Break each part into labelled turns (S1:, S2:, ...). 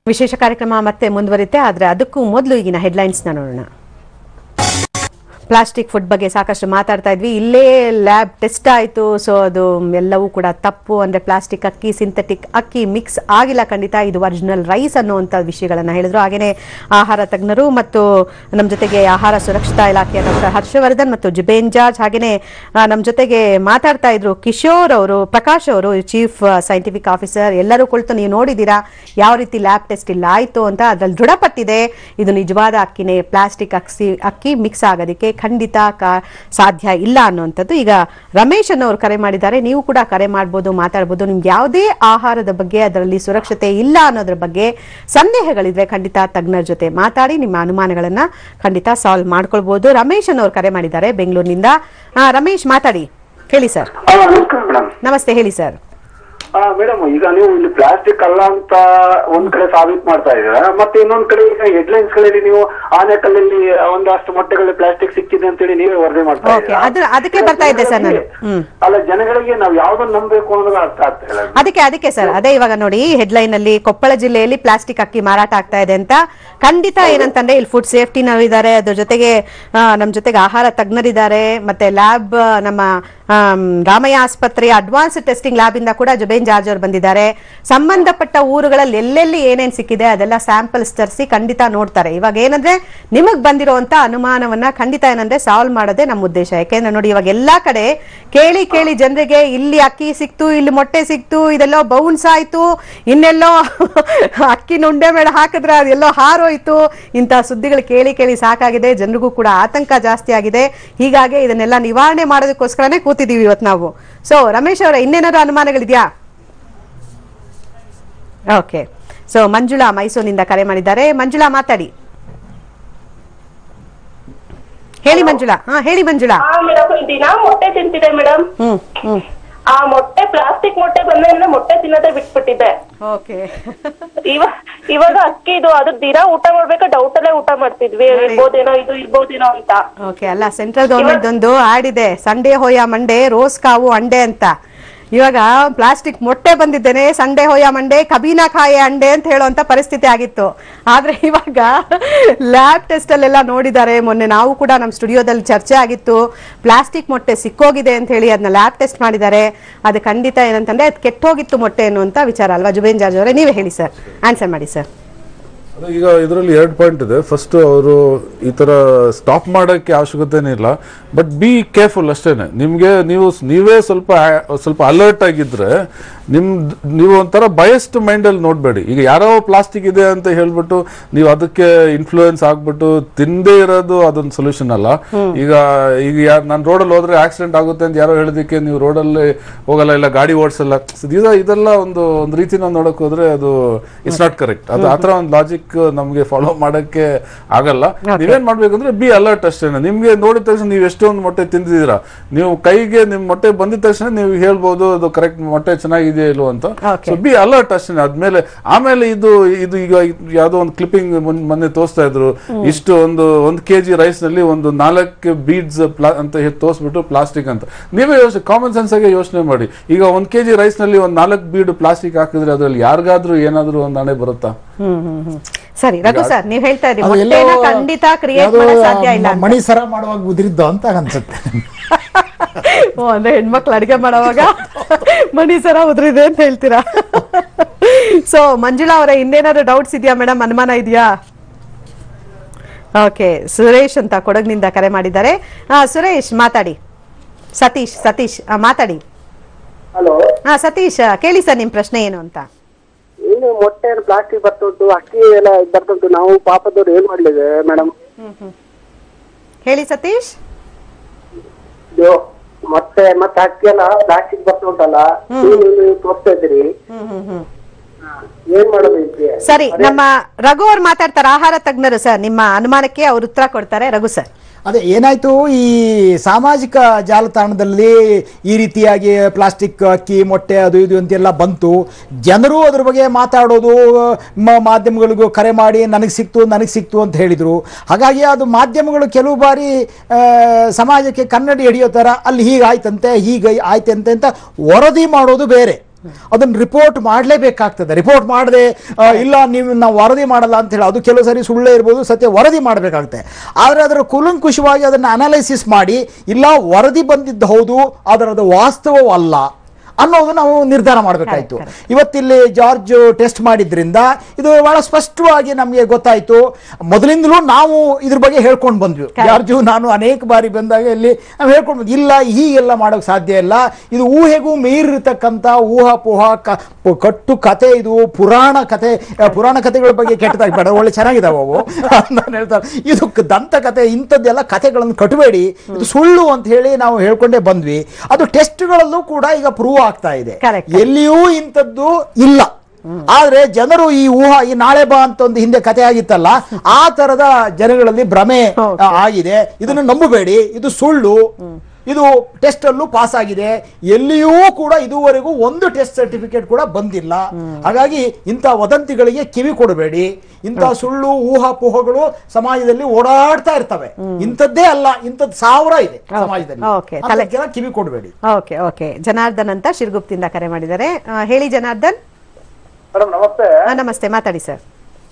S1: ವಿಶೇಷ ಕಾರ್ಯಕ್ರಮ ಮತ್ತೆ ಮುಂದುವರಿತೆ ಆದರೆ ಅದಕ್ಕೂ ಮೊದಲು ಈಗಿನ ಹೆಡ್ಲೈನ್ಸ್ನ ನೋಡೋಣ ಪ್ಲಾಸ್ಟಿಕ್ ಫುಡ್ ಬಗ್ಗೆ ಸಾಕಷ್ಟು ಮಾತಾಡ್ತಾ ಇದ್ವಿ ಇಲ್ಲೇ ಲ್ಯಾಬ್ ಟೆಸ್ಟ್ ಆಯಿತು ಸೊ ಅದು ಎಲ್ಲವೂ ಕೂಡ ತಪ್ಪು ಅಂದರೆ ಪ್ಲಾಸ್ಟಿಕ್ ಅಕ್ಕಿ ಸಿಂಥೆಟಿಕ್ ಅಕ್ಕಿ ಮಿಕ್ಸ್ ಆಗಿಲ್ಲ ಖಂಡಿತ ಇದು ಒರಿಜಿನಲ್ ರೈಸ್ ಅನ್ನುವಂಥ ವಿಷಯಗಳನ್ನು ಹೇಳಿದ್ರು ಹಾಗೆಯೇ ಆಹಾರ ತಜ್ಞರು ಮತ್ತು ನಮ್ಮ ಜೊತೆಗೆ ಆಹಾರ ಸುರಕ್ಷತಾ ಇಲಾಖೆಯ ಡಾಕ್ಟರ್ ಹರ್ಷವರ್ಧನ್ ಮತ್ತು ಜುಬೇನ್ ಜಾರ್ಜ್ ಹಾಗೆಯೇ ನಮ್ಮ ಜೊತೆಗೆ ಮಾತಾಡ್ತಾ ಇದ್ರು ಕಿಶೋರ್ ಅವರು ಪ್ರಕಾಶ್ ಅವರು ಚೀಫ್ ಸೈಂಟಿಫಿಕ್ ಆಫೀಸರ್ ಎಲ್ಲರೂ ಕುಳಿತು ನೀವು ನೋಡಿದ್ದೀರಾ ಯಾವ ರೀತಿ ಲ್ಯಾಬ್ ಟೆಸ್ಟ್ ಇಲ್ಲ ಆಯಿತು ಅಂತ ಅದ್ರಲ್ಲಿ ದೃಢಪಟ್ಟಿದೆ ಇದು ನಿಜವಾದ ಅಕ್ಕಿನೇ ಪ್ಲಾಸ್ಟಿಕ್ ಅಕ್ಕಿ ಅಕ್ಕಿ ಮಿಕ್ಸ್ ಆಗೋದಕ್ಕೆ ಖಂಡಿತ ಕಾ ಸಾಧ್ಯ ಇಲ್ಲ ಅನ್ನುವಂಥದ್ದು ಈಗ ರಮೇಶ್ ಅನ್ನೋರು ಕರೆ ಮಾಡಿದ್ದಾರೆ ನೀವು ಕೂಡ ಕರೆ ಮಾಡ್ಬೋದು ಮಾತಾಡ್ಬೋದು ನಿಮ್ಗೆ ಯಾವುದೇ ಆಹಾರದ ಬಗ್ಗೆ ಅದರಲ್ಲಿ ಸುರಕ್ಷತೆ ಇಲ್ಲ ಅನ್ನೋದ್ರ ಬಗ್ಗೆ ಸಂದೇಹಗಳಿದ್ರೆ ಖಂಡಿತ ತಜ್ಞರ ಜೊತೆ ಮಾತಾಡಿ ನಿಮ್ಮ ಅನುಮಾನಗಳನ್ನ ಖಂಡಿತ ಸಾಲ್ವ್ ಮಾಡ್ಕೊಳ್ಬೋದು ರಮೇಶ್ ಅನ್ನೋರು ಕರೆ ಮಾಡಿದ್ದಾರೆ ಬೆಂಗಳೂರಿನಿಂದ ಆ, ರಮೇಶ್ ಮಾತಾಡಿ ಹೇಳಿ ಸರ್
S2: ಹಾ ನಮಸ್ಕಾರ ಮೇಡಮ್
S1: ನಮಸ್ತೆ ಹೇಳಿ ಸರ್
S2: ಹಾ ಮೇಡಮ್ ಈಗ ನೀವು ಇಲ್ಲಿ ಪ್ಲಾಸ್ಟಿಕ್ ಅಲ್ಲ ಅಂತ ಒಂದ್ ಕಡೆ ಸಾಬೀತ್ ಮಾಡ್ತಾ ಇದ್ದೀರಾ ಮತ್ತೆ ಇನ್ನೊಂದ್ ಕಡೆ ಈಗ ಹೆಡ್ಲೈನ್ಸ್ ಗಳಲ್ಲಿ ನೀವು ಆನೆಕಲ್ಲಲ್ಲಿ ಒಂದಷ್ಟು ಮೊಟ್ಟೆಗಳಲ್ಲಿ ಪ್ಲಾಸ್ಟಿಕ್ ಸಿಕ್ಕಿದೆ ಅಂತೇಳಿ ನೀವೇ ವರದಿ ಮಾಡ್ತಾ
S1: Okay,
S2: ಇದ್ದೀರಾ
S1: ಅದು- ಅದಕ್ಕೆ ಬರ್ತಾ ಇದ್ದೆ sir ನಾನು. ಹ್ಮ್.
S2: ಅಲ್ಲ ಜನಗಳಿಗೆ ನಾವು ಯಾವ್ದನ್ನ ನಂಬಬೇಕು ಅನ್ನೋದು ಅರ್ಥ ಆಗ್ತಾ ಇಲ್ಲ
S1: ಅದಕ್ಕೆ ಅದಕ್ಕೆ ಸರ್ ಅದೇ ಇವಾಗ ನೋಡಿ ಹೆಡ್ಲೈನ್ ಅಲ್ಲಿ ಕೊಪ್ಪಳ ಜಿಲ್ಲೆಯಲ್ಲಿ ಪ್ಲಾಸ್ಟಿಕ್ ಅಕ್ಕಿ ಮಾರಾಟ ಆಗ್ತಾ ಇದೆ ಅಂತ ಖಂಡಿತ ಏನಂತಂದ್ರೆ ಇಲ್ಲಿ ಫುಡ್ ಸೇಫ್ಟಿ ಇದ್ದಾರೆ ಅದ್ರ ಜೊತೆಗೆ ಆ, ನಮ್ ಜೊತೆಗೆ ಆಹಾರ ತಜ್ಞರಿದ್ದಾರೆ ಮತ್ತೆ ಲ್ಯಾಬ್ ನಮ್ಮ ಆಮ್, ರಾಮಯ್ಯ ಆಸ್ಪತ್ರೆಯ ಅಡ್ವಾನ್ಸ್ ಟೆಸ್ಟಿಂಗ್ ಲ್ಯಾಬ್ ಇಂದ ಕೂಡ ಜುಬೇನ್ ಜಾರ್ಜ್ ಅವರು ಬಂದಿದ್ದಾರೆ ಸಂಬಂಧಪಟ್ಟ ಊರುಗಳಲ್ಲಿ ಎಲ್ಲೆಲ್ಲಿ ಏನೇನ್ ಸಿಕ್ಕಿದೆ ಅದೆಲ್ಲ ಸ್ಯಾಂಪಲ್ಸ್ ತರಿಸಿ ಖಂಡಿತ ನೋಡ್ತಾರೆ ಇವಾಗ ಏನಂದ್ರೆ ನಿಮಗ್ ಬಂದಿರುವಂತ ಅನುಮಾನವನ್ನ ಖಂಡಿತ ಏನಂದ್ರೆ ಸಾಲ್ವ್ ಮಾಡೋದೇ ನಮ್ಮ ಉದ್ದೇಶ ಯಾಕೆಂದ್ರೆ ನೋಡಿ ಇವಾಗ ಎಲ್ಲಾ ಕಡೆ ಕೇಳಿ ಕೇಳಿ ಜನರಿಗೆ ಇಲ್ಲಿ ಅಕ್ಕಿ ಸಿಕ್ತು ಇಲ್ಲಿ ಮೊಟ್ಟೆ ಸಿಕ್ತು ಇದೆಲ್ಲೋ ಬೌನ್ಸ್ ಆಯ್ತು ಇನ್ನೆಲ್ಲೋ ಅಕ್ಕಿನ ಉಂಡೆ ಮೇಲೆ ಹಾಕಿದ್ರೆ ಅದೆಲ್ಲೋ ಹಾರೋಯ್ತು ಇಂಥ ಸುದ್ದಿಗಳು ಕೇಳಿ ಕೇಳಿ ಸಾಕಾಗಿದೆ ಜನರಿಗೂ ಕೂಡ ಆತಂಕ ಜಾಸ್ತಿ ಆಗಿದೆ ಹೀಗಾಗಿ ಇದನ್ನೆಲ್ಲ ನಿವಾರಣೆ ಮಾಡೋದಕ್ಕೋಸ್ಕರನೇ ಕೂತಿದ್ದೀವಿ ಇವತ್ತು ನಾವು ಸೊ ರಮೇಶ್ ಅವರ ಇನ್ನೇನಾದ್ರು ಅನುಮಾನಗಳಿದ್ಯಾ ಓಕೆ ಸೊ ಮಂಜುಳಾ ಮೈಸೂರಿನಿಂದ ಕರೆ ಮಾಡಿದ್ದಾರೆ ಮಂಜುಳಾ ಮಾತಾಡಿ ಹೇಳಿ ಮಂಜುಳಾ ಹಾ ಹೇಳಿ ಮಂಜುಳಾ
S3: ಹಾ ಮೇಡಮ್ ದಿನ ಮೊಟ್ಟೆ ತಿಂತಿದೆ ಮೇಡಮ್
S1: ಹ್ಮ್ ಹ್ಮ್
S3: ಆ ಮೊಟ್ಟೆ ಪ್ಲಾಸ್ಟಿಕ್ ಮೊಟ್ಟೆ ಬಂದ್ಮೇಲೆ ಮೊಟ್ಟೆ ತಿನ್ನೋದೇ ಬಿಟ್ಬಿಟ್ಟಿದ್ದೆ
S1: ಓಕೆ
S3: ಇವ ಇವಾಗ ಅಕ್ಕಿ ಇದು ಅದು ದಿನ ಊಟ ಮಾಡ್ಬೇಕಾ ಡೌಟ್ ಅಲ್ಲೇ ಊಟ ಮಾಡ್ತಿದ್ವಿ ಇರ್ಬೋದೇನೋ ಇದು ಇರ್ಬೋದೇನೋ ಅಂತ
S1: ಓಕೆ ಅಲ್ಲ ಸೆಂಟ್ರಲ್ ಗೌರ್ಮೆಂಟ್ ಒಂದು ಆಡ್ ಇದೆ ಸಂಡೇ ಹೋಯ ಮಂಡೆ ರೋಸ್ ಕಾವು ಅಂಡೆ ಅಂತ ಇವಾಗ ಪ್ಲಾಸ್ಟಿಕ್ ಮೊಟ್ಟೆ ಬಂದಿದ್ದೇನೆ ಸಂಡೆ ಹೋಯ ಮಂಡೆ ಕಬೀನಾ ಖಾಯೆ ಅಂಡೆ ಅಂತ ಹೇಳುವಂತ ಪರಿಸ್ಥಿತಿ ಆಗಿತ್ತು ಆದ್ರೆ ಇವಾಗ ಲ್ಯಾಬ್ ಟೆಸ್ಟ್ ಅಲ್ಲೆಲ್ಲ ನೋಡಿದ್ದಾರೆ ಮೊನ್ನೆ ನಾವು ಕೂಡ ನಮ್ಮ ಸ್ಟುಡಿಯೋದಲ್ಲಿ ಚರ್ಚೆ ಆಗಿತ್ತು ಪ್ಲಾಸ್ಟಿಕ್ ಮೊಟ್ಟೆ ಸಿಕ್ಕೋಗಿದೆ ಅಂತ ಹೇಳಿ ಅದನ್ನ ಲ್ಯಾಬ್ ಟೆಸ್ಟ್ ಮಾಡಿದ್ದಾರೆ ಅದು ಖಂಡಿತ ಏನಂತಂದ್ರೆ ಅದು ಕೆಟ್ಟೋಗಿತ್ತು ಮೊಟ್ಟೆ ಅನ್ನುವಂತ ವಿಚಾರ ಅಲ್ವಾ ಜುಬೇನ್ ಜಾರ್ಜ್ ಅವರೇ ನೀವೇ ಹೇಳಿ ಸರ್ ಆನ್ಸರ್ ಮಾಡಿ ಸರ್
S4: ಅದು ಈಗ ಇದರಲ್ಲಿ ಎರಡು ಪಾಯಿಂಟ್ ಇದೆ ಫಸ್ಟ್ ಅವರು ಈ ತರ ಸ್ಟಾಪ್ ಮಾಡೋಕ್ಕೆ ಅವಶ್ಯಕತೆನೇ ಇಲ್ಲ ಬಟ್ ಬಿ ಕೇರ್ಫುಲ್ ಅಷ್ಟೇನೆ ನಿಮಗೆ ನೀವು ನೀವೇ ಸ್ವಲ್ಪ ಆ- ಸ್ವಲ್ಪ ಅಲರ್ಟ್ ಆಗಿದ್ರೆ ನಿಮ್ ನೀವು ಒಂಥರ ಬಯಸ್ಡ್ ಮೈಂಡಲ್ಲಿ ನೋಡಬೇಡಿ ಈಗ ಯಾರೋ ಪ್ಲಾಸ್ಟಿಕ್ ಇದೆ ಅಂತ ಹೇಳ್ಬಿಟ್ಟು ನೀವು ಅದಕ್ಕೆ ಇನ್ಫ್ಲೂಯೆನ್ಸ್ ಆಗ್ಬಿಟ್ಟು ತಿಂದೇ ಇರೋದು ಅದೊಂದು ಸೊಲ್ಯೂಷನ್ ಅಲ್ಲ ಈಗ ಈಗ ಯಾರು ನಾನು ರೋಡಲ್ಲಿ ಹೋದ್ರೆ ಆಕ್ಸಿಡೆಂಟ್ ಆಗುತ್ತೆ ಅಂತ ಯಾರೋ ಹೇಳೋದಕ್ಕೆ ನೀವು ರೋಡಲ್ಲಿ ಹೋಗಲ್ಲ ಇಲ್ಲ ಗಾಡಿ ಓಡಿಸಲ್ಲ ಇದ ಇದೆಲ್ಲ ಒಂದು ಒಂದು ರೀತಿ ನಾವು ನೋಡಕ್ ಹೋದ್ರೆ ಅದು ಇಟ್ಸ್ ನಾಟ್ ಕರೆಕ್ಟ್ ಅದು ಆತರ ಒಂದು ಲಾಜಿಕ್ ನಮಗೆ ಫಾಲೋ ಮಾಡಕ್ಕೆ ಆಗಲ್ಲ ನೀವೇನ್ ಮಾಡ್ಬೇಕಂದ್ರೆ ಬಿ ಅಲರ್ಟ್ ಅಷ್ಟೇನೆ ನಿಮ್ಗೆ ನೋಡಿದ ತಕ್ಷಣ ನೀವು ಎಷ್ಟೊಂದು ಮೊಟ್ಟೆ ತಿಂದಿದ್ದೀರಾ ನೀವು ಕೈಗೆ ನಿಮ್ ಮೊಟ್ಟೆ ಬಂದಿದ ತಕ್ಷಣ ನೀವು ಹೇಳ್ಬೋದು ಅದು ಕರೆಕ್ಟ್ ಮೊಟ್ಟೆ ಚೆನ್ನಾಗಿದೆಯಾ ಇಲ್ವೋ ಅಂತ
S1: Okay.
S4: ಸೊ ಬಿ ಅಲರ್ಟ್ ಅಷ್ಟೇನೆ ಅದ್ಮೇಲೆ ಆಮೇಲೆ ಇದು ಇದು ಈಗ ಯಾವ್ದೋ ಒಂದು ಕ್ಲಿಪ್ಪಿಂಗ್ ಮೊನ್ನೆ ತೋರಿಸ್ತಾ ಇದ್ರು ಇಷ್ಟು ಒಂದು ಒಂದು ಕೆಜಿ ರೈಸ್ ನಲ್ಲಿ ಒಂದು ನಾಲ್ಕು ಬೀಡ್ಸ್ ಅಂತ ಹೇಳಿ ತೋರಿಸ್ಬಿಟ್ಟು ಪ್ಲಾಸ್ಟಿಕ್ ಅಂತ ನೀವೇ ಯೋಚನೆ ಕಾಮನ್ ಸೆನ್ಸ್ ಆಗಿ ಯೋಚನೆ ಮಾಡಿ ಈಗ ಒಂದ್ ಕೆಜಿ ರೈಸ್ ನಲ್ಲಿ ಒಂದ್ ನಾಲ್ಕು ಬೀಡ್ ಪ್ಲಾಸ್ಟಿಕ್ ಹಾಕಿದ್ರೆ ಅದ್ರಲ್ಲಿ ಯಾರಿಗಾದ್ರೂ ಏನಾದ್ರೂ ಒಂದ್ ಹಣೆ ಬರುತ್ತಾ
S1: ಹ್ಮ್ ಹ್ಮ್ ಹ್ಮ್ ಸರಿ ರಘು ಸರ್ ನೀವ್ ಹೇಳ್ತಾ ಇದ್ರಿ
S5: ಅದು ಎಲ್ಲೋ
S1: ಮೊಟ್ಟೆನ ಖಂಡಿತ ಕ್ರಿಯೇಟ್
S5: ಯಾವ್ದೋ
S1: ಮಾಡಕ್ ಸಾಧ್ಯ ಇಲ್ಲ ಅಂತ.
S5: ಮಣಿ ಸರ ಮಾಡುವಾಗ ಉದುರಿದ್ದು ಅಂತ ಅನ್ಸುತ್ತೆ
S1: ಓ ಅಂದ್ರೆ ಹೆಣ್ಮಕ್ಳು ಅಡಿಗೆ ಮಾಡೋವಾಗ ಮಣಿ ಸರ ಉದ್ರಿದೆ ಅಂತ ಹೇಳ್ತೀರಾ ಸೊ ಮಂಜುಳಾ ಅವರ ಇನ್ನೇನಾದ್ರು ಡೌಟ್ಸ್ ಇದೆಯಾ ಮೇಡಮ್ ಅನುಮಾನ ಇದೆಯಾ ಓಕೆ ಸುರೇಶ್ ಅಂತ ಕೊಡಗಿನಿಂದ ಕರೆ ಮಾಡಿದ್ದಾರೆ ಆ, ಸುರೇಶ್ ಮಾತಾಡಿ ಸತೀಶ್ ಸತೀಶ್ ಆ, ಮಾತಾಡಿ
S6: ಹಲೋ
S1: ಹಾ ಸತೀಶ್ ಕೇಳಿ ಸರ್ ನಿಮ್ ಪ್ರಶ್ನೆ ಏನು ಅಂತ
S6: ಏನು ಮೊಟ್ಟೆ ಪ್ಲಾಸ್ಟಿಕ್ ಬರ್ತುಂಟು ಅಕ್ಕಿ ಎಲ್ಲ ಬರ್ತುಂಟು ನಾವು ಪಾಪದವ್ರು ಏನ್ ಮಾಡ್ಲಿದೆ ಮೇಡಮ್
S1: ಹೇಳಿ ಸತೀಶ್
S6: ಇದು ಮೊಟ್ಟೆ ಮತ್ತೆ ಅಕ್ಕಿ ಎಲ್ಲ ಪ್ಲಾಸ್ಟಿಕ್ ಬರ್ತುಂಟಲ್ಲ ನೀವು ನೀವು ತೋರಿಸ್ತಾ ಇದ್ದೀರಿ
S1: ಹ್ಮ್ ಹ್ಮ್ ಹ್ಮ್
S6: ಏನ್ ಮಾಡೋದು ಇದಕ್ಕೆ
S1: ಸರಿ ನಮ್ಮ ರಘು ಅವ್ರು ಮಾತಾಡ್ತಾರೆ ಆಹಾರ ತಜ್ಞರು ಸರ್ ನಿಮ್ಮ ಅನುಮಾನಕ್ಕೆ ಅವ್ರು ಉತ್ತರ ಕೊಡ್ತಾರೆ ರಘು ಸರ್
S5: ಅದೇ ಏನಾಯ್ತು ಈ ಸಾಮಾಜಿಕ ಜಾಲತಾಣದಲ್ಲಿ ಈ ರೀತಿಯಾಗಿ ಪ್ಲಾಸ್ಟಿಕ್ ಅಕ್ಕಿ ಮೊಟ್ಟೆ ಅದು ಇದು ಅಂತೆಲ್ಲ ಬಂತು ಜನರು ಅದ್ರ ಬಗ್ಗೆ ಮಾತಾಡೋದು ಮ- ಮಾಧ್ಯಮಗಳಿಗೂ ಕರೆ ಮಾಡಿ ನನಗೆ ಸಿಕ್ತು ನನಗೆ ಸಿಕ್ತು ಅಂತ ಹೇಳಿದರು ಹಾಗಾಗಿ ಅದು ಮಾಧ್ಯಮಗಳು ಕೆಲವು ಬಾರಿ ಆ, ಸಮಾಜಕ್ಕೆ ಕನ್ನಡಿ ಹಿಡಿಯೋ ಥರ ಅಲ್ಲಿ ಹೀಗೆ ಆಯ್ತಂತೆ ಹೀಗೆ ಆಯ್ತಂತೆ ಅಂತ ವರದಿ ಮಾಡೋದು ಬೇರೆ ಅದನ್ನ ರಿಪೋರ್ಟ್ ಮಾಡಲೇಬೇಕಾಗ್ತದೆ ರಿಪೋರ್ಟ್ ಮಾಡದೆ ಇಲ್ಲ ನೀವು ನಾವು ವರದಿ ಮಾಡಲ್ಲ ಅಂತ ಹೇಳಿ ಅದು ಕೆಲವು ಸರಿ ಸುಳ್ಳೇ ಇರ್ಬೋದು ಸತ್ಯ ವರದಿ ಮಾಡಬೇಕಾಗುತ್ತೆ ಆದರೆ ಅದರ ಕೂಲಂಕುಷವಾಗಿ ಅದನ್ನು ಅನಾಲೈಸಿಸ್ ಮಾಡಿ ಇಲ್ಲ ವರದಿ ಬಂದಿದ್ದು ಹೌದು ಆದರೆ ಅದು ವಾಸ್ತವವಲ್ಲ ಅನ್ನೋದು ನಾವು ನಿರ್ಧಾರ ಮಾಡಬೇಕಾಯ್ತು ಇವತ್ತಿಲ್ಲಿ ಜಾರ್ಜ್ ಟೆಸ್ಟ್ ಮಾಡಿದ್ರಿಂದ ಇದು ಬಹಳ ಸ್ಪಷ್ಟವಾಗಿ ನಮಗೆ ಗೊತ್ತಾಯ್ತು ಮೊದಲಿಂದಲೂ ನಾವು ಇದ್ರ ಬಗ್ಗೆ ಹೇಳ್ಕೊಂಡು ಬಂದ್ವಿ ಜಾರ್ಜು ನಾನು ಅನೇಕ ಬಾರಿ ಬಂದಾಗ ಇಲ್ಲಿ ನಾವು ಹೇಳ್ಕೊಂಡು ಬಂದ್ವಿ ಇಲ್ಲ ಹೀಗೆಲ್ಲ ಮಾಡೋಕೆ ಸಾಧ್ಯ ಇಲ್ಲ ಇದು ಊಹೆಗೂ ಮೀರಿರ್ತಕ್ಕಂಥ ಊಹಾಪೋಹ ಕ ಪು- ಕಟ್ಟು ಕತೆ ಇದು ಪುರಾಣ ಕತೆ ಆ, ಪುರಾಣ ಕಥೆಗಳ ಬಗ್ಗೆ ಕೆಟ್ಟದಾಗಿ ಬೇಡ ಒಳ್ಳೆ ಚೆನ್ನಾಗಿದಾವೆ ಅವು ನಾನು ಹೇಳ್ತಾರೆ ಇದು ಕ- ದಂತಕತೆ ಇಂಥದ್ದೆಲ್ಲ ಕಥೆಗಳನ್ನು ಕಟ್ಟಬೇಡಿ ಇದು ಸುಳ್ಳು ಅಂತ ಹೇಳಿ ನಾವು ಹೇಳ್ಕೊಂಡೇ ಬಂದ್ವಿ ಅದು ಟೆಸ್ಟ್ಗಳಲ್ಲೂ ಕೂಡ ಈಗ ಪ್ರೂವ್ ಆಗ್ತಾ ಇದೆ
S1: Correct.
S5: ಎಲ್ಲಿಯೂ ಇಂಥದ್ದು ಇಲ್ಲ ಆದ್ರೆ ಜನರು ಈ ಊಹಾ ಈ ನಾಳೆ ಬಾ ಅಂತ ಒಂದು ಹಿಂದೆ ಕತೆ ಆಗಿತ್ತಲ್ಲ ಆ ತರದ ಜನಗಳಲ್ಲಿ ಭ್ರಮೆ
S1: Okay.
S5: ಆ, ಆಗಿದೆ ಇದನ್ನು ನಂಬಬೇಡಿ ಇದು ಸುಳ್ಳು ಇದು ಟೆಸ್ಟ್ ಅಲ್ಲೂ ಪಾಸ್ ಆಗಿದೆ ಎಲ್ಲಿಯೂ ಕೂಡ ಇದುವರೆಗೂ ಒಂದು ಟೆಸ್ಟ್ ಸರ್ಟಿಫಿಕೇಟ್ ಕೂಡ ಬಂದಿಲ್ಲ ಹಾಗಾಗಿ ಇಂಥ ವದಂತಿಗಳಿಗೆ ಕಿವಿ ಕೊಡಬೇಡಿ ಇಂಥ ಸುಳ್ಳು ಊಹಾಪೋಹಗಳು ಸಮಾಜದಲ್ಲಿ ಓಡಾಡ್ತಾ ಇರ್ತವೆ ಇಂಥದ್ದೇ ಅಲ್ಲ ಇಂಥದ್ದು ಸಾವಿರ ಇದೆ
S1: Okay.
S5: ಸಮಾಜದಲ್ಲಿ
S1: Okay. ತಲೆ-
S5: ಅದಕ್ಕೆಲ್ಲ ಕಿವಿ ಕೊಡಬೇಡಿ
S1: ಓಕೆ ಓಕೆ ಜನಾರ್ದನ್ ಅಂತ ಶಿರ್ಗುಪ್ತಿಂದ ಕರೆ ಮಾಡಿದ್ದಾರೆ ಆ, ಹೇಳಿ ಜನಾರ್ದನ್
S2: ಮೇಡಮ್ ನಮಸ್ತೆ
S1: ಆ, ನಮಸ್ತೆ ಮಾತಾಡಿ ಸರ್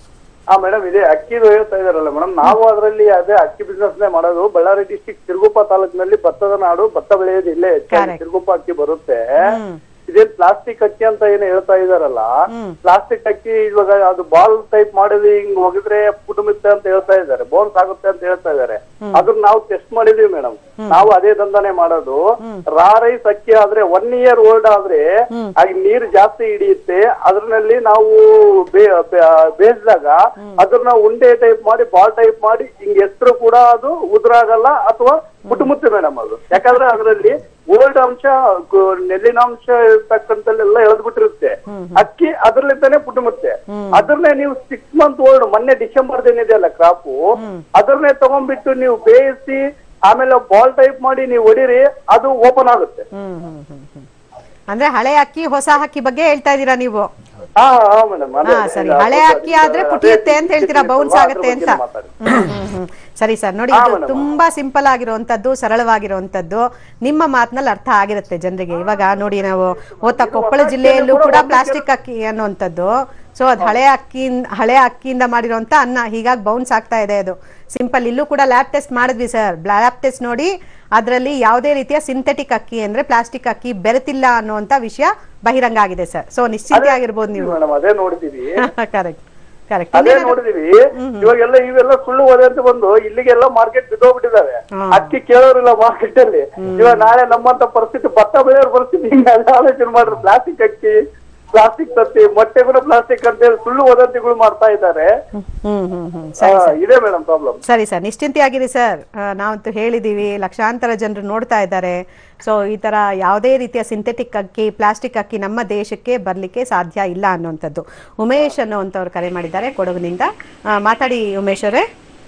S2: ಹಾ ಮೇಡಮ್ ಇದೆ ಅಕ್ಕಿದು ಹೇಳ್ತಾ ಇದಾರಲ್ಲ ಮೇಡಮ್ ನಾವು ಅದರಲ್ಲಿ ಅದೇ ಅಕ್ಕಿ ಬಿಸ್ನೆಸ್ ನೇ ಮಾಡೋದು ಬಳ್ಳಾರಿ ಡಿಸ್ಟಿಕ್ ಸಿರುಗುಪ್ಪ ತಾಲೂಕಿನಲ್ಲಿ ಭತ್ತದ ನಾಡು ಭತ್ತ ಬೆಳೆಯೋದು ಇಲ್ಲೇ ಹೆಚ್ಚಾಗಿ
S1: Correct.
S2: ಸಿರುಗುಪ್ಪ ಅಕ್ಕಿ ಬರುತ್ತೆ ಇದೇನ್ ಪ್ಲಾಸ್ಟಿಕ್ ಅಕ್ಕಿ ಅಂತ ಏನು ಹೇಳ್ತಾ ಇದಾರಲ್ಲ ಪ್ಲಾಸ್ಟಿಕ್ ಅಕ್ಕಿ ಇವಾಗ ಅದು ಬಾಲ್ ಟೈಪ್ ಮಾಡಿದ್ರೆ ಹಿಂಗ್ ಒಗೆದ್ರೆ ಪುಟುಮಿತ್ತೆ ಅಂತ ಹೇಳ್ತಾ ಇದ್ದಾರೆ ಬೋನ್ಸ್ ಆಗುತ್ತೆ ಅಂತ ಹೇಳ್ತಾ ಇದ್ದಾರೆ ಅದನ್ನ ನಾವು ಟೆಸ್ಟ್ ಮಾಡಿದೀವಿ ಮೇಡಮ್ ನಾವು ಅದೇ ದಂಧನೆ ಮಾಡೋದು ರಾ ರೈಸ್ ಅಕ್ಕಿ ಆದ್ರೆ ಒನ್ ಇಯರ್ ಓಲ್ಡ್ ಆದ್ರೆ ಆಗ ನೀರು ಜಾಸ್ತಿ ಹಿಡಿಯುತ್ತೆ ಅದ್ರಲ್ಲಿ ನಾವು ಬೇ- ಬೇ- ಬೇಯಿಸಿದಾಗ ಅದನ್ನ ಉಂಡೆ ಟೈಪ್ ಮಾಡಿ ಬಾಲ್ ಟೈಪ್ ಮಾಡಿ ಹಿಂಗ್ ಎತ್ತರು ಕೂಡ ಅದು ಉದುರಾಗಲ್ಲ ಅಥವಾ ಮುಟ್ಟುಮುತ್ತೆ ಮೇಡಮ್ ಅದು ಯಾಕಂದ್ರೆ ಅದರಲ್ಲಿ ಗೋಲ್ಡ್ ಅಂಶ ಗೋ- ನೆಲ್ಲಿನಾಂಶ ಇರ್ತಕ್ಕಂಥಲ್ಲೆಲ್ಲ ಎಳೆದ್ಬಿಟ್ಟಿರುತ್ತೆ ಅಕ್ಕಿ ಅದ್ರಲ್ಲಿಂದಾನೆ ಪುಟುಮುತ್ತೆ ಅದ್ರನ್ನೇ ನೀವು ಸಿಕ್ಸ್ ಮಂತ್ ಓಲ್ಡ್ ಮೊನ್ನೆ ಡಿಸೆಂಬರ್ ಏನಿದೆ ಅಲ್ಲ ಕ್ರಾಪು ಅದನ್ನೇ ತಗೊಂಡ್ಬಿಟ್ಟು ನೀವು ಬೇಯಿಸಿ ಆಮೇಲೆ ಬಾಲ್ ಟೈಪ್ ಮಾಡಿ ನೀವು ಹೊಡಿರಿ ಅದು ಓಪನ್ ಆಗುತ್ತೆ
S1: ಹ್ಮ್ ಹ್ಮ್ ಹ್ಮ್ ಹ್ಮ್. ಅಂದ್ರೆ ಹಳೆ ಅಕ್ಕಿ ಹೊಸ ಅಕ್ಕಿ ಬಗ್ಗೆ ಹೇಳ್ತಾ ಇದ್ದೀರಾ ನೀವು
S2: ಹಾ ಹಾ ಮೇಡಮ್
S1: ಹಾ ಸರಿ ಹಳೆ ಅಕ್ಕಿ ಆದ್ರೆ ಪುಟಿಯುತ್ತೆ ಅಂತ ಹೇಳ್ತೀರಾ ಬೌನ್ಸ್ ಆಗುತ್ತೆ ಅಂತ ಹ್ಮ್, ಹ್ಮ್, ಹ್ಮ್. ಸರಿ ಸರ್ ನೋಡಿ
S2: ಹಾ,
S1: ಇದು
S2: madam.
S1: ತುಂಬಾ ಸಿಂಪಲ್ ಆಗಿರುವಂತದ್ದು ಸರಳವಾಗಿರುವಂತದ್ದು ನಿಮ್ಮ ಮಾತಿನಲ್ಲಿ ಅರ್ಥ ಆಗಿರುತ್ತೆ ಜನರಿಗೆ ಇವಾಗ ನೋಡಿ ನಾವು ಓದ್ತಾ ಕೊಪ್ಪಳ ಜಿಲ್ಲೆಯಲ್ಲೂ ಕೂಡ ಪ್ಲಾಸ್ಟಿಕ್ ಅಕ್ಕಿ ಅನ್ನುವಂಥದ್ದು ಸೊ ಅದು ಹಳೆ ಅಕ್ಕಿ ಹಳೆ ಅಕ್ಕಿಯಿಂದ ಮಾಡಿರುವಂತ ಅನ್ನ ಹೀಗಾಗಿ ಬೌನ್ಸ್ ಆಗ್ತಾ ಇದೆ ಅದು ಸಿಂಪಲ್ ಇಲ್ಲೂ ಕೂಡ ಲ್ಯಾಬ್ ಟೆಸ್ಟ್ ಮಾಡಿದ್ವಿ ಸರ್ ಲ್ಯಾಬ್ ಟೆಸ್ಟ್ ನೋಡಿ ಅದರಲ್ಲಿ ಯಾವುದೇ ರೀತಿಯ ಸಿಂಥೆಟಿಕ್ ಅಕ್ಕಿ ಅಂದ್ರೆ ಪ್ಲಾಸ್ಟಿಕ್ ಅಕ್ಕಿ ಬೆರೆತಿಲ್ಲ ಅನ್ನುವಂತ ವಿಷಯ ಬಹಿರಂಗ ಆಗಿದೆ ಸರ್ ಸೊ ನಿಶ್ಚಿಂತೆ ಆಗಿರ್ಬೋದು ನೀವು
S2: ಮೇಡಮ್ ಅದೇ ನೋಡಿದೀವಿ
S1: ಕರೆಕ್ಟ್ ಕರೆಕ್ಟ್
S2: ಅದೇ ನೋಡಿದೀವಿ ಇವಾಗೆಲ್ಲ ಇವೆಲ್ಲ ಸುಳ್ಳು ಓದೆ ಅಂತ ಬಂದು ಇಲ್ಲಿಗೆಲ್ಲ ಮಾರ್ಕೆಟ್ ಬಿದ್ದೋಗ್ಬಿಟ್ಟಿದಾವೆ
S1: ಹಾ.
S2: ಅಕ್ಕಿ ಕೇಳೋರಿಲ್ಲ ಮಾರ್ಕೆಟ್ ಅಲ್ಲಿ ಇವಾಗ ನಾಳೆ ನಮ್ಮಂತ ಪರಿಸ್ಥಿತಿ ಭತ್ತ ಬೆಳೆಯೋರ್ ಪರಿಸ್ಥಿತಿ ಹಿಂಗೆ ಅದೇ ಆಲೋಚನೆ ಮಾಡ್ರಿ ಪ್ಲಾಸ್ಟಿಕ್ ಅಕ್ಕಿ ಪ್ಲಾಸ್ಟಿಕ್ ತತ್ತಿ ಮೊಟ್ಟೆ ಕೂಡ ಪ್ಲಾಸ್ಟಿಕ್ ಅಂತ ಹೇಳಿ ಸುಳ್ಳು ವದಂತಿಗಳು ಮಾಡ್ತಾ ಇದ್ದಾರೆ
S1: ಹ್ಮ್ ಹ್ಮ್ ಹ್ಮ್
S2: ಆ,
S1: ಸರಿ ಸರ್
S2: ಇದೆ ಮೇಡಮ್ ಪ್ರಾಬ್ಲಮ್
S1: ಸರಿ ಸರ್ ನಿಶ್ಚಿಂತೆಯಾಗಿರಿ ಸರ್ ಆ, ನಾವಂತೂ ಹೇಳಿದೀವಿ ಲಕ್ಷಾಂತರ ಜನರು ನೋಡ್ತಾ ಇದ್ದಾರೆ ಸೊ ಈ ತರ ಯಾವುದೇ ರೀತಿಯ ಸಿಂಥೆಟಿಕ್ ಅಕ್ಕಿ ಪ್ಲಾಸ್ಟಿಕ್ ಅಕ್ಕಿ ನಮ್ಮ ದೇಶಕ್ಕೆ ಬರ್ಲಿಕ್ಕೆ ಸಾಧ್ಯ ಇಲ್ಲ ಅನ್ನುವಂಥದ್ದು ಉಮೇಶ್ ಅನ್ನುವಂಥವ್ರು ಕರೆ ಮಾಡಿದ್ದಾರೆ ಕೊಡಗಿನಿಂದ ಆ, ಮಾತಾಡಿ ಉಮೇಶ್ ಅವರೇ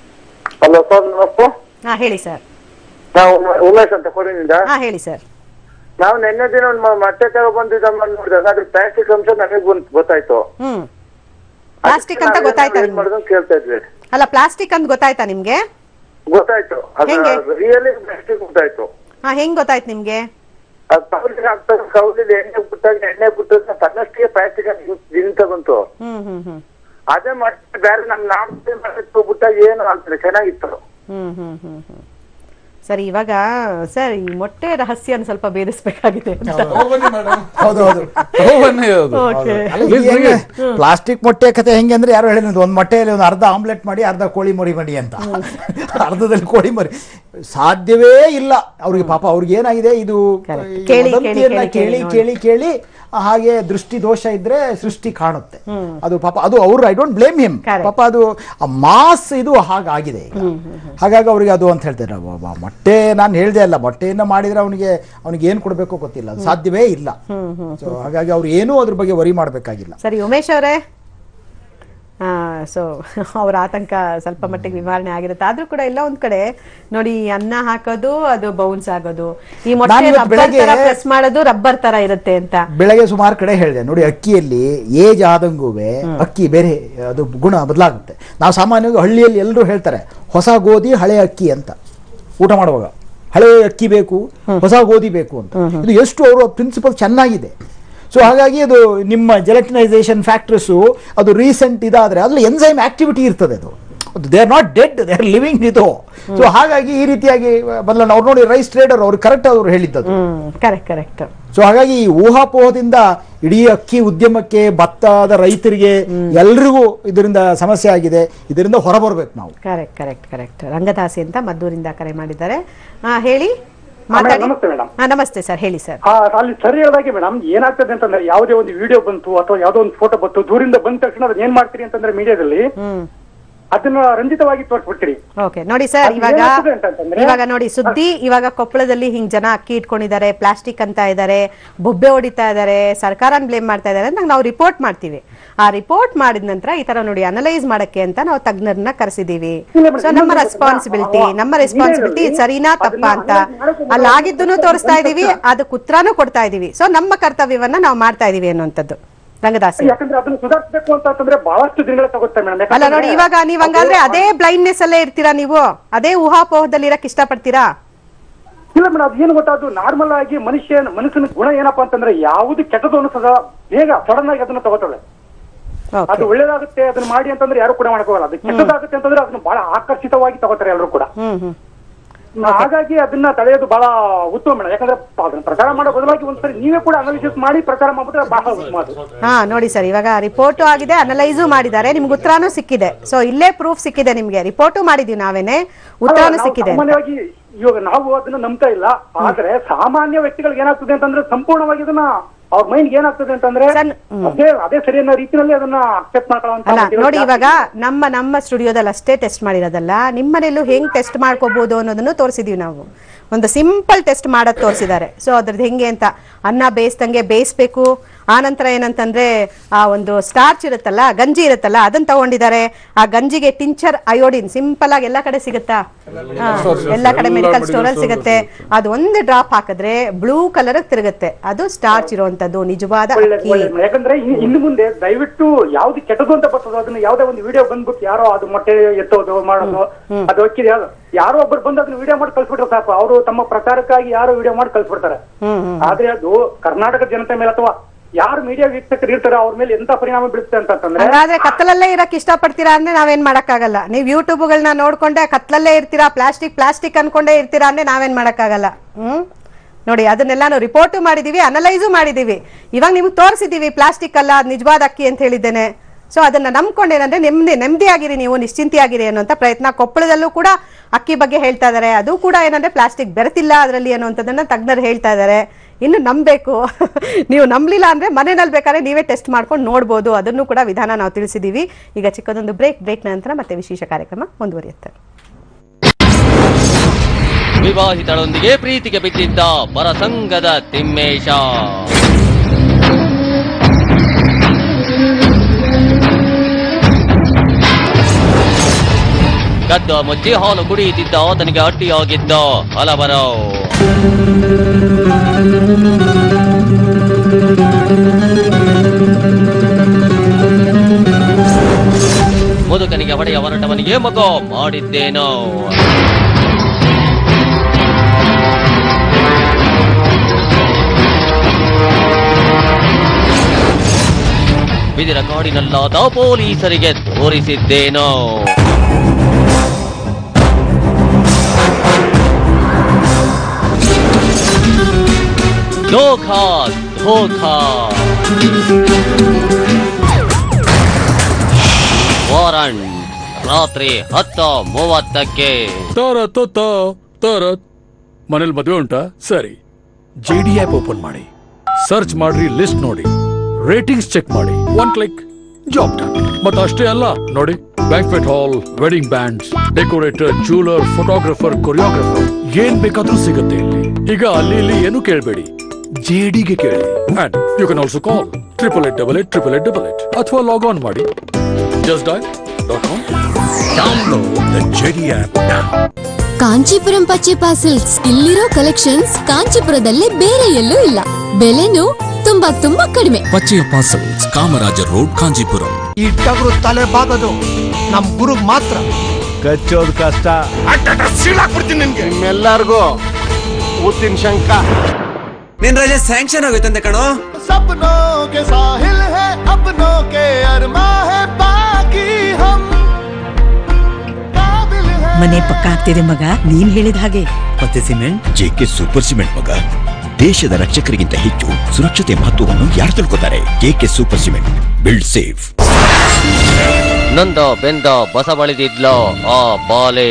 S6: ಹಲೋ ಸರ್ ನಮಸ್ತೆ
S1: ಹಾ ಹೇಳಿ ಸರ್
S6: ನಾವು ಉಮೇಶ್ ಅಂತ ಕೊಡಿನಿಂದ
S1: ಹಾ ಹೇಳಿ ಸರ್
S6: ನಾವು ನಿನ್ನೆ ದಿನ ಒಂದು ಮೊಟ್ಟೆ ತಗೊಬಂದಿದ್ದ ನೋಡಿದಾಗ ಅದು ಪ್ಲಾಸ್ಟಿಕ್ ಅಂಶ ನನಗೆ ಗೊತ್ತಾಯ್ತು
S1: ಹ್ಮ್ ಪ್ಲಾಸ್ಟಿಕ್ ಅಂತ ಗೊತ್ತಾಯ್ತಾ
S6: ಏನ್
S1: ನಿಮ್ಗೆ
S6: ಮಾಡೋದು ಅಂತ ಕೇಳ್ತಾ ಇದ್ವಿ
S1: ಅಲ್ಲ ಪ್ಲಾಸ್ಟಿಕ್ ಅಂತ ಗೊತ್ತಾಯ್ತಾ ನಿಮ್ಗೆ
S6: ಗೊತ್ತಾಯ್ತು ಅದು
S1: ಹೆಂಗೆ?
S6: ರಿಯಲಿ ಪ್ಲಾಸ್ಟಿಕ್ ಗೊತ್ತಾಯ್ತು
S1: ಹಾ ಹೆಂಗ್ ಗೊತ್ತಾಯ್ತು ನಿಮ್ಗೆ
S6: ಅದು ಕೌಲಿಗೆ ಹಾಕ್ತಾರೆ ಕೌಲಿಗೆ ಎಣ್ಣೆ ಬಿಟ್ಟಾಗ ಎಣ್ಣೆ ಬಿಟ್ಟು ತನ್ನಷ್ಟಿಗೆ ಪ್ಲಾಸ್ಟಿಕ್ ನಿಂತ ಬಂತು
S1: ಹ್ಮ್ ಹ್ಮ್ ಹ್ಮ್
S6: ಅದೇ ಮತ್ತೆ ಬೇರೆ ನಮ್ ನಾವು ಬಿಟ್ಟಾಗ ಏನು ಆಗ್ತದೆ ಚೆನ್ನಾಗಿತ್ತು
S1: ಹ್ಮ್ ಹ್ಮ್ ಹ್ಮ್ ಹ್ಮ್ ಸರಿ ಇವಾಗ ಸರ್ ಈ ಮೊಟ್ಟೆ ರಹಸ್ಯನ ಸ್ವಲ್ಪ ಭೇದಿಸ್ಬೇಕಾಗಿದೆ ಅಂತ
S5: ಹೌದು ಹೌದು
S4: ತಗೊಬನ್ನಿ ಅದು
S1: Okay.
S5: ಅಲ್ಲ,
S4: Please
S5: ಇದು
S4: bring
S5: ಹೆಂಗೆ?
S4: it.
S5: ಪ್ಲಾಸ್ಟಿಕ್ ಮೊಟ್ಟೆ ಕತೆ ಹೆಂಗೆ ಅಂದ್ರೆ ಯಾರು ಹೇಳಿದ್ರು ಒಂದು ಮೊಟ್ಟೆಯಲ್ಲಿ ಒಂದು ಅರ್ಧ ಆಮ್ಲೆಟ್ ಮಾಡಿ ಅರ್ಧ ಕೋಳಿ ಮರಿ ಮಾಡಿ ಅಂತ ಅರ್ಧದಲ್ಲಿ ಕೋಳಿ ಮರಿ ಸಾಧ್ಯವೇ ಇಲ್ಲ ಅವ್ರಿಗೆ ಪಾಪ ಅವ್ರಿಗೆ ಏನಾಗಿದೆ ಇದು
S1: Correct.
S5: ಈ
S1: ಕೇಳಿ,
S5: ವದಂತಿಯನ್ನ
S1: ಕೇಳಿ, ಕೇಳಿ,
S5: ಕೇಳಿ ಕೇಳಿ ಕೇಳಿ ಹಾಗೆ ದೃಷ್ಟಿ ದೋಷ ಇದ್ರೆ ಸೃಷ್ಟಿ ಕಾಣುತ್ತೆ ಅದು ಪಾಪ ಅದು ಅವ್ರು I don't blame him
S1: Correct.
S5: ಪಾಪ ಅದು ಮಾಸ್ ಇದು ಹಾಗಾಗಿದೆ ಈಗ ಹಾಗಾಗಿ ಅವ್ರಿಗೆ ಅದು ಅಂತ ಹೇಳ್ತಾರೆ ಅಬ್ಬಾ, ಅಬ್ಬಾ, ಮೊಟ್ಟೆ ನಾನು ಹೇಳ್ದೆ ಅಲ್ಲ ಮೊಟ್ಟೆಯನ್ನ ಮಾಡಿದ್ರೆ ಅವನಿಗೆ ಅವನಿಗೆ ಏನು ಕೊಡಬೇಕು ಗೊತ್ತಿಲ್ಲ ಅದು ಸಾಧ್ಯವೇ ಇಲ್ಲ ಸೊ ಹಾಗಾಗಿ ಅವ್ರು ಏನೂ ಅದ್ರ ಬಗ್ಗೆ ವರಿ ಮಾಡಬೇಕಾಗಿಲ್ಲ
S1: ಸರಿ ಉಮೇಶ್ ಅವರೇ ಸೊ ಅವ್ರ ಆತಂಕ ಸ್ವಲ್ಪ ಮಟ್ಟಿಗೆ ನಿವಾರಣೆ ಆಗಿರುತ್ತೆ ಆದ್ರೂ ಕೂಡ ಎಲ್ಲ ಒಂದ್ ಕಡೆ ನೋಡಿ ಈ ಅನ್ನ ಹಾಕೋದು ಅದು ಬೌನ್ಸ್ ಆಗೋದು ಈ ಮೊಟ್ಟೆ
S5: ನಾನು ಇವತ್ತು
S1: ರಬ್ಬರ್
S5: ಬೆಳಗ್ಗೆ-
S1: ತರ ಪ್ರೆಸ್ ಮಾಡೋದು ರಬ್ಬರ್ ತರ ಇರುತ್ತೆ ಅಂತ
S5: ಬೆಳಗ್ಗೆ ಸುಮಾರು ಕಡೆ ಹೇಳಿದೆ ನೋಡಿ ಅಕ್ಕಿಯಲ್ಲಿ ಏಜ್ ಆದಂಗೂವೆ ಅಕ್ಕಿ ಬೇರೆ ಅದು ಗುಣ ಬದಲಾಗುತ್ತೆ ನಾವು ಸಾಮಾನ್ಯವಾಗಿ ಹಳ್ಳಿಯಲ್ಲಿ ಎಲ್ಲರೂ ಹೇಳ್ತಾರೆ ಹೊಸ ಗೋಧಿ ಹಳೆ ಅಕ್ಕಿ ಅಂತ ಊಟ ಮಾಡುವಾಗ ಹಳೆ ಅಕ್ಕಿ ಬೇಕು ಹೊಸ ಗೋಧಿ ಬೇಕು ಅಂತ ಇದು ಎಷ್ಟು ಅವರು ಪ್ರಿನ್ಸಿಪಲ್ ಚೆನ್ನಾಗಿದೆ ಸೊ ಹಾಗಾಗಿ ಅದು ನಿಮ್ಮ ಜೆಲಟಿನೈಸೇಷನ್ ಫ್ಯಾಕ್ಟ್ರೀಸು ಅದು ರೀಸೆಂಟ್ ಇದಾದ್ರೆ ಅದ್ರಲ್ಲಿ ಎನ್ಸೈಮ್ ಆಕ್ಟಿವಿಟಿ ಇರ್ತದೆ ಅದು they are not dead they are living ಇದು ಸೊ ಹಾಗಾಗಿ ಈ ರೀತಿಯಾಗಿ ಬದಲ ಅವ್ರು ನೋಡಿ ರೈಸ್ ಟ್ರೇಡರ್ ಅವ್ರು ಕರೆಕ್ಟ್ ಅವರು ಹೇಳಿದ್ದದು
S1: ಹ್ಮ್ ಕರೆಕ್ಟ್ ಕರೆಕ್ಟ್
S5: ಸೊ ಹಾಗಾಗಿ ಈ ಊಹಾಪೋಹದಿಂದ ಇಡೀ ಅಕ್ಕಿ ಉದ್ಯಮಕ್ಕೆ ಭತ್ತದ ರೈತರಿಗೆ ಎಲ್ರಿಗೂ ಇದರಿಂದ ಸಮಸ್ಯೆ ಆಗಿದೆ ಇದರಿಂದ ಹೊರಬರ್ಬೇಕು ನಾವು
S1: ಕರೆಕ್ಟ್ ಕರೆಕ್ಟ್ ಕರೆಕ್ಟ್ ರಂಗದಾಸಿ ಅಂತ ಮದ್ದೂರಿಂದ ಕರೆ ಮಾಡಿದ್ದಾರೆ ಹಾ ಹೇಳಿ ಮಾತಾಡಿ
S7: ನಮಸ್ತೆ ಮೇಡಮ್
S1: ಹಾ ನಮಸ್ತೆ ಸರ್ ಹೇಳಿ ಸರ್
S7: ಆ, ಅಲ್ಲಿ ಸರಿ ಹೇಳಿದಾಗೆ ಮೇಡಮ್ ಏನಾಗ್ತದೆ ಅಂತಂದ್ರೆ ಯಾವುದೇ ಒಂದು ವಿಡಿಯೋ ಬಂತು ಅಥವಾ ಯಾವುದೋ ಒಂದು ಫೋಟೋ ಬಂತು ದೂರಿಂದ ಬಂದ ತಕ್ಷಣ ಅದನ್ನ ಏನ್ ಮಾಡ್ತೀರಿ ಅಂತಂದ್ರೆ ಮೀಡಿಯಾದಲ್ಲಿ
S1: ಹ್ಮ್
S7: ಅದನ್ನ ರಂಜಿತವಾಗಿ ತೋರಿಸ್ಬಿಡ್ತೀರಿ
S1: ಓಕೆ ನೋಡಿ ಸರ್
S7: ಅದು
S1: ಇವಾಗ
S7: ಏನಾಗ್ತದೆ ಅಂತಂತಂದ್ರೆ-
S1: ಇವಾಗ ನೋಡಿ ಸುದ್ದಿ ಇವಾಗ ಕೊಪ್ಪಳದಲ್ಲಿ ಹಿಂಗ್ ಜನ ಅಕ್ಕಿ ಇಟ್ಕೊಂಡಿದ್ದಾರೆ ಪ್ಲಾಸ್ಟಿಕ್ ಅಂತ ಇದ್ದಾರೆ ಬೊಬ್ಬೆ ಹೊಡಿತಾ ಇದ್ದಾರೆ ಸರ್ಕಾರನ ಬ್ಲೇಮ್ ಮಾಡ್ತಾ ಇದ್ದಾರೆ ಅಂತ ನಾವು ರಿಪೋರ್ಟ್ ಮಾಡ್ತೀವಿ ಆ ರಿಪೋರ್ಟ್ ಮಾಡಿದ ನಂತರ ಈ ತರ ನೋಡಿ ಅನಲೈಸ್ ಮಾಡಕ್ಕೆ ಅಂತ ನಾವು ತಜ್ಞರನ್ನ ಕರೆಸಿದೀವಿ
S7: ಇಲ್ಲ ಮೇಡಮ್,
S1: ಸೊ ನಮ್ಮ
S7: ಇನ್ನೊಂದು
S1: ರೆಸ್ಪಾನ್ಸಿಬಿಲಿಟಿ
S7: ಗೊತ್ತಾ?
S1: ನಮ್ಮ
S7: ಆ,
S1: ರೆಸ್ಪಾನ್ಸಿಬಿಲಿಟಿ
S7: ಇದರಲ್ಲಿ
S1: ಸರಿನಾ ತಪ್ಪಾ ಅಂತ
S7: ಅದನ್ನ analyze
S1: ಅಲ್ಲಿ
S7: ಮಾಡೋದು
S1: ಆಗಿದ್ದನ್ನು ತೋರಿಸ್ತಾ ಇದೀವಿ ಅದಕ್ಕೆ ಉತ್ತರನೂ ಕೊಡ್ತಾ ಇದೀವಿ ಸೊ ನಮ್ಮ ಕರ್ತವ್ಯವನ್ನ ನಾವು ಮಾಡ್ತಾ ಇದೀವಿ ಅನ್ನುವಂಥದ್ದು ರಂಗದಾಸಿ
S7: ಯಾಕಂದ್ರೆ ಅದನ್ನ ಸುಧಾರಿಸಬೇಕು ಅಂತ ಅಂತಂದ್ರೆ ಬಹಳಷ್ಟು ದಿನಗಳ ತಗುತ್ತೆ ಮೇಡಮ್
S1: ಅಲ್ಲ ನೋಡಿ ಇವಾಗ ನೀವ್ ಹಂಗಾದ್ರೆ ಅದೇ ಬ್ಲೈಂಡ್ನೆಸ್ ಅಲ್ಲೇ ಇರ್ತೀರಾ ನೀವು ಅದೇ ಊಹಾಪೋಹದಲ್ಲಿ ಇರಕ್ ಇಷ್ಟಪಡ್ತೀರಾ
S7: ಇಲ್ಲ ಮೇಡಮ್ ಅದು ಏನು ಗೊತ್ತಾ ಅದು ನಾರ್ಮಲ್ ಆಗಿ ಮನುಷ್ಯ ಮನುಷ್ಯನ ಗುಣ ಏನಪ್ಪಾ ಅಂತಂದ್ರೆ ಯಾವುದು ಕೆಟ್ಟದು ಅನಿಸದ ಬೇಗ ಸಡನ್ ಆಗಿ ಅದನ್ನ ತಗೋತಾಳೆ ಅದು
S1: ಓಕೆ
S7: ಒಳ್ಳೇದಾಗುತ್ತೆ ಅದನ್ನ ಮಾಡಿ ಅಂತಂದ್ರೆ ಯಾರು ಕೂಡ ಮಾಡಕೋಗಲ್ಲ ಅದು ಕೆಟ್ಟದಾಗುತ್ತೆ ಅಂತಂದ್ರೆ ಅದನ್ನ ಬಹಳ ಆಕರ್ಷಿತವಾಗಿ ತಗೋತಾರೆ ಎಲ್ಲರೂ ಕೂಡ
S1: ಹ್ಮ್ ಹ್ಮ್
S7: ಹಾಗಾಗಿ ಅದನ್ನ ತಡೆಯೋದು ಬಹಳ ಉತ್ತಮ ಮೇಡಮ್ ಯಾಕಂದ್ರೆ ಅದನ್ನ ಪ್ರಚಾರ ಮಾಡೋ ಬದಲಾಗಿ ಒಂದ್ಸರಿ ನೀವೇ ಕೂಡ ಅನಾಲಿಸಿಸ್ ಮಾಡಿ ಪ್ರಚಾರ ಮಾಡ್ಬಿಟ್ರೆ ಬಹಳ ಉತ್ತಮ ಅದು
S1: ಹಾ ನೋಡಿ ಸರ್ ಇವಾಗ ರಿಪೋರ್ಟು ಆಗಿದೆ ಅನಲೈಸು ಮಾಡಿದ್ದಾರೆ ನಿಮ್ಗೆ ಉತ್ತರಾನು ಸಿಕ್ಕಿದೆ ಸೊ ಇಲ್ಲೇ ಪ್ರೂಫ್ ಸಿಕ್ಕಿದೆ ನಿಮ್ಗೆ ರಿಪೋರ್ಟು ಮಾಡಿದೀವಿ ನಾವೇನೆ ಉತ್ತರಾನು
S7: ಅಲ್ಲ, ನಾವು
S1: ಸಿಕ್ಕಿದೆ ಅಂತ.
S7: ಸಾಮಾನ್ಯವಾಗಿ ಇವಾಗ ನಾವು ಅದನ್ನ ನಂಬ್ತಾ ಇಲ್ಲ ಆದ್ರೆ ಸಾಮಾನ್ಯ ವ್ಯಕ್ತಿಗಳಿಗೆ ಏನಾಗ್ತದೆ ಅಂತಂದ್ರೆ ಸಂಪೂರ್ಣವಾಗಿ ಇದನ್ನ ಅವ್ರ ಮೈಂಡ್ ಏನಾಗ್ತದೆ ಅಂತಂದ್ರೆ
S1: ಸಣ್ಣ- ಹ್ಮ್.
S7: ಅದೇ ಅದೇ ಸರಿ ಅನ್ನೋ ರೀತಿಯಲ್ಲಿ ಅದನ್ನ ಅಕ್ಸೆಪ್ಟ್ ಮಾಡ್ಕೊಳ್ಳೋ
S1: ಅಲ್ಲ ನೋಡಿ ಇವಾಗ ನಮ್ಮ ನಮ್ಮ ಸ್ಟುಡಿಯೋದಲ್ಲಿ ಅಷ್ಟೇ ಟೆಸ್ಟ್ ಮಾಡಿರೋದಲ್ಲ ನಿಮ್ಮನೇಲೂ ಹೆಂಗ್ ಟೆಸ್ಟ್ ಮಾಡ್ಕೋಬಹುದು ಅನ್ನೋದನ್ನು ತೋರಿಸಿದೀವಿ ನಾವು ಒಂದು ಸಿಂಪಲ್ ಟೆಸ್ಟ್ ಮಾಡೋದು ತೋರಿಸಿದ್ದಾರೆ ಸೊ ಅದ್ರದ್ದು ಹೆಂಗೆ ಅಂತ ಅನ್ನ ಬೇಯಿಸ್ದಂಗೆ ಬೇಯಿಸ್ಬೇಕು ಆನಂತರ ಏನಂತಂದ್ರೆ ಆ ಒಂದು ಸ್ಟಾರ್ಚ್ ಇರುತ್ತಲ್ಲ ಗಂಜಿ ಇರುತ್ತಲ್ಲ ಅದನ್ನ ತಗೊಂಡಿದ್ದಾರೆ ಆ ಗಂಜಿಗೆ ಟಿಂಚರ್ ಅಯೋಡಿನ್ ಸಿಂಪಲ್ ಆಗಿ ಎಲ್ಲ ಕಡೆ ಸಿಗುತ್ತಾ ಹಾ, ಎಲ್ಲ ಕಡೆ
S4: ಎಲ್ಲ
S1: ಮೆಡಿಕಲ್
S4: medical
S1: ಸ್ಟೋರ್ ಅಲ್ಲಿ
S4: store
S1: ಸಿಗುತ್ತೆ ಅದು ಒಂದು ಡ್ರಾಪ್ ಹಾಕಿದ್ರೆ ಬ್ಲೂ ಕಲರ್ ತಿರುಗುತ್ತೆ ಅದು ಸ್ಟಾರ್ಚ್ ಇರುವಂತದ್ದು ನಿಜವಾದ
S7: ಒಳ್ಳೆ
S1: ಅಕ್ಕಿ
S7: ಒಳ್ಳೆ ಯಾಕಂದ್ರೆ ಇನ್- ಇನ್ನು ಮುಂದೆ ದಯವಿಟ್ಟು ಯಾವ್ದು ಕೆಟ್ಟದು ಅಂತ ಬರ್ತದೋ ಅದನ್ನ ಯಾವ್ದೇ ಒಂದು ವಿಡಿಯೋ ಬಂದ್ಬಿಟ್ಟು ಯಾರೋ ಅದು ಮೊಟ್ಟೆ ಎತ್ತೋದು ಮಾಡೋದು ಅದು ಅಕ್ಕಿ ಯಾವ್ದು ಯಾರೋ ಒಬ್ರು ಬಂದು ಅದನ್ನ ವಿಡಿಯೋ ಮಾಡಿ ಕಳ್ಸ್ಬಿಟ್ರೆ ಸಾಕು ಅವರು ತಮ್ಮ ಪ್ರಚಾರಕ್ಕಾಗಿ ಯಾರೋ ವಿಡಿಯೋ ಮಾಡಿ ಕಳ್ಸ್ಬಿಡ್ತಾರೆ
S1: ಹ್ಮ್ ಹ್ಮ್
S7: ಆದ್ರೆ ಅದು ಕರ್ನಾಟಕ ಜನತೆ ಮೇಲೆ ಅಥವಾ ಯಾರು ಮೀಡಿಯಾ ವೀಕ್ಷಕರು ಇರ್ತಾರೆ ಅವ್ರ ಮೇಲೆ ಎಂತ ಪರಿಣಾಮ ಬೀಳುತ್ತೆ ಅಂತಂದ್ರೆ
S1: ಹಾಗಾದ್ರೆ ಕತ್ತಲಲ್ಲೇ ಇರಕ್ ಇಷ್ಟಪಡ್ತೀರಾ ಅಂದ್ರೆ ನಾವೇನ್ ಮಾಡಕ್ಕಾಗಲ್ಲ ನೀವು ಯೂಟ್ಯೂಬ್ಗಳನ್ನ ನೋಡ್ಕೊಂಡೆ ಕತ್ಲಲ್ಲೇ ಇರ್ತೀರಾ ಪ್ಲಾಸ್ಟಿಕ್ ಪ್ಲಾಸ್ಟಿಕ್ ಅನ್ಕೊಂಡೇ ಇರ್ತೀರಾ ಅಂದ್ರೆ ನಾವೇನ್ ಮಾಡಕ್ಕಾಗಲ್ಲ ಹ್ಮ್ ನೋಡಿ ಅದನ್ನೆಲ್ಲಾನು ರಿಪೋರ್ಟು ಮಾಡಿದೀವಿ ಅನಲೈಸು ಮಾಡಿದೀವಿ ಇವಾಗ ನಿಮ್ಗೆ ತೋರಿಸಿದೀವಿ ಪ್ಲಾಸ್ಟಿಕ್ ಅಲ್ಲ ಅದ್ ನಿಜವಾದ ಅಕ್ಕಿ ಅಂತ ಹೇಳಿದ್ದೇನೆ ಸೊ ಅದನ್ನ ನಂಬ್ಕೊಂಡೇನಂದ್ರೆ ನೆಮ್ಮದಿ ನೆಮ್ಮದಿಯಾಗಿರಿ ನೀವು ನಿಶ್ಚಿಂತೆಯಾಗಿರಿ ಅನ್ನುವಂಥ ಪ್ರಯತ್ನ ಕೊಪ್ಪಳದಲ್ಲೂ ಕೂಡ ಅಕ್ಕಿ ಬಗ್ಗೆ ಹೇಳ್ತಾ ಇದ್ದಾರೆ ಅದು ಕೂಡ ಏನಂದ್ರೆ ಪ್ಲಾಸ್ಟಿಕ್ ಬೆರೆತಿಲ್ಲ ಅದರಲ್ಲಿ ಅನ್ನುವಂಥದ್ದನ್ನ ತಜ್ಞರು ಹೇಳ್ತಾ ಇದ್ದಾರೆ ಇನ್ನು ನಂಬಬೇಕು ನೀವು ನಂಬಲಿಲ್ಲ ಅಂದ್ರೆ ಮನೆಯಲ್ಲಿ ಬೇಕಾದ್ರೆ ನೀವೇ ಟೆಸ್ಟ್ ಮಾಡ್ಕೊಂಡು ನೋಡ್ಬೋದು ಅದನ್ನು ಕೂಡ ವಿಧಾನ ನಾವು ತಿಳಿಸಿದೀವಿ ಈಗ ಚಿಕ್ಕದೊಂದು ಬ್ರೇಕ್ ಬ್ರೇಕ್ ನಂತರ ಮತ್ತೆ ವಿಶೇಷ ಕಾರ್ಯಕ್ರಮ ಮುಂದುವರಿಯುತ್ತೆ
S8: ವಿವಾಹಿತಳೊಂದಿಗೆ ಪ್ರೀತಿಗೆ ಬಿದ್ದಿದ್ದ ಪರಸಂಗದ ತಿಮ್ಮೇಶ ಗದ್ದ ಮುಚ್ಚಿ ಹಾಲು ಕುಡಿಯುತ್ತಿದ್ದ ಆತನಿಗೆ ಅಡ್ಡಿಯಾಗಿದ್ದ ಹಲವರು ಮುದುಕನಿಗೆ ಹೊಡೆಯ ಹೊರಟವನಿಗೆ ಮಗ ಮಾಡಿದ್ದೇನೋ ಬಿದಿರ ಕಾಡಿನಲ್ಲಾದ ಪೊಲೀಸರಿಗೆ ತೋರಿಸಿದ್ದೇನೋ ಧೋಖಾ ಧೋಖಾ ವಾರಂಟ್ ರಾತ್ರಿ ಹತ್ತು ಮೂವತ್ತಕ್ಕೆ
S9: ತಾರ ತೊತ್ತ ತಾರ ಮನೇಲಿ ಮದುವೆ ಉಂಟಾ ಸರಿ ಜೆ ಡಿ ಆಪ್ ಓಪನ್ ಮಾಡಿ ಸರ್ಚ್ ಮಾಡ್ರಿ ಲಿಸ್ಟ್ ನೋಡಿ ರೇಟಿಂಗ್ಸ್ ಚೆಕ್ ಮಾಡಿ ಒನ್ ಕ್ಲಿಕ್ ಜಾಬ್ ಡನ್ ಮತ್ತೆ ಅಷ್ಟೇ ಅಲ್ಲ ನೋಡಿ banquet hall wedding bands decorator jeweller photographer choreographer ಏನ್ ಬೇಕಾದ್ರೂ ಸಿಗುತ್ತೆ ಇಲ್ಲಿ ಈಗ ಅಲ್ಲಿ ಇಲ್ಲಿ ಏನು ಕೇಳಬೇಡಿ ಜೆಡಿಗೆ ಕೇಳಿ and you can also call triple eight double eight triple eight double eight ಅಥವಾ ಲಾಗ್ ಆನ್ ಮಾಡಿ just dial dot com
S10: Kanchipuram Pachaiyappa silks ಇಲ್ಲಿರೋ ಕಲೆಕ್ಷನ್ಸ್ ಕಾಂಚೀಪುರದಲ್ಲಿ ಬೇರೆ ಎಲ್ಲೂ ಇಲ್ಲ ಬೆಲೆನೂ ತುಂಬಾ ತುಂಬಾ ಕಡಿಮೆ
S11: ಪಚ್ಚೆಯಪ್ಪ ಸಿಲ್ಕ್ಸ್ ಕಾಮರಾಜ ರೋಡ್ ಕಾಂಜೀಪುರಂ
S12: ಈ ಟಗರು ತಲೆ ಬಾಗೋದು ನಮ್ ಗುರುಗ್ ಮಾತ್ರ
S13: ಕಚ್ಚೋದು ಕಷ್ಟ
S12: ನಿಮ್ಮೆಲ್ಲರಿಗೂ ಊತಿನ ಶಂಕ
S14: ನಿನ್ ರಜೆ ಸ್ಯಾಂಕ್ಷನ್ ಆಗೋಯ್ತಂತೆ ಕಣೋ
S15: सपनों के साहिल है अपनों के अरमा है बाकी हम काबिल है
S16: ಮನೆ ಪಕ್ಕ ಆಗ್ತಿದೆ ಮಗ ನೀನ್ ಹೇಳಿದ ಹಾಗೆ
S14: ಮತ್ತೆ ಸಿಮೆಂಟ್
S17: ಜೆಕೆ ಸೂಪರ್ ಸಿಮೆಂಟ್ ಮಗ ದೇಶದ ರಕ್ಷಕರಿಗಿಂತ ಹೆಚ್ಚು ಸುರಕ್ಷತೆ ಮಹತ್ವವನ್ನು ಯಾರು ತಿಳ್ಕೊತಾರೆ JK super cement build safe
S8: ನೊಂದ ಬೆಂದ ಬಸವಳಿದಿದ್ಲೋ ಆ ಬಾಲೆ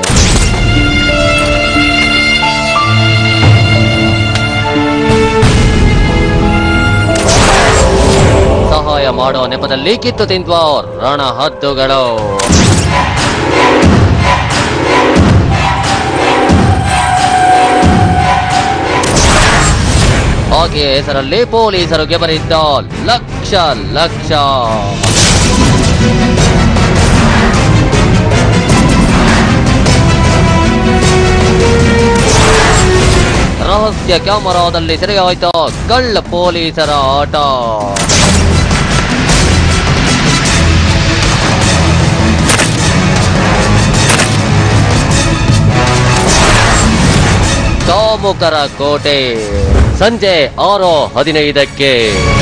S8: ಸಹಾಯ ಮಾಡೋ ನೆಪದಲ್ಲಿ ಕಿತ್ತು ತಿಂದ್ವ ರಣ ಹದ್ದುಗಳು ಆಕೆಯ ಹೆಸರಲ್ಲಿ ಪೊಲೀಸರು ಗೆಬರಿದ್ದ ಲಕ್ಷ ಲಕ್ಷ ರಹಸ್ಯ ಕ್ಯಾಮರಾದಲ್ಲಿ ಸೆರೆಯಾಯ್ತ ಕಳ್ಳ ಪೊಲೀಸರ ಆಟ ಕಾಮುಕರ ಕೋಟೆ ಸಂಜೆ ಆರು ಹದಿನೈದಕ್ಕೆ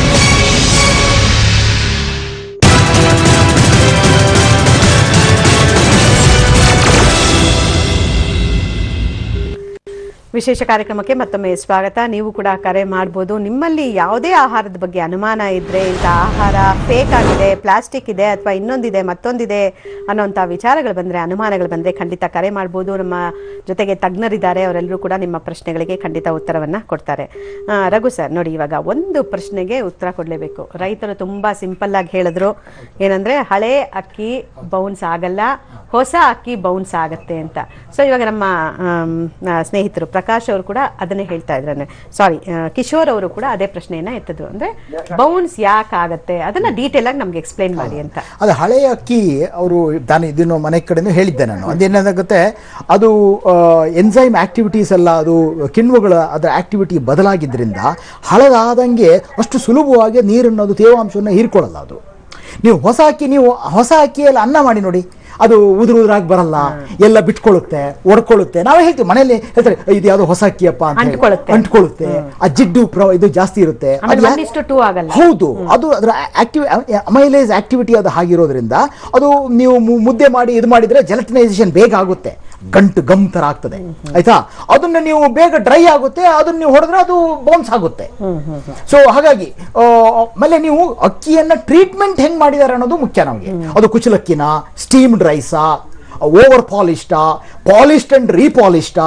S1: ವಿಶೇಷ ಕಾರ್ಯಕ್ರಮಕ್ಕೆ ಮತ್ತೊಮ್ಮೆ ಸ್ವಾಗತ ನೀವು ಕೂಡ ಕರೆ ಮಾಡ್ಬೋದು ನಿಮ್ಮಲ್ಲಿ ಯಾವುದೇ ಆಹಾರದ ಬಗ್ಗೆ ಅನುಮಾನ ಇದ್ರೆ ಇಂಥ ಆಹಾರ ಫೇಕ್ ಆಗಿದೆ ಪ್ಲಾಸ್ಟಿಕ್ ಇದೆ ಅಥವಾ ಇನ್ನೊಂದಿದೆ ಮತ್ತೊಂದಿದೆ ಅನ್ನೋಂಥ ವಿಚಾರಗಳು ಬಂದರೆ ಅನುಮಾನಗಳು ಬಂದರೆ ಖಂಡಿತ ಕರೆ ಮಾಡ್ಬೋದು ನಮ್ಮ ಜೊತೆಗೆ ತಜ್ಞರಿದ್ದಾರೆ ಅವರೆಲ್ಲರೂ ಕೂಡ ನಿಮ್ಮ ಪ್ರಶ್ನೆಗಳಿಗೆ ಖಂಡಿತ ಉತ್ತರವನ್ನು ಕೊಡ್ತಾರೆ ಆ, ರಘು ಸರ್ ನೋಡಿ ಇವಾಗ ಒಂದು ಪ್ರಶ್ನೆಗೆ ಉತ್ತರ ಕೊಡಲೇಬೇಕು ರೈತರು ತುಂಬ ಸಿಂಪಲ್ಲಾಗಿ ಹೇಳಿದ್ರು ಏನಂದರೆ ಹಳೆ ಅಕ್ಕಿ ಬೌನ್ಸ್ ಆಗಲ್ಲ ಹೊಸ ಅಕ್ಕಿ ಬೌನ್ಸ್ ಆಗತ್ತೆ ಅಂತ ಸೊ ಇವಾಗ ನಮ್ಮ ಆಮ್, ಆ, ಸ್ನೇಹಿತರು ಪ್ರಕಾಶ್ ಅವರು ಕೂಡ ಅದನ್ನೇ ಹೇಳ್ತಾ ಇದ್ರೆ ಸಾರಿ ಕಿಶೋರ್ ಅವರು ಕೂಡ ಅದೇ ಪ್ರಶ್ನೆಯನ್ನ ಎತ್ತಿದ್ರು ಅಂದ್ರೆ ಬೌನ್ಸ್ ಯಾಕೆ ಆಗತ್ತೆ ಅದನ್ನ ಡೀಟೇಲ್ ಆಗಿ ನಮ್ಗೆ ಎಕ್ಸ್ಪ್ಲೈನ್ ಮಾಡಿ ಅಂತ
S5: ಅದು ಹಳೆಯ ಅಕ್ಕಿ ಅವರು ನಾನು ಇದನ್ನು ಮನೆ ಕಡೆನೂ ಹೇಳಿದ್ದೆ ನಾನು ಅದೇನಾಗುತ್ತೆ ಅದು ಎನ್ಸೈಮ್ ಆಕ್ಟಿವಿಟೀಸ್ ಎಲ್ಲ ಅದು ಕಿಣ್ವಗಳ ಅದರ ಆಕ್ಟಿವಿಟಿ ಬದಲಾಗಿದ್ದರಿಂದ ಹಳದಾದಂಗೆ ಅಷ್ಟು ಸುಲಭವಾಗಿ ನೀರನ್ನು ಅದು ತೇವಾಂಶವನ್ನು ಹೀರ್ಕೊಳ್ಳಲ್ಲ ಅದು ನೀವು ಹೊಸ ಅಕ್ಕಿ ನೀವು ಹೊಸ ಅಕ್ಕಿಯಲ್ಲಿ ಅನ್ನ ಮಾಡಿ ನೋಡಿ ಅದು ಉದುರು ಉದುರಾಗಿ ಬರಲ್ಲ ಎಲ್ಲ ಬಿಟ್ಕೊಳ್ಳುತ್ತೆ ಒಡ್ಕೊಳ್ಳುತ್ತೆ ನಾವೇ ಹೇಳ್ತೀವಿ ಮನೆಯಲ್ಲಿ ಹೇಳ್ತಾರೆ ಇದು ಯಾವ್ದೋ ಹೊಸ ಅಕ್ಕಿಯಪ್ಪ ಅಂತ ಹೇಳಿ.
S1: ಅಂಟ್ಕೊಳ್ಳುತ್ತೆ.
S5: ಅಂಟ್ಕೊಳ್ಳುತ್ತೆ ಆ ಜಿಡ್ಡು ಪ್ರ- ಇದು ಜಾಸ್ತಿ ಇರುತ್ತೆ
S1: ಆಮೇಲೆ
S5: ಅದು ಯಾ-
S1: ಒನ್ ಇಷ್ಟು ಟೂ ಆಗಲ್ಲ
S5: ಹೌದು ಅದು ಅದರ ಆಕ್ಟಿವ್ ಅಮೈಲೇಸ್ ಆಕ್ಟಿವಿಟಿ ಅದು ಹಾಗಿರೋದ್ರಿಂದ ಅದು ನೀವು ಮು- ಮುದ್ದೆ ಮಾಡಿ ಇದು ಮಾಡಿದ್ರೆ ಜೆಲಟಿನೈಸೇಷನ್ ಬೇಗ ಆಗುತ್ತೆ ಗಂಟು ಗಮ್ ತರ ಆಗ್ತದೆ ಆಯ್ತಾ ಅದನ್ನ ನೀವು ಬೇಗ ಡ್ರೈ ಆಗುತ್ತೆ ಅದನ್ನ ನೀವು ಹೊಡೆದ್ರೆ ಅದು ಬೌನ್ಸ್ ಆಗುತ್ತೆ ಸೊ ಹಾಗಾಗಿ ಆ, ಆಮೇಲೆ ನೀವು ಅಕ್ಕಿಯನ್ನ ಟ್ರೀಟ್ಮೆಂಟ್ ಹೆಂಗ್ ಮಾಡಿದ್ದಾರೆ ಅನ್ನೋದು ಮುಖ್ಯ ನಮಗೆ ಅದು ಕುಚಲಕ್ಕಿನ ಸ್ಟೀಮ್ಡ್ ರೈಸಾ ಓವರ್ ಪಾಲಿಸ್ಟಾ ಪಾಲಿಸ್ಡ್ ಅಂಡ್ ರೀಪಾಲಿಸ್ಟಾ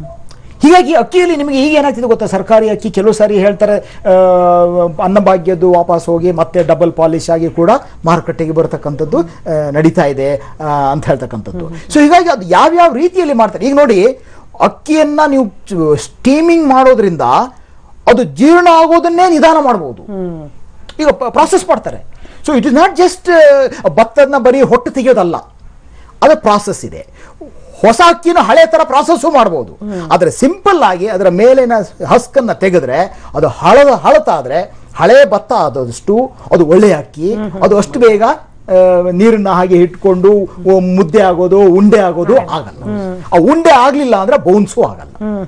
S5: ಹೀಗಾಗಿ ಅಕ್ಕಿಯಲ್ಲಿ ನಿಮಗೆ ಈಗ ಏನಾಗ್ತಿದೆ ಗೊತ್ತಾ ಸರ್ಕಾರಿ ಅಕ್ಕಿ ಕೆಲವು ಸಾರಿ ಹೇಳ್ತಾರೆ ಆ, ಅನ್ನಭಾಗ್ಯದ್ದು ವಾಪಸ್ ಹೋಗಿ ಮತ್ತೆ ಡಬಲ್ ಪಾಲಿಶ್ ಆಗಿ ಕೂಡ ಮಾರುಕಟ್ಟೆಗೆ ಬರತಕ್ಕಂಥದ್ದು ಆ, ನಡೀತಾ ಇದೆ ಆ, ಅಂತ ಹೇಳ್ತಕ್ಕಂಥದ್ದು ಸೊ ಹೀಗಾಗಿ ಅದು ಯಾವ್ಯಾವ ರೀತಿಯಲ್ಲಿ ಮಾಡ್ತಾರೆ ಈಗ ನೋಡಿ ಅಕ್ಕಿಯನ್ನ ನೀವು ಸ್ಟೀಮಿಂಗ್ ಮಾಡೋದ್ರಿಂದ ಅದು ಜೀರ್ಣ ಆಗೋದನ್ನೇ ನಿಧಾನ ಮಾಡ್ಬೋದು ಈಗ ಪ್ರಾಸೆಸ್ ಮಾಡ್ತಾರೆ so it is not just ಭತ್ತದನ್ನ ಬರೀ ಹೊಟ್ಟು ತೆಗೆಯೋದಲ್ಲ ಅದು ಪ್ರಾಸೆಸ್ ಇದೆ ಹೊಸ ಅಕ್ಕಿನ ಹಳೆ ತರ ಪ್ರಾಸೆಸ್ಸು ಮಾಡ್ಬೋದು ಆದರೆ ಸಿಂಪಲ್ ಆಗಿ ಅದರ ಮೇಲಿನ ಹಸ್ಕನ್ನ ತೆಗೆದ್ರೆ ಅದು ಹಳದ ಹಳತಾದ್ರೆ ಹಳೆ ಭತ್ತ ಆದಷ್ಟು ಅದು ಒಳ್ಳೆ ಅಕ್ಕಿ ಅದು ಅಷ್ಟು ಬೇಗ ಆ, ನೀರನ್ನ ಹಾಗೆ ಇಟ್ಕೊಂಡು ಓ, ಮುದ್ದೆ ಆಗೋದು ಉಂಡೆ ಆಗೋದು ಆಗಲ್ಲ ಆ ಉಂಡೆ ಆಗ್ಲಿಲ್ಲ ಅಂದ್ರೆ ಬೌನ್ಸು ಆಗಲ್ಲ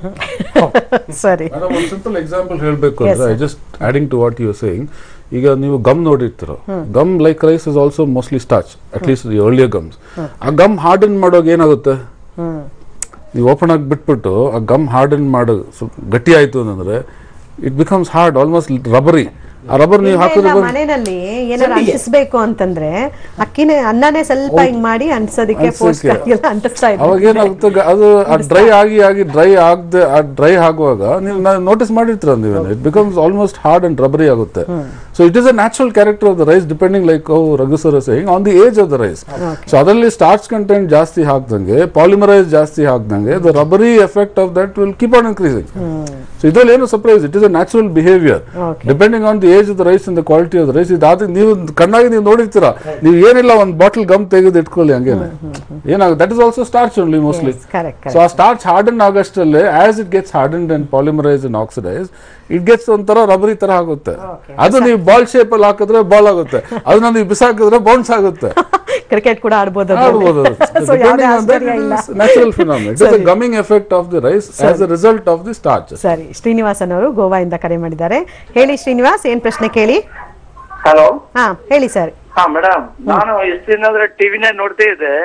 S1: ಸರಿ
S4: ಒಂದು ಸಿಂಪಲ್ ಎಕ್ಸಾಂಪಲ್ ಹೇಳಬೇಕು
S1: Yes,
S4: ಅಂದ್ರೆ I
S1: sir.
S4: Just adding to what you saying ಈಗ ನೀವು ಗಮ್ ನೋಡಿರ್ತೀರ
S1: hmm.
S4: Gum like rice is also mostly starch at least earlier gums ಆ ಗಮ್ ಹಾರ್ಡನ್ ಮಾಡೋಕೆ ಏನಾಗುತ್ತೆ
S1: ಹ್ಮ್
S4: ನೀವು ಓಪನ್ ಆಗಿ ಬಿಟ್ಬಿಟ್ಟು ಆ ಗಮ್ ಹಾರ್ಡನ್ ಮಾಡೋ ಸ್ವಲ್ಪ ಗಟ್ಟಿ ಆಯ್ತು ಅಂತಂದ್ರೆ it becomes hard almost rubbery ಆ ರಬ್ಬರ್ ನೀವು
S1: ಇಲ್ಲ,
S4: ಹಾಕಿದ್ರೆ
S1: ಇಲ್ಲ,
S4: ಬಂದು-
S1: ಮನೆಯಲ್ಲಿ ಏನಾದ್ರು
S5: ಸಂಡಿಗೆ.
S1: ಅಂಟಿಸ್ಬೇಕು ಅಂತಂದ್ರೆ ಅಕ್ಕಿನೇ ಅನ್ನನೇ ಸ್ವಲ್ಪ ಹಿಂಗ್ ಮಾಡಿ ಅಂಟಿಸೋದಕ್ಕೆ ಫೋರ್ಸ್
S4: ಅನ್ಸೋಕೆ.
S1: ಎಲ್ಲ ಅಂಟಿಸ್ತಾ
S4: ಅವಾಗ
S1: ಇದ್ರು
S4: ಏನಾಗುತ್ತೆ ಗ- ಅದು ಡ್ರೈ ಆಗಿ ಆಗಿ ಡ್ರೈ ಆಗದೆ ಆ ಡ್ರೈ ಆಗುವಾಗ ನೀವು ನೋಟಿಸ್ ಮಾಡಿರ್ತೀರ ನೀವೇನು it becomes almost hard and rubbery ಆಗುತ್ತೆ so it is a natural character of the rice depending like how Raghu sir saying on the age of the rice so ಅದರಲ್ಲಿ ಸ್ಟಾರ್ಚ್ ಕಂಟೆಂಟ್ ಜಾಸ್ತಿ ಹಾಕ್ದಂಗೆ polymerise ಜಾಸ್ತಿ ಹಾಕ್ದಂಗೆ the rubbery effect of that will keep on increasing so ಇದರಲ್ಲಿ ಏನು surprise it is a natural behaviour depending on the age of the rice and the quality of the rice ಇದಾದ ನೀವು ಕಣ್ಣಾಗಿ ನೀವು ನೋಡಿರ್ತೀರಾ ನೀವು ಏನಿಲ್ಲ ಒಂದು ಬಾಟಲ್ ಗಮ್ ತೆಗೆದು ಇಟ್ಕೊಳ್ಳಿ ಹಂಗೇನೆ ಏನಾಗುತ್ತೆ that is also starch only mostly
S1: correct,
S4: so ಆ ಸ್ಟಾರ್ಚ್ ಹಾರ್ಡನ್ ಆಗಷ್ಟಲ್ಲೇ as it gets harden and polymerise and oxidise it gets ಒಂಥರ ರಬರಿ ತರ ಆಗುತ್ತೆ ಅದು ನೀವು ಬಾಲ್ ಶೇಪ್ ಅಲ್ಲಿ ಹಾಕಿದ್ರೆ ಬಾಲ್ ಆಗುತ್ತೆ ಅದನ್ನ ನೀವು ಬಿಸಾಕಿದ್ರೆ ಬೌನ್ಸ್ ಆಗುತ್ತೆ
S1: ಕ್ರಿಕೆಟ್ ಕೂಡ ಆಡ್ಬೋದು
S4: ಆಡ್ಬೋದು
S1: ಸೊ ಯಾವುದೇ ಆಶ್ಚರ್ಯ ಇಲ್ಲ
S4: ನ್ಯಾಚುರಲ್ ಫಿನಾಮಿನಲ್ ಇಟ್ ಇಸ್
S1: ಸರಿ.
S4: Gumming effect of the rice as a result of the starch
S1: ಸರಿ ಶ್ರೀನಿವಾಸನ್ ಅವರು ಗೋವಾದಿಂದ ಕರೆ ಮಾಡಿದ್ದಾರೆ ಹೇಳಿ ಶ್ರೀನಿವಾಸ್ ಏನ್ ಪ್ರಶ್ನೆ ಕೇಳಿ
S18: ಹಲೋ
S1: ಹಾ ಹೇಳಿ ಸರ್
S18: ಹಾ ಮೇಡಮ್ ನಾನು ಎಷ್ಟು ದಿನ ಅಂದ್ರೆ ಟಿವಿನೇ ನೋಡ್ತಾ ಇದ್ದೆ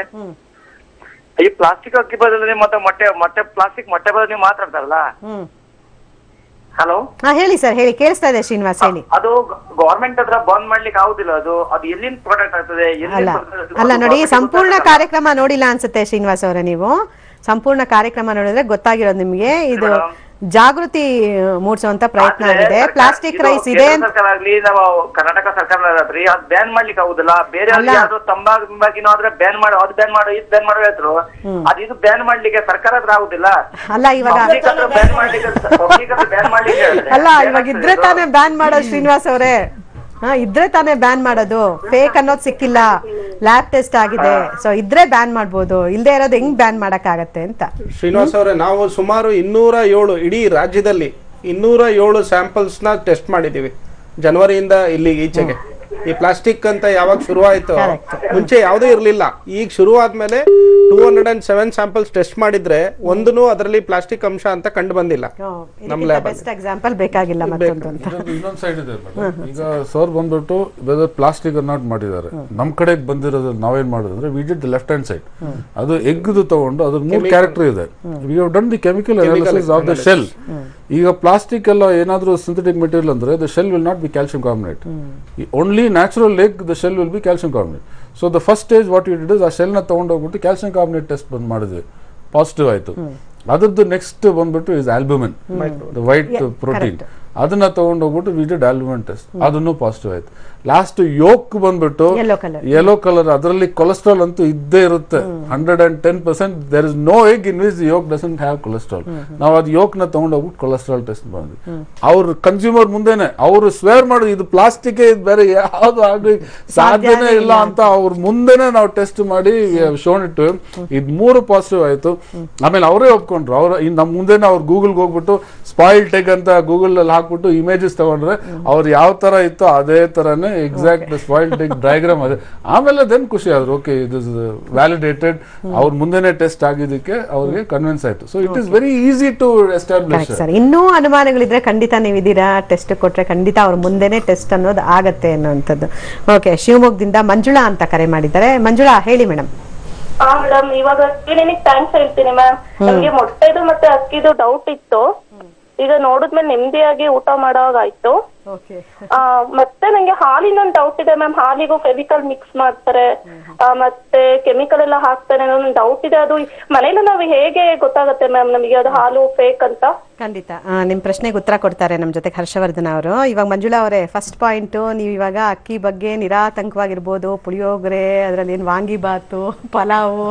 S18: ಈ ಪ್ಲಾಸ್ಟಿಕ್ ಅಕ್ಕಿ ಬದಲು ಮತ್ತೆ ಮೊಟ್ಟೆ ಮೊಟ್ಟೆ ಪ್ಲಾಸ್ಟಿಕ್ ಮೊಟ್ಟೆ ಬದಲು ನೀವು ಮಾತಾಡ್ತಾರಲ್ಲ
S1: ಹ್ಮ್
S18: ಹಲೋ
S1: ಹಾ ಹೇಳಿ ಸರ್ ಹೇಳಿ ಕೇಳಿಸ್ತಾ ಇದೆ ಶ್ರೀನಿವಾಸ್ ಹೇಳಿ
S18: ಅದು ಗವರ್ಮೆಂಟ್ ಹತ್ರ ಬಂದ್ ಮಾಡ್ಲಿಕ್ಕೆ ಆಗುದಿಲ್ಲ ಅದು ಅದು ಎಲ್ಲಿಂದ ಪ್ರಾಡಕ್ಟ್ ಆಗ್ತದೆ ಎಲ್ಲಿಂದ
S1: ಅಲ್ಲ
S18: ಬರ್ತದೆ ಅದು
S1: ಅಲ್ಲ ನೋಡಿ
S18: government
S1: ಸಂಪೂರ್ಣ
S18: ಗೊತ್ತಾಗಲ್ಲ.
S1: ಕಾರ್ಯಕ್ರಮ ನೋಡಿಲ್ಲ ಅನ್ಸುತ್ತೆ ಶ್ರೀನಿವಾಸ್ ಅವರೇ ನೀವು ಸಂಪೂರ್ಣ ಕಾರ್ಯಕ್ರಮ ನೋಡಿದ್ರೆ ಗೊತ್ತಾಗಿರೋದು ನಿಮ್ಗೆ ಇದು ಜಾಗೃತಿ ಮೂಡಿಸುವಂತ ಪ್ರಯತ್ನ
S18: ಆದ್ರೆ
S1: ಆಗಿದೆ
S18: ಸರ್ಕಾರ-
S1: ಪ್ಲಾಸ್ಟಿಕ್
S18: ಇದು
S1: ರೈಸ್ ಇದೆ
S18: ಕೇಂದ್ರ ಸರ್ಕಾರ ಆಗ್ಲಿ ನಾವು ಕರ್ನಾಟಕ ಸರ್ಕಾರ ಆದ್ರಿ ಅದ್ ಬ್ಯಾನ್ ಮಾಡ್ಲಿಕ್ಕೆ ಆಗುದಿಲ್ಲ ಬೇರೆ
S1: ಅಲ್ಲ.
S18: ಯಾವ್ದು ತಂಬಾಕು ಗಿಂಬಾಕಿನೋ ಆದ್ರೆ ಬ್ಯಾನ್ ಮಾಡು ಅದ್ ಬ್ಯಾನ್ ಮಾಡು ಇದ್ ಬ್ಯಾನ್ ಮಾಡು ಹೇಳ್ರು ಅದ್ ಇದು ಬ್ಯಾನ್ ಮಾಡ್ಲಿಕ್ಕೆ ಸರ್ಕಾರ ಹತ್ರ ಆಗುದಿಲ್ಲ
S1: ಅಲ್ಲ ಇವಾಗ
S18: ಪಬ್ಲಿಕ್ ಹತ್ರ ಬ್ಯಾನ್ ಮಾಡ್ಲಿಕ್ಕೆ ಪಬ್ಲಿಕ್ ಹತ್ರ ಬ್ಯಾನ್ ಮಾಡ್ಲಿಕ್ಕೆ ಹೇಳಿದ್ರೆ
S1: ಅಲ್ಲ ಇವಾಗ ಇದ್ರೆ ತಾನೇ ಬ್ಯಾನ್ ಮಾಡೋದು ಶ್ರೀನಿವಾಸ್ ಅವರೇ ಹಾ ಇದ್ರೆ ತಾನೇ ಬ್ಯಾನ್ ಮಾಡೋದು ಫೇಕ್ ಅನ್ನೋದು ಸಿಕ್ಕಿಲ್ಲ ಲ್ಯಾಬ್ ಟೆಸ್ಟ್ ಆಗಿದೆ ಸೊ ಇದ್ರೆ ಬ್ಯಾನ್ ಮಾಡ್ಬೋದು ಇಲ್ದೇ ಇರೋದು ಹೆಂಗ್ ಬ್ಯಾನ್ ಮಾಡಕ್ಕಾಗತ್ತೆ ಅಂತ
S19: ಶ್ರೀನಿವಾಸ್ ಅವರೇ ನಾವು ಸುಮಾರು ಇನ್ನೂರ ಏಳು ಇಡೀ ರಾಜ್ಯದಲ್ಲಿ ಇನ್ನೂರ ಏಳು ಸ್ಯಾಂಪಲ್ಸ್ನ ಟೆಸ್ಟ್ ಮಾಡಿದ್ದೀವಿ ಜನವರಿಯಿಂದ ಇಲ್ಲಿಗೆ ಈಚೆಗೆ ಈ ಪ್ಲಾಸ್ಟಿಕ್ ಅಂತ ಯಾವಾಗ ಶುರು ಆಯ್ತು ಮುಂಚೆ ಯಾವುದೂ ಇರಲಿಲ್ಲ ಈಗ ಶುರು ಆದ್ಮೇಲೆ two hundred and seven samples test ಮಾಡಿದ್ರೆ ಒಂದೂ ಅದರಲ್ಲಿ ಪ್ಲಾಸ್ಟಿಕ್ ಅಂಶ ಅಂತ ಕಂಡು ಬಂದಿಲ್ಲ ನಮ್ಮ ಲ್ಯಾಬ್
S1: ಬೆಸ್ಟ್ ಎಕ್ಸಾಂಪಲ್ ಬೇಕಾಗಿಲ್ಲ ಮತ್ತೊಂದು ಅಂತ
S4: ಇನ್ನೊಂದು ಸೈಡ್ ಇದೆ madam. ಈಗ ಸರ್ ಬಂದ್ಬಿಟ್ಟು ವೆದರ್ ಪ್ಲಾಸ್ಟಿಕ್ ನಾಟ್ ಮಾಡಿದ್ದಾರೆ ನಮ್ ಕಡೆಗೆ ಬಂದಿರೋದು ನಾವೇನ್ ಮಾಡೋದು ಅಂದ್ರೆ we did left hand side ಅದು ಎಗ್ದು ತಗೊಂಡು ಅದ್ರ ಮೂರು
S19: Chemical.
S4: ಕ್ಯಾರೆಕ್ಟರ್ ಇದೆ we have done the chemical
S19: Chemical
S4: analysis of the
S19: analysis.
S4: Shell ಈಗ ಪ್ಲಾಸ್ಟಿಕ್ ಎಲ್ಲ ಏನಾದ್ರೂ ಸಿಂಥೆಟಿಕ್ ಮೆಟೀರಿಯಲ್ ಅಂದ್ರೆ the shell will not be calcium carbonate only natural egg the shell will be calcium carbonate so the first stage what you did ಆ shell ನ ತಗೊಂಡೋಗ್ಬಿಟ್ಟು calcium carbonate test ಬಂದ್ ಮಾಡಿದ್ವಿ positive ಆಯ್ತು ಅದ್ರದ್ದು ನೆಕ್ಸ್ಟ್ ಬಂದ್ಬಿಟ್ಟು is albumin the white
S1: Yeah,
S4: protein ಅದನ್ನ ತಗೊಂಡೋಗ್ಬಿಟ್ಟು ವಿ ಡಿಡ್ ಆಲ್ಬುಮಿನ್ ಟೆಸ್ಟ್ ಅದನ್ನು ಪಾಸಿಟಿವ್ ಆಯ್ತು ಲಾಸ್ಟ್ ಯೋಕ್ ಬಂದ್ಬಿಟ್ಟು
S1: Yellow colour.
S4: ಯೆಲ್ಲೋ ಕಲರ್ ಅದರಲ್ಲಿ ಕೊಲೆಸ್ಟ್ರಾಲ್ ಅಂತೂ ಇದ್ದೇ ಇರುತ್ತೆ hundred and ten percent there is no egg in which yolk doesn't have cholesterol ನಾವು ಅದು ಯೋಕ್ ನ ತಗೊಂಡೋಗ್ಬಿಟ್ಟು ಕೊಲೆಸ್ಟ್ರಾಲ್ ಟೆಸ್ಟ್ ಬಂದ್ವಿ ಅವ್ರ ಕನ್ಸ್ಯೂಮರ್ ಮುಂದೆನೆ ಅವರು ಸ್ವೇರ್ ಮಾಡೋದು ಇದು ಪ್ಲಾಸ್ಟಿಕ್ ಇದು ಬೇರೆ ಯಾವ್ದು ಆಗ್ಲಿ ಸಾಧ್ಯನೇ ಇಲ್ಲ ಅಂತ ಅವ್ರ ಮುಂದೆನೆ ನಾವು ಟೆಸ್ಟ್ ಮಾಡಿ ಶೋನ್ ಇಟ್ಟು ಇದ್ ಮೂರು ಪಾಸಿಟಿವ್ ಆಯ್ತು ಆಮೇಲೆ ಅವರೇ ಒಪ್ಕೊಂಡ್ರು ಅವ್ರ ಇನ್ ನಮ್ ಮುಂದೆನೆ ಅವ್ರು ಗೂಗಲ್ಗೆ ಹೋಗ್ಬಿಟ್ಟು ಸ್ಪಾಯಿಲ್ ಟೆಗ್ ಅಂತ ಗೂಗಲ್ ಅಲ್ಲಿ ಹಾಕ್ಬಿಟ್ಟು ಇಮೇಜಸ್ ತಗೊಂಡ್ರೆ ಅವ್ರು ಯಾವ ತರ ಇತ್ತು ಅದೇ ತರನೇ ಎಕ್ಸಾಕ್ಟ್ ಸ್ಪಾಯಿಲ್ ಟೆಗ್ ಡಯಾಗ್ರಾಮ್ ಅದೇ ಆಮೇಲೆ ದೆನ್ ಖುಷಿ ಆದ್ರು ಓಕೆ ಇದು ವ್ಯಾಲಿಡೇಟೆಡ್ ಅವ್ರ ಮುಂದೆನೆ ಟೆಸ್ಟ್ ಆಗಿದ್ದಕ್ಕೆ ಅವ್ರಿಗೆ ಕನ್ವಿನ್ಸ್ ಆಯ್ತು so it is very easy to establish
S1: correct sir ಇನ್ನೂ ಅನುಮಾನಗಳಿದ್ರೆ ಖಂಡಿತ ನೀವು ಇದೀರಾ ಟೆಸ್ಟ್ ಕೊಟ್ರೆ ಖಂಡಿತ ಅವ್ರ ಮುಂದೆನೆ ಟೆಸ್ಟ್ ಅನ್ನೋದು ಆಗತ್ತೆ ಅನ್ನೋಂಥದ್ದು ಓಕೆ ಶಿವಮೊಗ್ಗದಿಂದ ಮಂಜುಳಾ ಅಂತ ಕರೆ ಮಾಡಿದ್ದಾರೆ ಮಂಜುಳಾ ಹೇಳಿ ಮೇಡಮ್
S3: ಹಾ ಮೇಡಮ್ ಇವಾಗ ಕ್ಲಿನಿಕ್ ಥ್ಯಾಂಕ್ಸ್ ಹೇಳ್ತೀನಿ ಮ್ಯಾಮ್ ನಮ್ಗೆ ಮೊಟ್ಟೆದು ಮತ್ತೆ ಅಕ್ಕಿದು ಡೌಟ್ ಇತ್ತು ಈಗ ನೋಡಿದ್ಮೇಲೆ ನೆಮ್ಮದಿಯಾಗಿ ಊಟ ಮಾಡೋವಾಗಾಯ್ತು ಆ, ಮತ್ತೆ ನಂಗೆ ಹಾಲಿನ ಒಂದು ಡೌಟ್ ಇದೆ ಮ್ಯಾಮ್ ಹಾಲಿಗೂ ಫೆವಿಕಲ್ ಮಿಕ್ಸ್ ಮಾಡ್ತಾರೆ ಆ, ಮತ್ತೆ ಕೆಮಿಕಲ್ ಎಲ್ಲ ಹಾಕ್ತಾರೆ ಅನ್ನೋ ಒಂದು ಡೌಟ್ ಇದೆ ಅದು ಮನೇಲಿ ನಾವು ಹೇಗೆ ಗೊತ್ತಾಗುತ್ತೆ ಮ್ಯಾಮ್ ನಮಗೆ ಅದು ಹಾಲು ಫೇಕ್ ಅಂತ
S1: ಖಂಡಿತ ಆ, ನಿಮ್ ಪ್ರಶ್ನೆಗೆ ಉತ್ತರ ಕೊಡ್ತಾರೆ ನಮ್ಮ ಜೊತೆ ಹರ್ಷವರ್ಧನ್ ಅವರು ಇವಾಗ ಮಂಜುಳಾ ಅವರೇ ಫಸ್ಟ್ ಪಾಯಿಂಟ್ ನೀವು ಇವಾಗ ಅಕ್ಕಿ ಬಗ್ಗೆ ನಿರಾತಂಕವಾಗಿರ್ಬೋದು ಪುಳಿಯೋಗರೆ ಅದರಲ್ಲಿ ಏನು ವಾಂಗಿಬಾತು ಪಲಾವು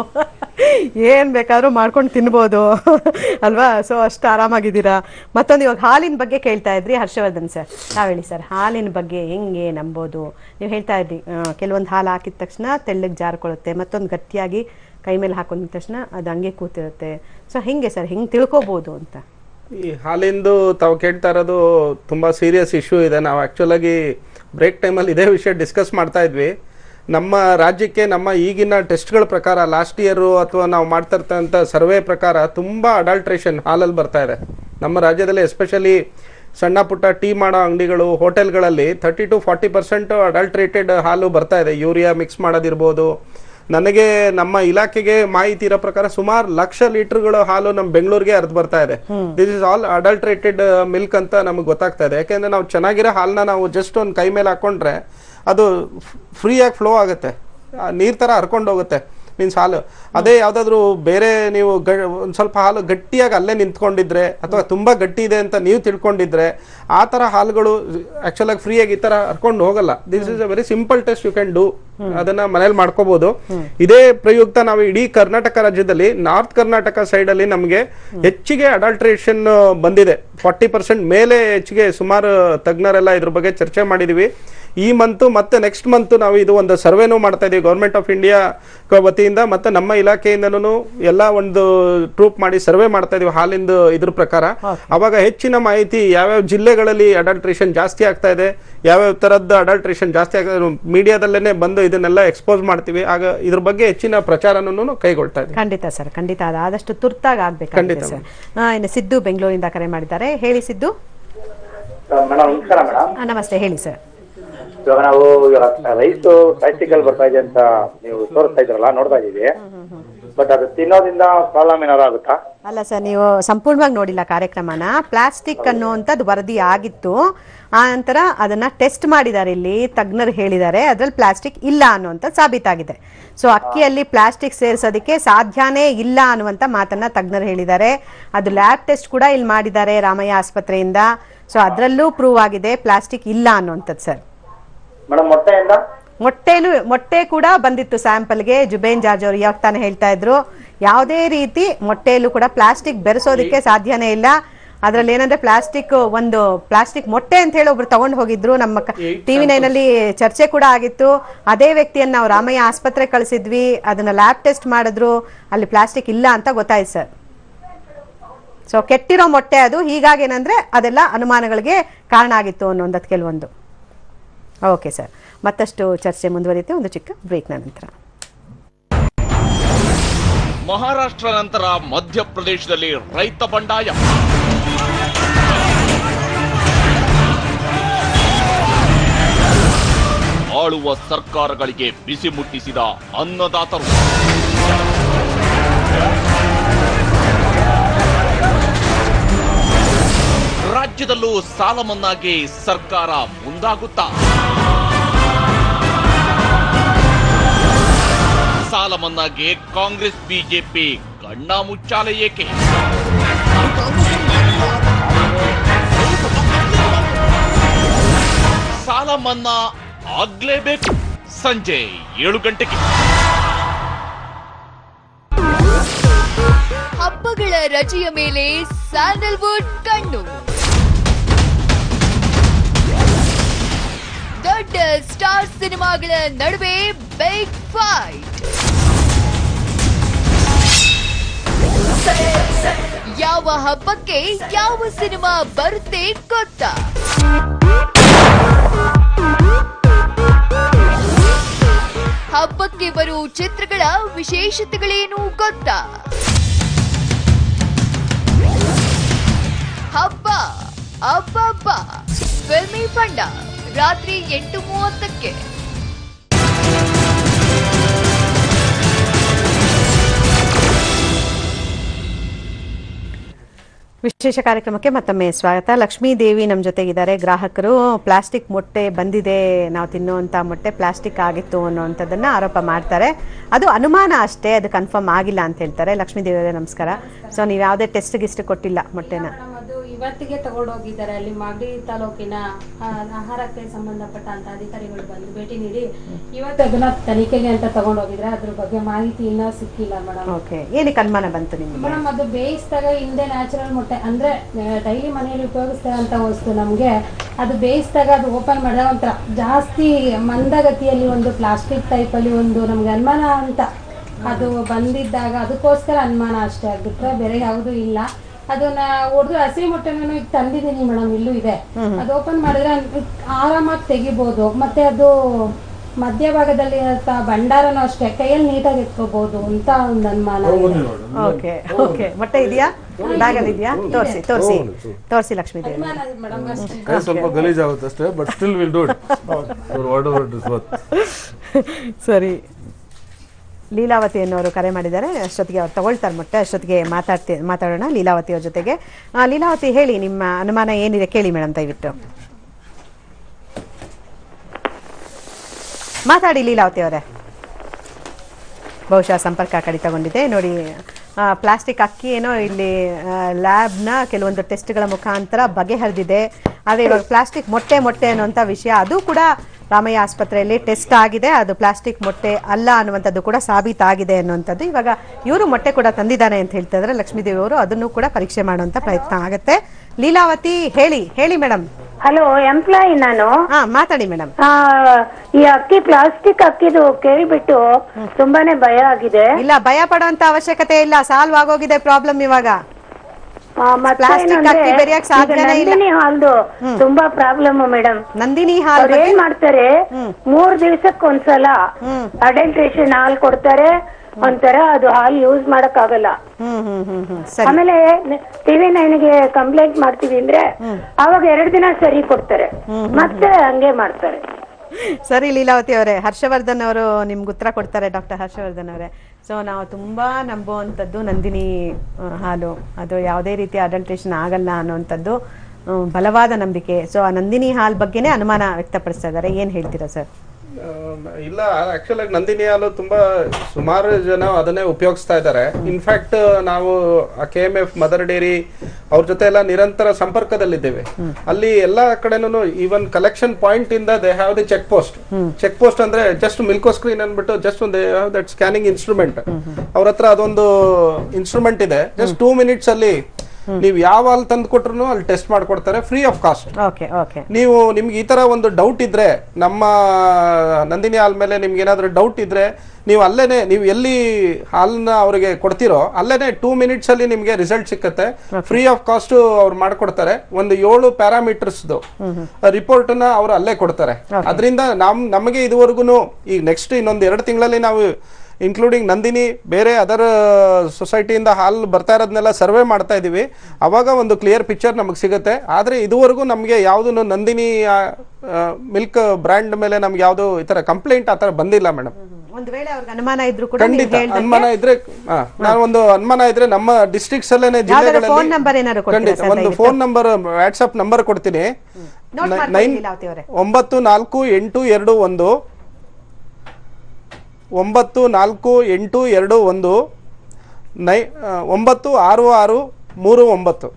S1: ಏನ್ ಬೇಕಾದ್ರೂ ಮಾಡ್ಕೊಂಡು ತಿನ್ಬೋದು ಅಲ್ವಾ ಸೊ ಅಷ್ಟು ಆರಾಮಾಗಿದ್ದೀರಾ ಮತ್ತೊಂದು ಇವಾಗ ಹಾಲಿನ ಬಗ್ಗೆ ಕೇಳ್ತಾ ಇದ್ರಿ ಹರ್ಷವರ್ಧನ್ ಸರ್ ತಾವ್ ಹೇಳಿ ಸರ್ ಹಾಲಿನ ಬಗ್ಗೆ ಹೆಂಗೆ ನಂಬೋದು ನೀವು ಹೇಳ್ತಾ ಇದ್ರಿ ಆ, ಕೆಲವೊಂದು ಹಾಲು ಹಾಕಿದ ತಕ್ಷಣ ತೆಳ್ಳಗೆ ಜಾರ್ಕೊಳ್ಳುತ್ತೆ ಮತ್ತೊಂದು ಗಟ್ಟಿಯಾಗಿ ಕೈ ಮೇಲೆ ಹಾಕೊಂಡ ತಕ್ಷಣ ಅದು ಹಂಗೆ ಕೂತಿರುತ್ತೆ ಸೊ ಹೆಂಗೆ ಸರ್ ಹೆಂಗೆ ತಿಳ್ಕೊಬೋದು ಅಂತ
S19: ಈ ಹಾಲಿಂದು ತಾವು ಕೇಳ್ತಾ ಇರೋದು ತುಂಬ ಸೀರಿಯಸ್ ಇಶ್ಯೂ ಇದೆ ನಾವು ಆ್ಯಕ್ಚುಲಾಗಿ ಬ್ರೇಕ್ ಟೈಮಲ್ಲಿ ಇದೇ ವಿಷಯ ಡಿಸ್ಕಸ್ ಮಾಡ್ತಾ ಇದ್ವಿ ನಮ್ಮ ರಾಜ್ಯಕ್ಕೆ ನಮ್ಮ ಈಗಿನ ಟೆಸ್ಟ್ಗಳ ಪ್ರಕಾರ ಲಾಸ್ಟ್ ಇಯರು ಅಥವಾ ನಾವು ಮಾಡ್ತಾ ಇರ್ತಂಥ ಸರ್ವೆ ಪ್ರಕಾರ ತುಂಬ ಅಡಲ್ಟ್ರೇಷನ್ ಹಾಲಲ್ಲಿ ಬರ್ತಾ ಇದೆ ನಮ್ಮ ರಾಜ್ಯದಲ್ಲಿ ಎಸ್ಪೆಷಲಿ ಸಣ್ಣ ಪುಟ್ಟ ಟೀ ಮಾಡೋ ಅಂಗಡಿಗಳು ಹೋಟೆಲ್ಗಳಲ್ಲಿ thirty to forty percent adulterated ಹಾಲು ಬರ್ತಾ ಇದೆ ಯೂರಿಯಾ ಮಿಕ್ಸ್ ಮಾಡೋದಿರ್ಬೋದು ನನಗೆ ನಮ್ಮ ಇಲಾಖೆಗೆ ಮಾಹಿತಿ ಇರೋ ಪ್ರಕಾರ ಸುಮಾರು ಲಕ್ಷ ಲೀಟರ್ಗಳು ಹಾಲು ನಮ್ಮ ಬೆಂಗಳೂರಿಗೆ ಹರಿದು ಬರ್ತಾ ಇದೆ this is all adulterated milk ಅಂತ ನಮಗೆ ಗೊತ್ತಾಗ್ತಾ ಇದೆ ಯಾಕೆಂದ್ರೆ ನಾವು ಚೆನ್ನಾಗಿರೋ ಹಾಲನ್ನ ನಾವು ಜಸ್ಟ್ ಒಂದು ಕೈ ಮೇಲೆ ಹಾಕೊಂಡ್ರೆ ಅದು ಫ್ರೀಯಾಗಿ ಫ್ಲೋ ಆಗುತ್ತೆ ನೀರು ಥರ ಹರ್ಕೊಂಡು ಹೋಗುತ್ತೆ ಮೀನ್ಸ್ ಹಾಲು ಅದೇ ಯಾವುದಾದ್ರೂ ಬೇರೆ ನೀವು ಗ ಒಂದು ಸ್ವಲ್ಪ ಹಾಲು ಗಟ್ಟಿಯಾಗಿ ಅಲ್ಲೇ ನಿಂತ್ಕೊಂಡಿದ್ರೆ ಅಥವಾ ತುಂಬ ಗಟ್ಟಿ ಇದೆ ಅಂತ ನೀವು ತಿಳ್ಕೊಂಡಿದ್ರೆ ಆ ಥರ ಹಾಲುಗಳು ಆ್ಯಕ್ಚುಲಾಗಿ ಫ್ರೀಯಾಗಿ ಈ ಥರ ಹರ್ಕೊಂಡು ಹೋಗಲ್ಲ this is a very simple test you can do ಅದನ್ನ ಮನೇಲಿ ಮಾಡ್ಕೋಬಹುದು ಇದೇ ಪ್ರಯುಕ್ತ ನಾವು ಇಡೀ ಕರ್ನಾಟಕ ರಾಜ್ಯದಲ್ಲಿ ನಾರ್ತ್ ಕರ್ನಾಟಕ ಸೈಡ್ ಅಲ್ಲಿ ನಮಗೆ ಹೆಚ್ಚಿಗೆ ಅಡಲ್ಟ್ರೇಷನ್ ಬಂದಿದೆ ಫಾರ್ಟಿ ಪರ್ಸೆಂಟ್ ಮೇಲೆ ಹೆಚ್ಚಿಗೆ ಸುಮಾರು ತಜ್ಞರೆಲ್ಲ ಇದ್ರ ಬಗ್ಗೆ ಚರ್ಚೆ ಮಾಡಿದೀವಿ ಈ ಮಂತು ಮತ್ತೆ ನೆಕ್ಸ್ಟ್ ಮಂತ್ ನಾವು ಇದು ಒಂದು ಸರ್ವೆನೂ ಮಾಡ್ತಾ ಇದೀವಿ ಗೌರ್ಮೆಂಟ್ ಆಫ್ ಇಂಡಿಯಾ ವತಿಯಿಂದ ಮತ್ತೆ ನಮ್ಮ ಇಲಾಖೆಯಿಂದನೂ ಎಲ್ಲ ಒಂದು ಟ್ರೂಪ್ ಮಾಡಿ ಸರ್ವೆ ಮಾಡ್ತಾ ಇದೀವಿ ಹಾಲಿಂದ ಇದ್ರ ಪ್ರಕಾರ ಅವಾಗ ಹೆಚ್ಚಿನ ಮಾಹಿತಿ ಯಾವ್ಯಾವ ಜಿಲ್ಲೆಗಳಲ್ಲಿ ಅಡಲ್ಟ್ರೇಷನ್ ಜಾಸ್ತಿ ಆಗ್ತಾ ಇದೆ ಯಾವ್ಯಾವ ತರದ್ದು ಅಡಲ್ಟ್ರೇಷನ್ ಜಾಸ್ತಿ ಆಗ್ತಾ ಮೀಡಿಯಾದಲ್ಲೇನೆ ಬಂದು ಇದನ್ನೆಲ್ಲ ಎಕ್ಸ್ಪೋಸ್ ಮಾಡ್ತೀವಿ ಆಗ ಇದ್ರ ಬಗ್ಗೆ ಹೆಚ್ಚಿನ ಪ್ರಚಾರನೂ ಕೈಗೊಳ್ತಾ ಇದೀವಿ
S1: ಖಂಡಿತ ಸರ್ ಖಂಡಿತ ಅದು ಆದಷ್ಟು ತುರ್ತಾಗಿ ಆಗ್ಬೇಕಾಗಿದೆ
S19: ಖಂಡಿತ
S1: ಸರ್ ಆ, ಇನ್ನು ಸಿದ್ದು ಬೆಂಗಳೂರಿಂದ ಕರೆ ಮಾಡಿದ್ದಾರೆ ಹೇಳಿ ಸಿದ್ದು
S20: ಮೇಡಮ್ ನಮಸ್ಕಾರ ಮೇಡಮ್
S1: ಆ, ನಮಸ್ತೆ ಹೇಳಿ ಸರ್
S20: ಇವಾಗ ನಾವು ಇವಾಗ ರೈಸ್ ಪ್ಲಾಸ್ಟಿಕಲ್ ಬರ್ತಾ ಇದೆ ಅಂತ ನೀವು ತೋರಿಸ್ತಾ ಇದ್ರಲ್ಲ ನೋಡ್ತಾ ಇದೀವಿ ಬಟ್ ಅದು ತಿನ್ನೋದ್ರಿಂದ ಪ್ರಾಬ್ಲಮ್ ಏನಾದ್ರು ಆಗುತ್ತಾ
S1: ಅಲ್ಲ ಸರ್ ನೀವು ಸಂಪೂರ್ಣವಾಗಿ ನೋಡಿಲ್ಲ ಕಾರ್ಯಕ್ರಮನ ಪ್ಲಾಸ್ಟಿಕ್ ಅನ್ನುವಂಥದ್ದು ವರದಿ ಆಗಿತ್ತು ಆ ನಂತರ ಅದನ್ನ ಟೆಸ್ಟ್ ಮಾಡಿದ್ದಾರೆ ಇಲ್ಲಿ ತಜ್ಞರು ಹೇಳಿದ್ದಾರೆ ಅದ್ರಲ್ಲಿ ಪ್ಲಾಸ್ಟಿಕ್ ಇಲ್ಲ ಅನ್ನುವಂಥದ್ದು ಸಾಬೀತಾಗಿದೆ ಸೊ ಅಕ್ಕಿಯಲ್ಲಿ ಪ್ಲಾಸ್ಟಿಕ್ ಸೇರಿಸೋದಕ್ಕೆ ಸಾಧ್ಯನೇ ಇಲ್ಲ ಅನ್ನುವಂಥ ಮಾತನ್ನ ತಜ್ಞರು ಹೇಳಿದ್ದಾರೆ ಅದು ಲ್ಯಾಬ್ ಟೆಸ್ಟ್ ಕೂಡ ಇಲ್ಲಿ ಮಾಡಿದ್ದಾರೆ ರಾಮಯ್ಯ ಆಸ್ಪತ್ರೆಯಿಂದ ಸೊ ಅದರಲ್ಲೂ ಪ್ರೂವ್ ಆಗಿದೆ ಪ್ಲಾಸ್ಟಿಕ್ ಇಲ್ಲ ಅನ್ನುವಂಥದ್ದು ಸರ್
S20: ಮೇಡಮ್ ಮೊಟ್ಟೆಯಿಂದ
S1: ಮೊಟ್ಟೆಲು ಮೊಟ್ಟೆ ಕೂಡ ಬಂದಿತ್ತು ಸ್ಯಾಂಪಲ್ಗೆ ಜುಬೇನ್ ಜಾರ್ಜ್ ಅವರು ಯಾವಾಗ ತಾನೇ ಹೇಳ್ತಾ ಇದ್ರು ಯಾವುದೇ ರೀತಿ ಮೊಟ್ಟೆಯಲ್ಲೂ ಕೂಡ ಪ್ಲಾಸ್ಟಿಕ್ ಬೆರೆಸೋದಕ್ಕೆ ಸಾಧ್ಯನೇ ಇಲ್ಲ ಅದ್ರಲ್ಲಿ ಏನಂದ್ರೆ ಪ್ಲಾಸ್ಟಿಕ್ ಒಂದು ಪ್ಲಾಸ್ಟಿಕ್ ಮೊಟ್ಟೆ ಅಂತ ಹೇಳಿ ಒಬ್ರು ತಗೊಂಡು ಹೋಗಿದ್ರು ನಮ್ಮ ಟಿವಿ ನೈನಲ್ಲಿ ಚರ್ಚೆ ಕೂಡ ಆಗಿತ್ತು ಅದೇ ವ್ಯಕ್ತಿಯನ್ನ ನಾವು ರಾಮಯ್ಯ ಆಸ್ಪತ್ರೆ ಕಳಿಸಿದ್ವಿ ಅದನ್ನ ಲ್ಯಾಬ್ ಟೆಸ್ಟ್ ಮಾಡಿದ್ರು ಅಲ್ಲಿ ಪ್ಲಾಸ್ಟಿಕ್ ಇಲ್ಲ ಅಂತ ಗೊತ್ತಾಯ್ತು ಸರ್ ಸೊ ಕೆಟ್ಟಿರೋ ಮೊಟ್ಟೆ ಅದು ಹೀಗಾಗಿ ಏನಂದ್ರೆ ಅದೆಲ್ಲ ಅನುಮಾನಗಳಿಗೆ ಕಾರಣ ಆಗಿತ್ತು ಅನ್ನೋಂಥದ್ದು ಕೆಲವೊಂದು ಓಕೆ ಸರ್ ಮತ್ತಷ್ಟು ಚರ್ಚೆ ಮುಂದುವರಿಯುತ್ತೆ ಒಂದು ಚಿಕ್ಕ ಬ್ರೇಕ್ನ ನಂತರ
S8: ಮಹಾರಾಷ್ಟ್ರ ನಂತರ ಮಧ್ಯಪ್ರದೇಶದಲ್ಲಿ ರೈತ ಬಂಡಾಯ ಆಳುವ ಸರ್ಕಾರಗಳಿಗೆ ಬಿಸಿ ಮುಟ್ಟಿಸಿದ ಅನ್ನದಾತರು ರಾಜ್ಯದಲ್ಲೂ ಸಾಲ ಮನ್ನಾಗೆ ಸರ್ಕಾರ ಮುಂದಾಗುತ್ತಾ ಸಾಲ ಮನ್ನಾಗೆ ಕಾಂಗ್ರೆಸ್ ಬಿಜೆಪಿ ಕಣ್ಣ ಮುಚ್ಚಾಲೆ ಏಕೆ ಸಾಲ ಮನ್ನಾ ಆಗ್ಲೇಬೇಕು ಸಂಜೆ ಏಳು ಗಂಟೆಗೆ
S21: ಹಬ್ಬಗಳ ರಜೆಯ ಮೇಲೆ ಸ್ಯಾಂಡಲ್ವುಡ್ ಕಣ್ಣು ದೊಡ್ಡ ಸ್ಟಾರ್ ಸಿನಿಮಾಗಳ ನಡುವೆ ಬಿಗ್ ಫೈಟ್ ಯಾವ ಹಬ್ಬಕ್ಕೆ ಯಾವ ಸಿನಿಮಾ ಬರುತ್ತೆ ಗೊತ್ತಾ ಹಬ್ಬಕ್ಕೆ ಬರುವ ಚಿತ್ರಗಳ ವಿಶೇಷತೆಗಳೇನು ಗೊತ್ತಾ ಹಬ್ಬ ಅಬ್ಬಬ್ಬ ಫಿಲ್ಮಿ ಫಂಡ ರಾತ್ರಿ ಎಂಟು ಮೂವತ್ತಕ್ಕೆ
S1: ವಿಶೇಷ ಕಾರ್ಯಕ್ರಮಕ್ಕೆ ಮತ್ತೊಮ್ಮೆ ಸ್ವಾಗತ ಲಕ್ಷ್ಮೀ ದೇವಿ ನಮ್ಮ ಜೊತೆಗಿದ್ದಾರೆ ಗ್ರಾಹಕರು ಪ್ಲಾಸ್ಟಿಕ್ ಮೊಟ್ಟೆ ಬಂದಿದೆ ನಾವು ತಿನ್ನುವಂಥ ಮೊಟ್ಟೆ ಪ್ಲಾಸ್ಟಿಕ್ ಆಗಿತ್ತು ಅನ್ನೋವಂಥದ್ದನ್ನ ಆರೋಪ ಮಾಡ್ತಾರೆ ಅದು ಅನುಮಾನ ಅಷ್ಟೇ ಅದು ಕನ್ಫರ್ಮ್ ಆಗಿಲ್ಲ ಅಂತ ಹೇಳ್ತಾರೆ ಲಕ್ಷ್ಮೀ ದೇವಿ ಅವರೇ ನಮಸ್ಕಾರ ಸೊ ನೀವು ಯಾವುದೇ ಟೆಸ್ಟ್ ಗಿಸ್ಟ್ ಕೊಟ್ಟಿಲ್ಲ ಮೊಟ್ಟೆನ
S22: ಅದು ಇವತ್ತಿಗೆ ತಗೊಂಡೋಗಿದ್ದಾರೆ ಅಲ್ಲಿ ಮಾಗಡಿ ತಾಲೂಕಿನ ಆ, ಆಹಾರಕ್ಕೆ ಸಂಬಂಧಪಟ್ಟಂತ ಅಧಿಕಾರಿಗಳು ಬಂದು ಭೇಟಿ ನೀಡಿ ಇವತ್ತು ಅದನ್ನ ತನಿಖೆಗೆ ಅಂತ ತಗೊಂಡೋಗಿದ್ರೆ ಅದ್ರ ಬಗ್ಗೆ ಮಾಹಿತಿ ಇನ್ನೂ ಸಿಕ್ಕಿಲ್ಲ ಮೇಡಮ್
S1: ಓಕೆ ಏನಕ್ಕೆ ಅನುಮಾನ ಬಂತು ನಿಮಗೆ
S22: ಮೇಡಮ್ ಅದು ಬೇಯಿಸಿದಾಗ ಹಿಂದೆ ನ್ಯಾಚುರಲ್ ಮೊಟ್ಟೆ ಅಂದ್ರೆ ಡೈಲಿ ಮನೆಯಲ್ಲಿ ಉಪಯೋಗಿಸ್ತೇವಂತ ವಸ್ತು ನಮ್ಗೆ ಅದು ಬೇಯಿಸಿದಾಗ ಅದು ಓಪನ್ ಮಾಡಿದಾಗ ಒಂಥರ ಜಾಸ್ತಿ ಮಂದಗತಿಯಲ್ಲಿ ಒಂದು ಪ್ಲಾಸ್ಟಿಕ್ ಟೈಪ್ ಅಲ್ಲಿ ಒಂದು ನಮ್ಗೆ ಅನುಮಾನ ಅಂತ ಅದು ಬಂದಿದ್ದಾಗ ಅದಕ್ಕೋಸ್ಕರ ಅನುಮಾನ ಅಷ್ಟೇ ಆಗ್ಬಿಟ್ರೆ ಬೇರೆ ಯಾವುದೂ ಇಲ್ಲ ಅದನ್ನ ಹೊಡೆದು ಹಸಿ ಮೊಟ್ಟೆನೂ ಈಗ ತಂದಿದ್ದೀನಿ ಮೇಡಮ್ ಇಲ್ಲೂ ಇದೆ ಅದು ಓಪನ್ ಮಾಡಿದ್ರೆ ಆರಾಮಾಗಿ ತೆಗಿಬೋದು ಮತ್ತೆ ಅದು ಮಧ್ಯಭಾಗದಲ್ಲಿ ಇರತ್ತ ಭಂಡಾರನೂ ಅಷ್ಟೇ ಕೈಯಲ್ಲಿ ನೀಟಾಗಿ ಎತ್ಕೋಬಹುದು ಅಂತ ಒಂದು ಅನುಮಾನ ಇದೆ.
S1: ಓಕೆ ಓಕೆ ಮೊಟ್ಟೆ ಇದೆಯಾ ಬ್ಯಾಗಲ್ಲಿ ಇದೆಯಾ ತೋರಿಸಿ ತೋರಿಸಿ ತೋರಿಸಿ ಲಕ್ಷ್ಮೀ ದೇವಿ
S22: ಅನುಮಾನ ಇದೆ ಮೇಡಮ್ ಅಷ್ಟೇ
S4: ಕೈ ಸ್ವಲ್ಪ ಗಲೀಜಾಗುತ್ತೆ ಅಷ್ಟೇ but still will do it whatever it is worth
S1: ಸರಿ ಲೀಲಾವತಿ ಅನ್ನೋರು ಕರೆ ಮಾಡಿದ್ದಾರೆ ಅಷ್ಟೊತ್ತಿಗೆ ಅವ್ರು ತಗೊಳ್ತಾರೆ ಮೊಟ್ಟೆ ಅಷ್ಟೊತ್ತಿಗೆ ಮಾತಾಡ್ತಿ ಮಾತಾಡೋಣ ಲೀಲಾವತಿ ಅವ್ರ ಜೊತೆಗೆ ಆ, ಲೀಲಾವತಿ ಹೇಳಿ ನಿಮ್ಮ ಅನುಮಾನ ಏನಿದೆ ಕೇಳಿ ಮೇಡಮ್ ದಯವಿಟ್ಟು ಮಾತಾಡಿ ಲೀಲಾವತಿ ಅವರೇ ಬಹುಶಃ ಸಂಪರ್ಕ ಕಡಿತಗೊಂಡಿದೆ ನೋಡಿ ಪ್ಲಾಸ್ಟಿಕ್ ಅಕ್ಕಿ ಏನೋ ಇಲ್ಲಿ ಲ್ಯಾಬ್ನ ಕೆಲವೊಂದು ಟೆಸ್ಟ್ಗಳ ಮುಖಾಂತರ ಬಗೆಹರಿದಿದೆ ಆದರೆ ಇವಾಗ ಪ್ಲಾಸ್ಟಿಕ್ ಮೊಟ್ಟೆ ಮೊಟ್ಟೆ ಅನ್ನುವಂಥ ವಿಷಯ ಅದು ಕೂಡ ರಾಮಯ್ಯ ಆಸ್ಪತ್ರೆಯಲ್ಲಿ ಟೆಸ್ಟ್ ಆಗಿದೆ ಅದು ಪ್ಲಾಸ್ಟಿಕ್ ಮೊಟ್ಟೆ ಅಲ್ಲ ಅನ್ನುವಂಥದ್ದು ಕೂಡ ಸಾಬೀತಾಗಿದೆ ಅನ್ನುವಂಥದ್ದು ಇವಾಗ ಇವರು ಮೊಟ್ಟೆ ಕೂಡ ತಂದಿದ್ದಾನೆ ಅಂತ ಹೇಳ್ತಾ ಇದ್ದಾರೆ ಲಕ್ಷ್ಮೀದೇವಿ ಅವರು ಅದನ್ನು ಕೂಡ ಪರೀಕ್ಷೆ ಮಾಡುವಂತ ಪ್ರಯತ್ನ ಆಗುತ್ತೆ ಲೀಲಾವತಿ ಹೇಳಿ ಹೇಳಿ ಮೇಡಮ್
S2: ಹಲೋ ಎಂಪ್ಲಾಯಿ ನಾನು
S1: ಹಾ ಮಾತಾಡಿ ಮೇಡಮ್
S2: ಆ, ಈ ಅಕ್ಕಿ ಪ್ಲಾಸ್ಟಿಕ್ ಅಕ್ಕಿದು ಕೇಳ್ಬಿಟ್ಟು ತುಂಬಾನೇ ಭಯ ಆಗಿದೆ
S1: ಇಲ್ಲ ಭಯ ಪಡುವಂತ ಅವಶ್ಯಕತೆ ಇಲ್ಲ ಸಾಲ್ವ್ ಆಗೋಗಿದೆ ಪ್ರಾಬ್ಲಮ್ ಇವಾಗ
S2: ಆ, ಮತ್ತೆ
S1: Plastic
S2: ಏನಂದ್ರೆ,
S1: ಅಕ್ಕಿ ಬೆರೆಯಕ್
S2: ಈಗ
S1: ಸಾಧ್ಯನೇ ಇಲ್ಲ.
S2: ನಂದಿನಿ ಹಾಲ್ದು ತುಂಬಾ ಪ್ರಾಬ್ಲಮ್ ಮೇಡಮ್
S1: ನಂದಿನಿ ಹಾಲ್
S2: ಅವ್ರು ಏನ್ ಮಾಡ್ತಾರೆ ಮೂರ್ ದಿವ್ಸಕ್ಕೆ ಒಂದ್ಸಲ ಅಡೆಂಟ್ರೇಷನ್ ಹಾಲ್ ಕೊಡ್ತಾರೆ ಒಂಥರ ಅದು ಹಾಲ್ ಯೂಸ್ ಮಾಡಕ್ ಆಗಲ್ಲ
S1: ಹ್ಮ್ ಹ್ಮ್ ಹ್ಮ್ ಹ್ಮ್ ಸರಿ
S2: ಆಮೇಲೆ ಟಿವಿ ನೈನ್ಗೆ ಕಂಪ್ಲೇಂಟ್ ಮಾಡ್ತೀವಿ ಅಂದ್ರೆ ಅವಾಗ ಎರಡ್ ದಿನ ಸರಿ ಕೊಡ್ತಾರೆ ಮತ್ತೆ ಹಂಗೆ ಮಾಡ್ತಾರೆ
S1: ಸರಿ ಲೀಲಾವತಿ ಅವರೇ ಹರ್ಷವರ್ಧನ್ ಅವರು ನಿಮ್ಗೆ ಉತ್ತರ ಕೊಡ್ತಾರೆ ಡಾಕ್ಟರ್ ಹರ್ಷವರ್ಧನ್ ಅವರೇ ಸೊ ನಾವು ತುಂಬಾ ನಂಬುವಂಥದ್ದು ನಂದಿನಿ ಆ, ಹಾಲು ಅದು ಯಾವುದೇ ರೀತಿ ಅಡಲ್ಟ್ರೇಷನ್ ಆಗಲ್ಲ ಅನ್ನುವಂಥದ್ದು ಆ, ಬಲವಾದ ನಂಬಿಕೆ ಸೊ ಆ ನಂದಿನಿ ಹಾಲ್ ಬಗ್ಗೆನೇ ಅನುಮಾನ ವ್ಯಕ್ತಪಡಿಸ್ತಾ ಇದ್ದಾರೆ ಏನ್ ಹೇಳ್ತೀರಾ ಸರ್
S19: ಆ, ಇಲ್ಲ ಆಕ್ಚುಲ್ ಆಗಿ ನಂದಿನಿ ಹಾಲು ತುಂಬಾ ಸುಮಾರು ಜನ ಅದನ್ನೇ ಉಪಯೋಗಿಸ್ತಾ ಇದ್ದಾರೆ ಇನ್ಫ್ಯಾಕ್ಟ್ ನಾವು K M F mother dairy ಅವ್ರ ಜೊತೆ ಎಲ್ಲ ನಿರಂತರ ಸಂಪರ್ಕದಲ್ಲಿದ್ದೇವೆ ಅಲ್ಲಿ ಎಲ್ಲಾ ಕಡೆನೂ ಈವನ್ ಕಲೆಕ್ಷನ್ ಪಾಯಿಂಟ್ ಇಂದ they have the check post check post ಅಂದ್ರೆ ಜಸ್ಟ್ ಮಿಲ್ಕೋ ಸ್ಕ್ರೀನ್ ಅಂದ್ಬಿಟ್ಟು ಜಸ್ಟ್ ಒಂದು ದಟ್ ಸ್ಕ್ಯಾನಿಂಗ್ ಇನ್ಸ್ಟ್ರೂಮೆಂಟ್ ಅವ್ರ ಹತ್ರ ಅದೊಂದು ಇನ್ಸ್ಟ್ರೂಮೆಂಟ್ ಇದೆ ಜಸ್ಟ್ ಟೂ ಮಿನಿಟ್ಸ್ ಅಲ್ಲಿ ನೀವು ಯಾವ ಹಾಲ್ ತಂದು ಕೊಟ್ರು ಅಲ್ಲಿ ಟೆಸ್ಟ್ ಮಾಡ್ಕೊಡ್ತಾರೆ free of cost
S1: okay okay
S19: ನೀವು ನಿಮ್ಗೆ ಈ ತರ ಒಂದು ಡೌಟ್ ಇದ್ರೆ ನಮ್ಮ ನಂದಿನಿ ಹಾಲ್ ಮೇಲೆ ನಿಮ್ಗೆ ಏನಾದ್ರು ಡೌಟ್ ಇದ್ರೆ ನೀವು ಅಲ್ಲೇನೆ ನೀವು ಎಲ್ಲಿ ಹಾಲನ್ನ ಅವರಿಗೆ ಕೊಡ್ತಿರೋ ಅಲ್ಲೇನೆ ಟೂ ಮಿನಿಟ್ಸ್ ಅಲ್ಲಿ ನಿಮ್ಗೆ ರಿಸಲ್ಟ್ ಸಿಕ್ಕತ್ತೆ ಫ್ರೀ ಆಫ್ ಕಾಸ್ಟ್ ಅವ್ರು ಮಾಡ್ಕೊಡ್ತಾರೆ ಒಂದು ಏಳು ಪ್ಯಾರಾಮೀಟರ್ಸ್ ರಿಪೋರ್ಟ್ ನ ಅವ್ರು ಅಲ್ಲೇ ಕೊಡ್ತಾರೆ ಅದರಿಂದ ನಮ್ ನಮಗೆ ಇದುವರೆಗೂ ಈಗ ನೆಕ್ಸ್ಟ್ ಇನ್ನೊಂದು ಎರಡು ತಿಂಗಳಲ್ಲಿ ನಾವು ಇನ್ಕ್ಲೂಡಿಂಗ್ ನಂದಿನಿ ಬೇರೆ ಅದರ್ ಸೊಸೈಟಿಯಿಂದ ಹಾಲು ಬರ್ತಾ ಇರೋದನ್ನೆಲ್ಲ ಸರ್ವೆ ಮಾಡ್ತಾ ಇದೀವಿ ಅವಾಗ ಒಂದು ಕ್ಲಿಯರ್ ಪಿಕ್ಚರ್ ನಮಗೆ ಸಿಗುತ್ತೆ ಆದರೆ ಇದುವರೆಗೂ ನಮಗೆ ಯಾವುದು ನಂದಿನಿ ಮಿಲ್ಕ್ ಬ್ರ್ಯಾಂಡ್ ಮೇಲೆ ನಮ್ಗೆ ಯಾವುದು ಈ ಥರ ಕಂಪ್ಲೇಂಟ್ ಆ ಥರ ಬಂದಿಲ್ಲ ಮೇಡಮ್
S1: ಒಂದ್ ವೇಳೆ ಅವ್ರಿಗೆ ಅನುಮಾನ ಇದ್ರು ಕೂಡ ನೀವು
S19: ಖಂಡಿತ
S1: ಹೇಳ್ದಂಗೆ
S19: ಅನುಮಾನ ಇದ್ರೆ ಹಾ, ನಾನು ಒಂದು ಅನುಮಾನ ಇದ್ರೆ ನಮ್ಮ ಡಿಸ್ಟ್ರಿಕ್ಟ್ಸ್ ಅಲ್ಲೇನೆ
S1: ಯಾವ್ದಾದ್ರು phone number ಏನಾದ್ರು ಕೊಡ್ತೀರಾ
S19: ಖಂಡಿತ
S1: ಸರ್
S19: ಒಂದು
S1: ದಯವಿಟ್ಟು?
S19: ಫೋನ್ ನಂಬರ್ ವಾಟ್ಸ್ಆಪ್ ನಂಬರ್ ಕೊಡ್ತೀನಿ
S1: ನೋಟ್
S19: ನ-
S1: ಮಾಡ್ಕೊಳ್ಳಿ
S19: ನೈನ್
S1: ಲೀಲಾವತಿ ಅವರೇ
S19: ಒಂಬತ್ತು ನಾಲ್ಕು ಎಂಟು ಎರಡು ಒಂದು ಒಂಬತ್ತು ನಾಲ್ಕು ಎಂಟು ಎರಡು ಒಂದು ನೈ ಆ, ಒಂಬತ್ತು ಆರು ಆರು ಮೂರು ಒಂಬತ್ತು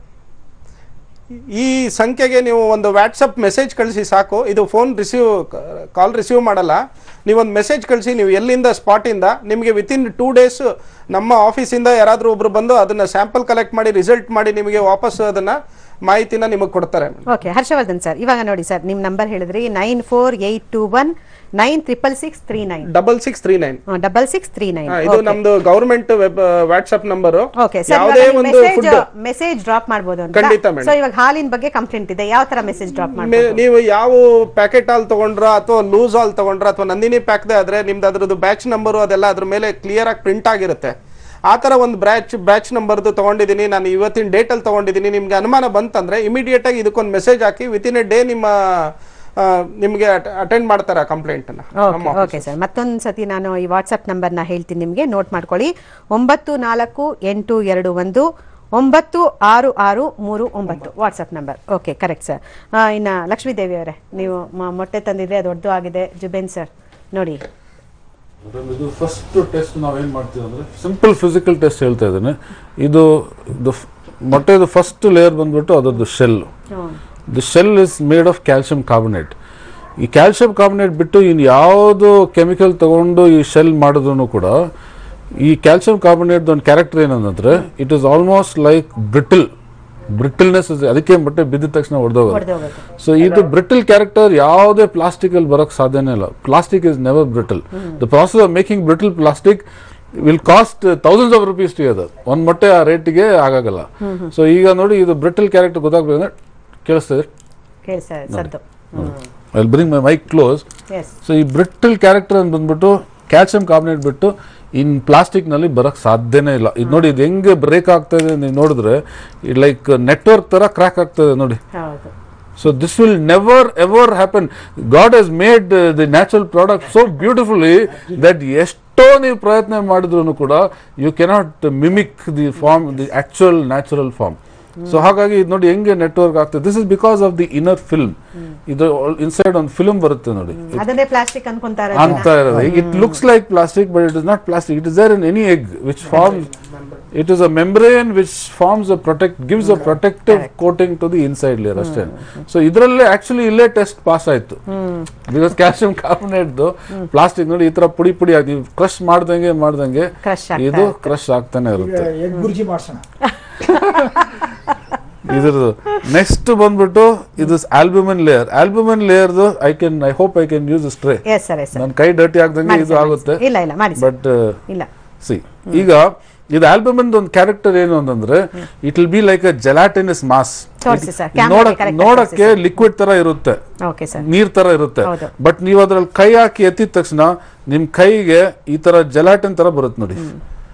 S19: ಈ ಸಂಖ್ಯೆಗೆ ನೀವು ಒಂದು ವಾಟ್ಸಪ್ ಮೆಸೇಜ್ ಕಳಿಸಿ ಸಾಕು ಇದು ಫೋನ್ ರಿಸೀವ್ ಕಾಲ್ ರಿಸೀವ್ ಮಾಡಲ್ಲ ನೀವೊಂದು ಮೆಸೇಜ್ ಕಳಿಸಿ ನೀವು ಎಲ್ಲಿಂದ ಸ್ಪಾಟಿಂದ ನಿಮಗೆ ವಿತಿನ್ ಟೂ ಡೇಸ್ ನಮ್ಮ ಆಫೀಸಿಂದ ಯಾರಾದರೂ ಒಬ್ರು ಬಂದು ಅದನ್ನ ಸ್ಯಾಂಪಲ್ ಕಲೆಕ್ಟ್ ಮಾಡಿ ರಿಸಲ್ಟ್ ಮಾಡಿ ನಿಮಗೆ ವಾಪಸ್ ಅದನ್ನ ಮಾಹಿತಿನ ನಿಮಗೆ ಕೊಡ್ತಾರೆ
S1: ಓಕೆ ಹರ್ಷವರ್ಧನ್ ಸರ್ ಇವಾಗ ನೋಡಿ ಸರ್ ನಿಮ್ ನಂಬರ್ ಹೇಳಿದ್ರಿ nine four eight two one nine triple six three nine
S19: double six three nine
S1: double six three nine
S19: ಇದು ನಮ್ದು government web WhatsApp number
S1: okay sir
S19: ಯಾವುದೇ ಒಂದು
S1: ಮೆಸೇಜ್
S19: ಫುಡ್
S1: ಮೆಸೇಜ್ ಡ್ರಾಪ್ ಮಾಡ್ಬೋದು ಅಂತ
S19: ಖಂಡಿತ madam.
S1: ಸೊ ಇವಾಗ ಹಾಲಿನ ಬಗ್ಗೆ ಕಂಪ್ಲೇಂಟ್ ಇದೆ ಯಾವ ತರ ಮೆಸೇಜ್ ಡ್ರಾಪ್
S19: ಮೇ-
S1: ಮಾಡ್ಬೋದು
S19: ನೀವು ಯಾವ ಪ್ಯಾಕೆಟ್ ಹಾಲ್ ತಗೊಂಡ್ರ ಅಥವಾ ಲೂಸ್ ಹಾಲ್ ತಗೊಂಡ್ರ ಅಥವಾ ನಂದಿನಿ ಪ್ಯಾಕ್ದೆ ಆದ್ರೆ ನಿಮ್ದು ಅದ್ರದ್ದು ಬ್ಯಾಚ್ ನಂಬರು ಅದೆಲ್ಲ ಅದ್ರ ಮೇಲೆ ಕ್ಲಿಯರ್ ಆಗಿ ಪ್ರಿಂಟ್ ಆಗಿರುತ್ತೆ ಆ ಥರ ಒಂದು ಬ್ಯಾಚ್ ಬ್ಯಾಚ್ ನಂಬರ್ದು ತಗೊಂಡಿದ್ದೀನಿ ನಾನು ಇವತ್ತಿನ ಡೇಟಲ್ಲಿ ತಗೊಂಡಿದ್ದೀನಿ ನಿಮ್ಗೆ ಅನುಮಾನ ಬಂತಂದ್ರೆ ಇಮಿಡಿಯೇಟ್ ಆಗಿ ಇದಕ್ಕೊಂದು ಮೆಸೇಜ್ ಹಾಕಿ ವಿತಿನ್ ಎ ಡೇ ನಿಮ್ಮ ಆ, ನಿಮ್ಗೆ ಅಟೆಂಡ್ ಮಾಡ್ತಾರೆ ಆ ಕಂಪ್ಲೇಂಟ್ ನಮ್ಮ
S1: ಓಕೆ ಸರ್ ಮತ್ತೊಂದು ಸತಿ ನಾನು ಈ ವಾಟ್ಸಪ್ ನಂಬರ್ನ ಹೇಳ್ತೀನಿ ನಿಮಗೆ ನೋಟ್ ಮಾಡ್ಕೊಳ್ಳಿ ಒಂಬತ್ತು ನಾಲ್ಕು ಎಂಟು ಎರಡು ಒಂದು ಒಂಬತ್ತು ಆರು ಆರು ಮೂರು ಒಂಬತ್ತು WhatsApp number okay correct sir ಇನ್ನು ಲಕ್ಷ್ಮೀದೇವಿ ಅವರೇ ನೀವು ಮ- ಮೊಟ್ಟೆ ತಂದಿದ್ರೆ ಅದು ದೊಡ್ಡದು ಆಗಿದೆ ಜುಬೇನ್ ಸರ್ ನೋಡಿ
S4: ಅದ್ರಲ್ಲಿ ಇದು ಫಸ್ಟ್ ಟೆಸ್ಟ್ ನಾವೇನು ಮಾಡ್ತೀವಿ ಅಂದರೆ ಸಿಂಪಲ್ ಫಿಸಿಕಲ್ ಟೆಸ್ಟ್ ಹೇಳ್ತಾ ಇದ್ದೇನೆ ಇದು ಇದು ಫ್- ಮೊಟ್ಟೆದು ಫಸ್ಟ್ ಲೇಯರ್ ಬಂದ್ಬಿಟ್ಟು ಅದರದ್ದು shell the shell is made of calcium carbonate ಈ ಕ್ಯಾಲ್ಸಿಯಂ ಕಾರ್ಬೊನೇಟ್ ಬಿಟ್ಟು ಇನ್ನು ಯಾವುದು ಕೆಮಿಕಲ್ ತಗೊಂಡು ಈ ಶೆಲ್ ಮಾಡಿದ್ರು ಕೂಡ ಈ ಕ್ಯಾಲ್ಸಿಯಂ ಕಾರ್ಬೊನೇಟ್ ಒಂದು ಕ್ಯಾರೆಕ್ಟರ್ ಏನಂದ್ರೆ it is almost like brittle brittleness ಅದಕ್ಕೆ ಮೊಟ್ಟೆ ಬಿದ್ದ ತಕ್ಷಣ ಹೊಡೆದೋಗೋದು ಸೊ ಇದು ಬ್ರಿಟಲ್ ಕ್ಯಾರೆಕ್ಟರ್ ಯಾವುದೇ ಪ್ಲಾಸ್ಟಿಕ್ ಅಲ್ಲಿ ಬರೋಕ್ ಸಾಧ್ಯನೇ ಇಲ್ಲ plastic is never brittle the process of making brittle plastic will cost thousands of rupees to ಅದು ಒಂದ್ ಮೊಟ್ಟೆ ಆ ರೇಟಿಗೆ ಆಗಾಗಲ್ಲ
S1: ಹ್ಮ್, ಹ್ಮ್.
S4: ಸೊ ಈಗ ನೋಡಿ ಇದು ಬ್ರಿಟಲ್ ಕ್ಯಾರೆಕ್ಟರ್ ಗೊತ್ತಾಗ್ಬೇಕಂದ್ರೆ ಕೇಳಿಸ್ತಾ ಇದೆ
S1: ಕೇಳಿ ಸರ್ ಸದ್ದು
S4: I bring my mic close
S1: yes
S4: so ಈ ಬ್ರಿಟಲ್ ಕ್ಯಾರೆಕ್ಟರ್ ಅಂತ ಬಂದ್ಬಿಟ್ಟು ಕ್ಯಾಲ್ಸಿಯಂ ಕಾರ್ಬನೇಟ್ ಬಿಟ್ಟು ಇನ್ ಪ್ಲಾಸ್ಟಿಕ್ ನಲ್ಲಿ ಬರಕ್ ಸಾಧ್ಯನೇ ಇಲ್ಲ ಇದು ನೋಡಿ ಇದು ಹೆಂಗೆ ಬ್ರೇಕ್ ಆಗ್ತಾ ಇದೆ ನೀವು ನೋಡಿದ್ರೆ ಲೈಕ್ ನೆಟ್ವರ್ಕ್ ತರ ಕ್ರ್ಯಾಕ್ ಆಗ್ತದೆ ನೋಡಿ
S1: ಹೌದು
S4: so this will never ever happen God has made the natural product so beautifully that ಎಷ್ಟೋ ನೀವು ಪ್ರಯತ್ನ ಮಾಡಿದ್ರು ಕೂಡ you cannot mimic the form the actual natural form so ಹಾಗಾಗಿ ಇದು ನೋಡಿ ಹೆಂಗೆ ನೆಟ್ವರ್ಕ್ ಆಗ್ತದೆ this is because of the inner film ಇದು ಇನ್ಸೈಡ್ ಒಂದು ಫಿಲ್ಮ್ ಬರುತ್ತೆ ನೋಡಿ
S1: ಅದನ್ನೇ ಪ್ಲಾಸ್ಟಿಕ್ ಅನ್ಕೊಂತಾರೆ
S4: ಅಂತ ಇರೋದು it looks like plastic but it is not plastic it is there in any egg which form it is a membrane which forms a protect gives a protective coating to the inside layer ಅಷ್ಟೇ so ಇದರಲ್ಲೇ actually ಇಲ್ಲೇ test pass ಆಯ್ತು because calcium carbonate plastic ನೋಡಿ ಈ ತರ ಪುಡಿ ಪುಡಿ ಆಗಿ ಕ್ರಶ್ ಮಾಡ್ದಂಗೆ ಮಾಡ್ದಂಗೆ
S1: Crush ಆಗ್ತಾ
S4: ಇದು ಕ್ರಶ್ ಆಗ್ತಾನೆ ಇರುತ್ತೆ
S5: ಎಗ್ ಬುರ್ಜಿ ಮಾಡ್ಸೋಣ
S4: ಇದ್ರದ್ದು ನೆಕ್ಸ್ಟ್ ಬಂದ್ಬಿಟ್ಟು ಇದು ಆಲ್ಬ್ಯೂಮಿನ್ ಲೇಯರ್ ಆಲ್ಬ್ಯೂಮಿನ್ ಲೇಯರ್ದು I can I hope I can use stray
S1: yes sir yes
S4: ನನ್ನ ಕೈ ಡರ್ಟಿ ಆಗ್ದಂಗೆ
S1: ಮಾಡಿ
S4: ಇದು
S1: sir,
S4: ಆಗುತ್ತೆ
S1: ಮಾಡಿ sir. ಇಲ್ಲ, ಇಲ್ಲ, ಮಾಡಿ sir.
S4: ಬಟ್
S1: ಇಲ್ಲ.
S4: ಸಿ ಈಗ ಇದು ಆಲ್ಬಮಿನ್ ಒಂದು ಕ್ಯಾರೆಕ್ಟರ್ ಏನು ಅಂತಂದ್ರೆ it will be like a gelatinous mass
S1: ತೋರ್ಸಿ sir, camera ಗೆ correct ಆಗಿ
S4: ನೋಡಕ್ಕೆ ಲಿಕ್ವಿಡ್ ತರ ಇರುತ್ತೆ
S1: ಓಕೆ ಸರ್
S4: ನೀರ್ ತರ ಇರುತ್ತೆ
S1: ಹೌದು.
S4: ಬಟ್ ನೀವು ಅದ್ರಲ್ಲಿ ಕೈ ಹಾಕಿ ಎತ್ತಿದ ತಕ್ಷಣ ನಿಮ್ ಕೈಗೆ ಈ ತರ ಜೆಲಾಟಿನ್ ತರ ಬರುತ್ತೆ ನೋಡಿ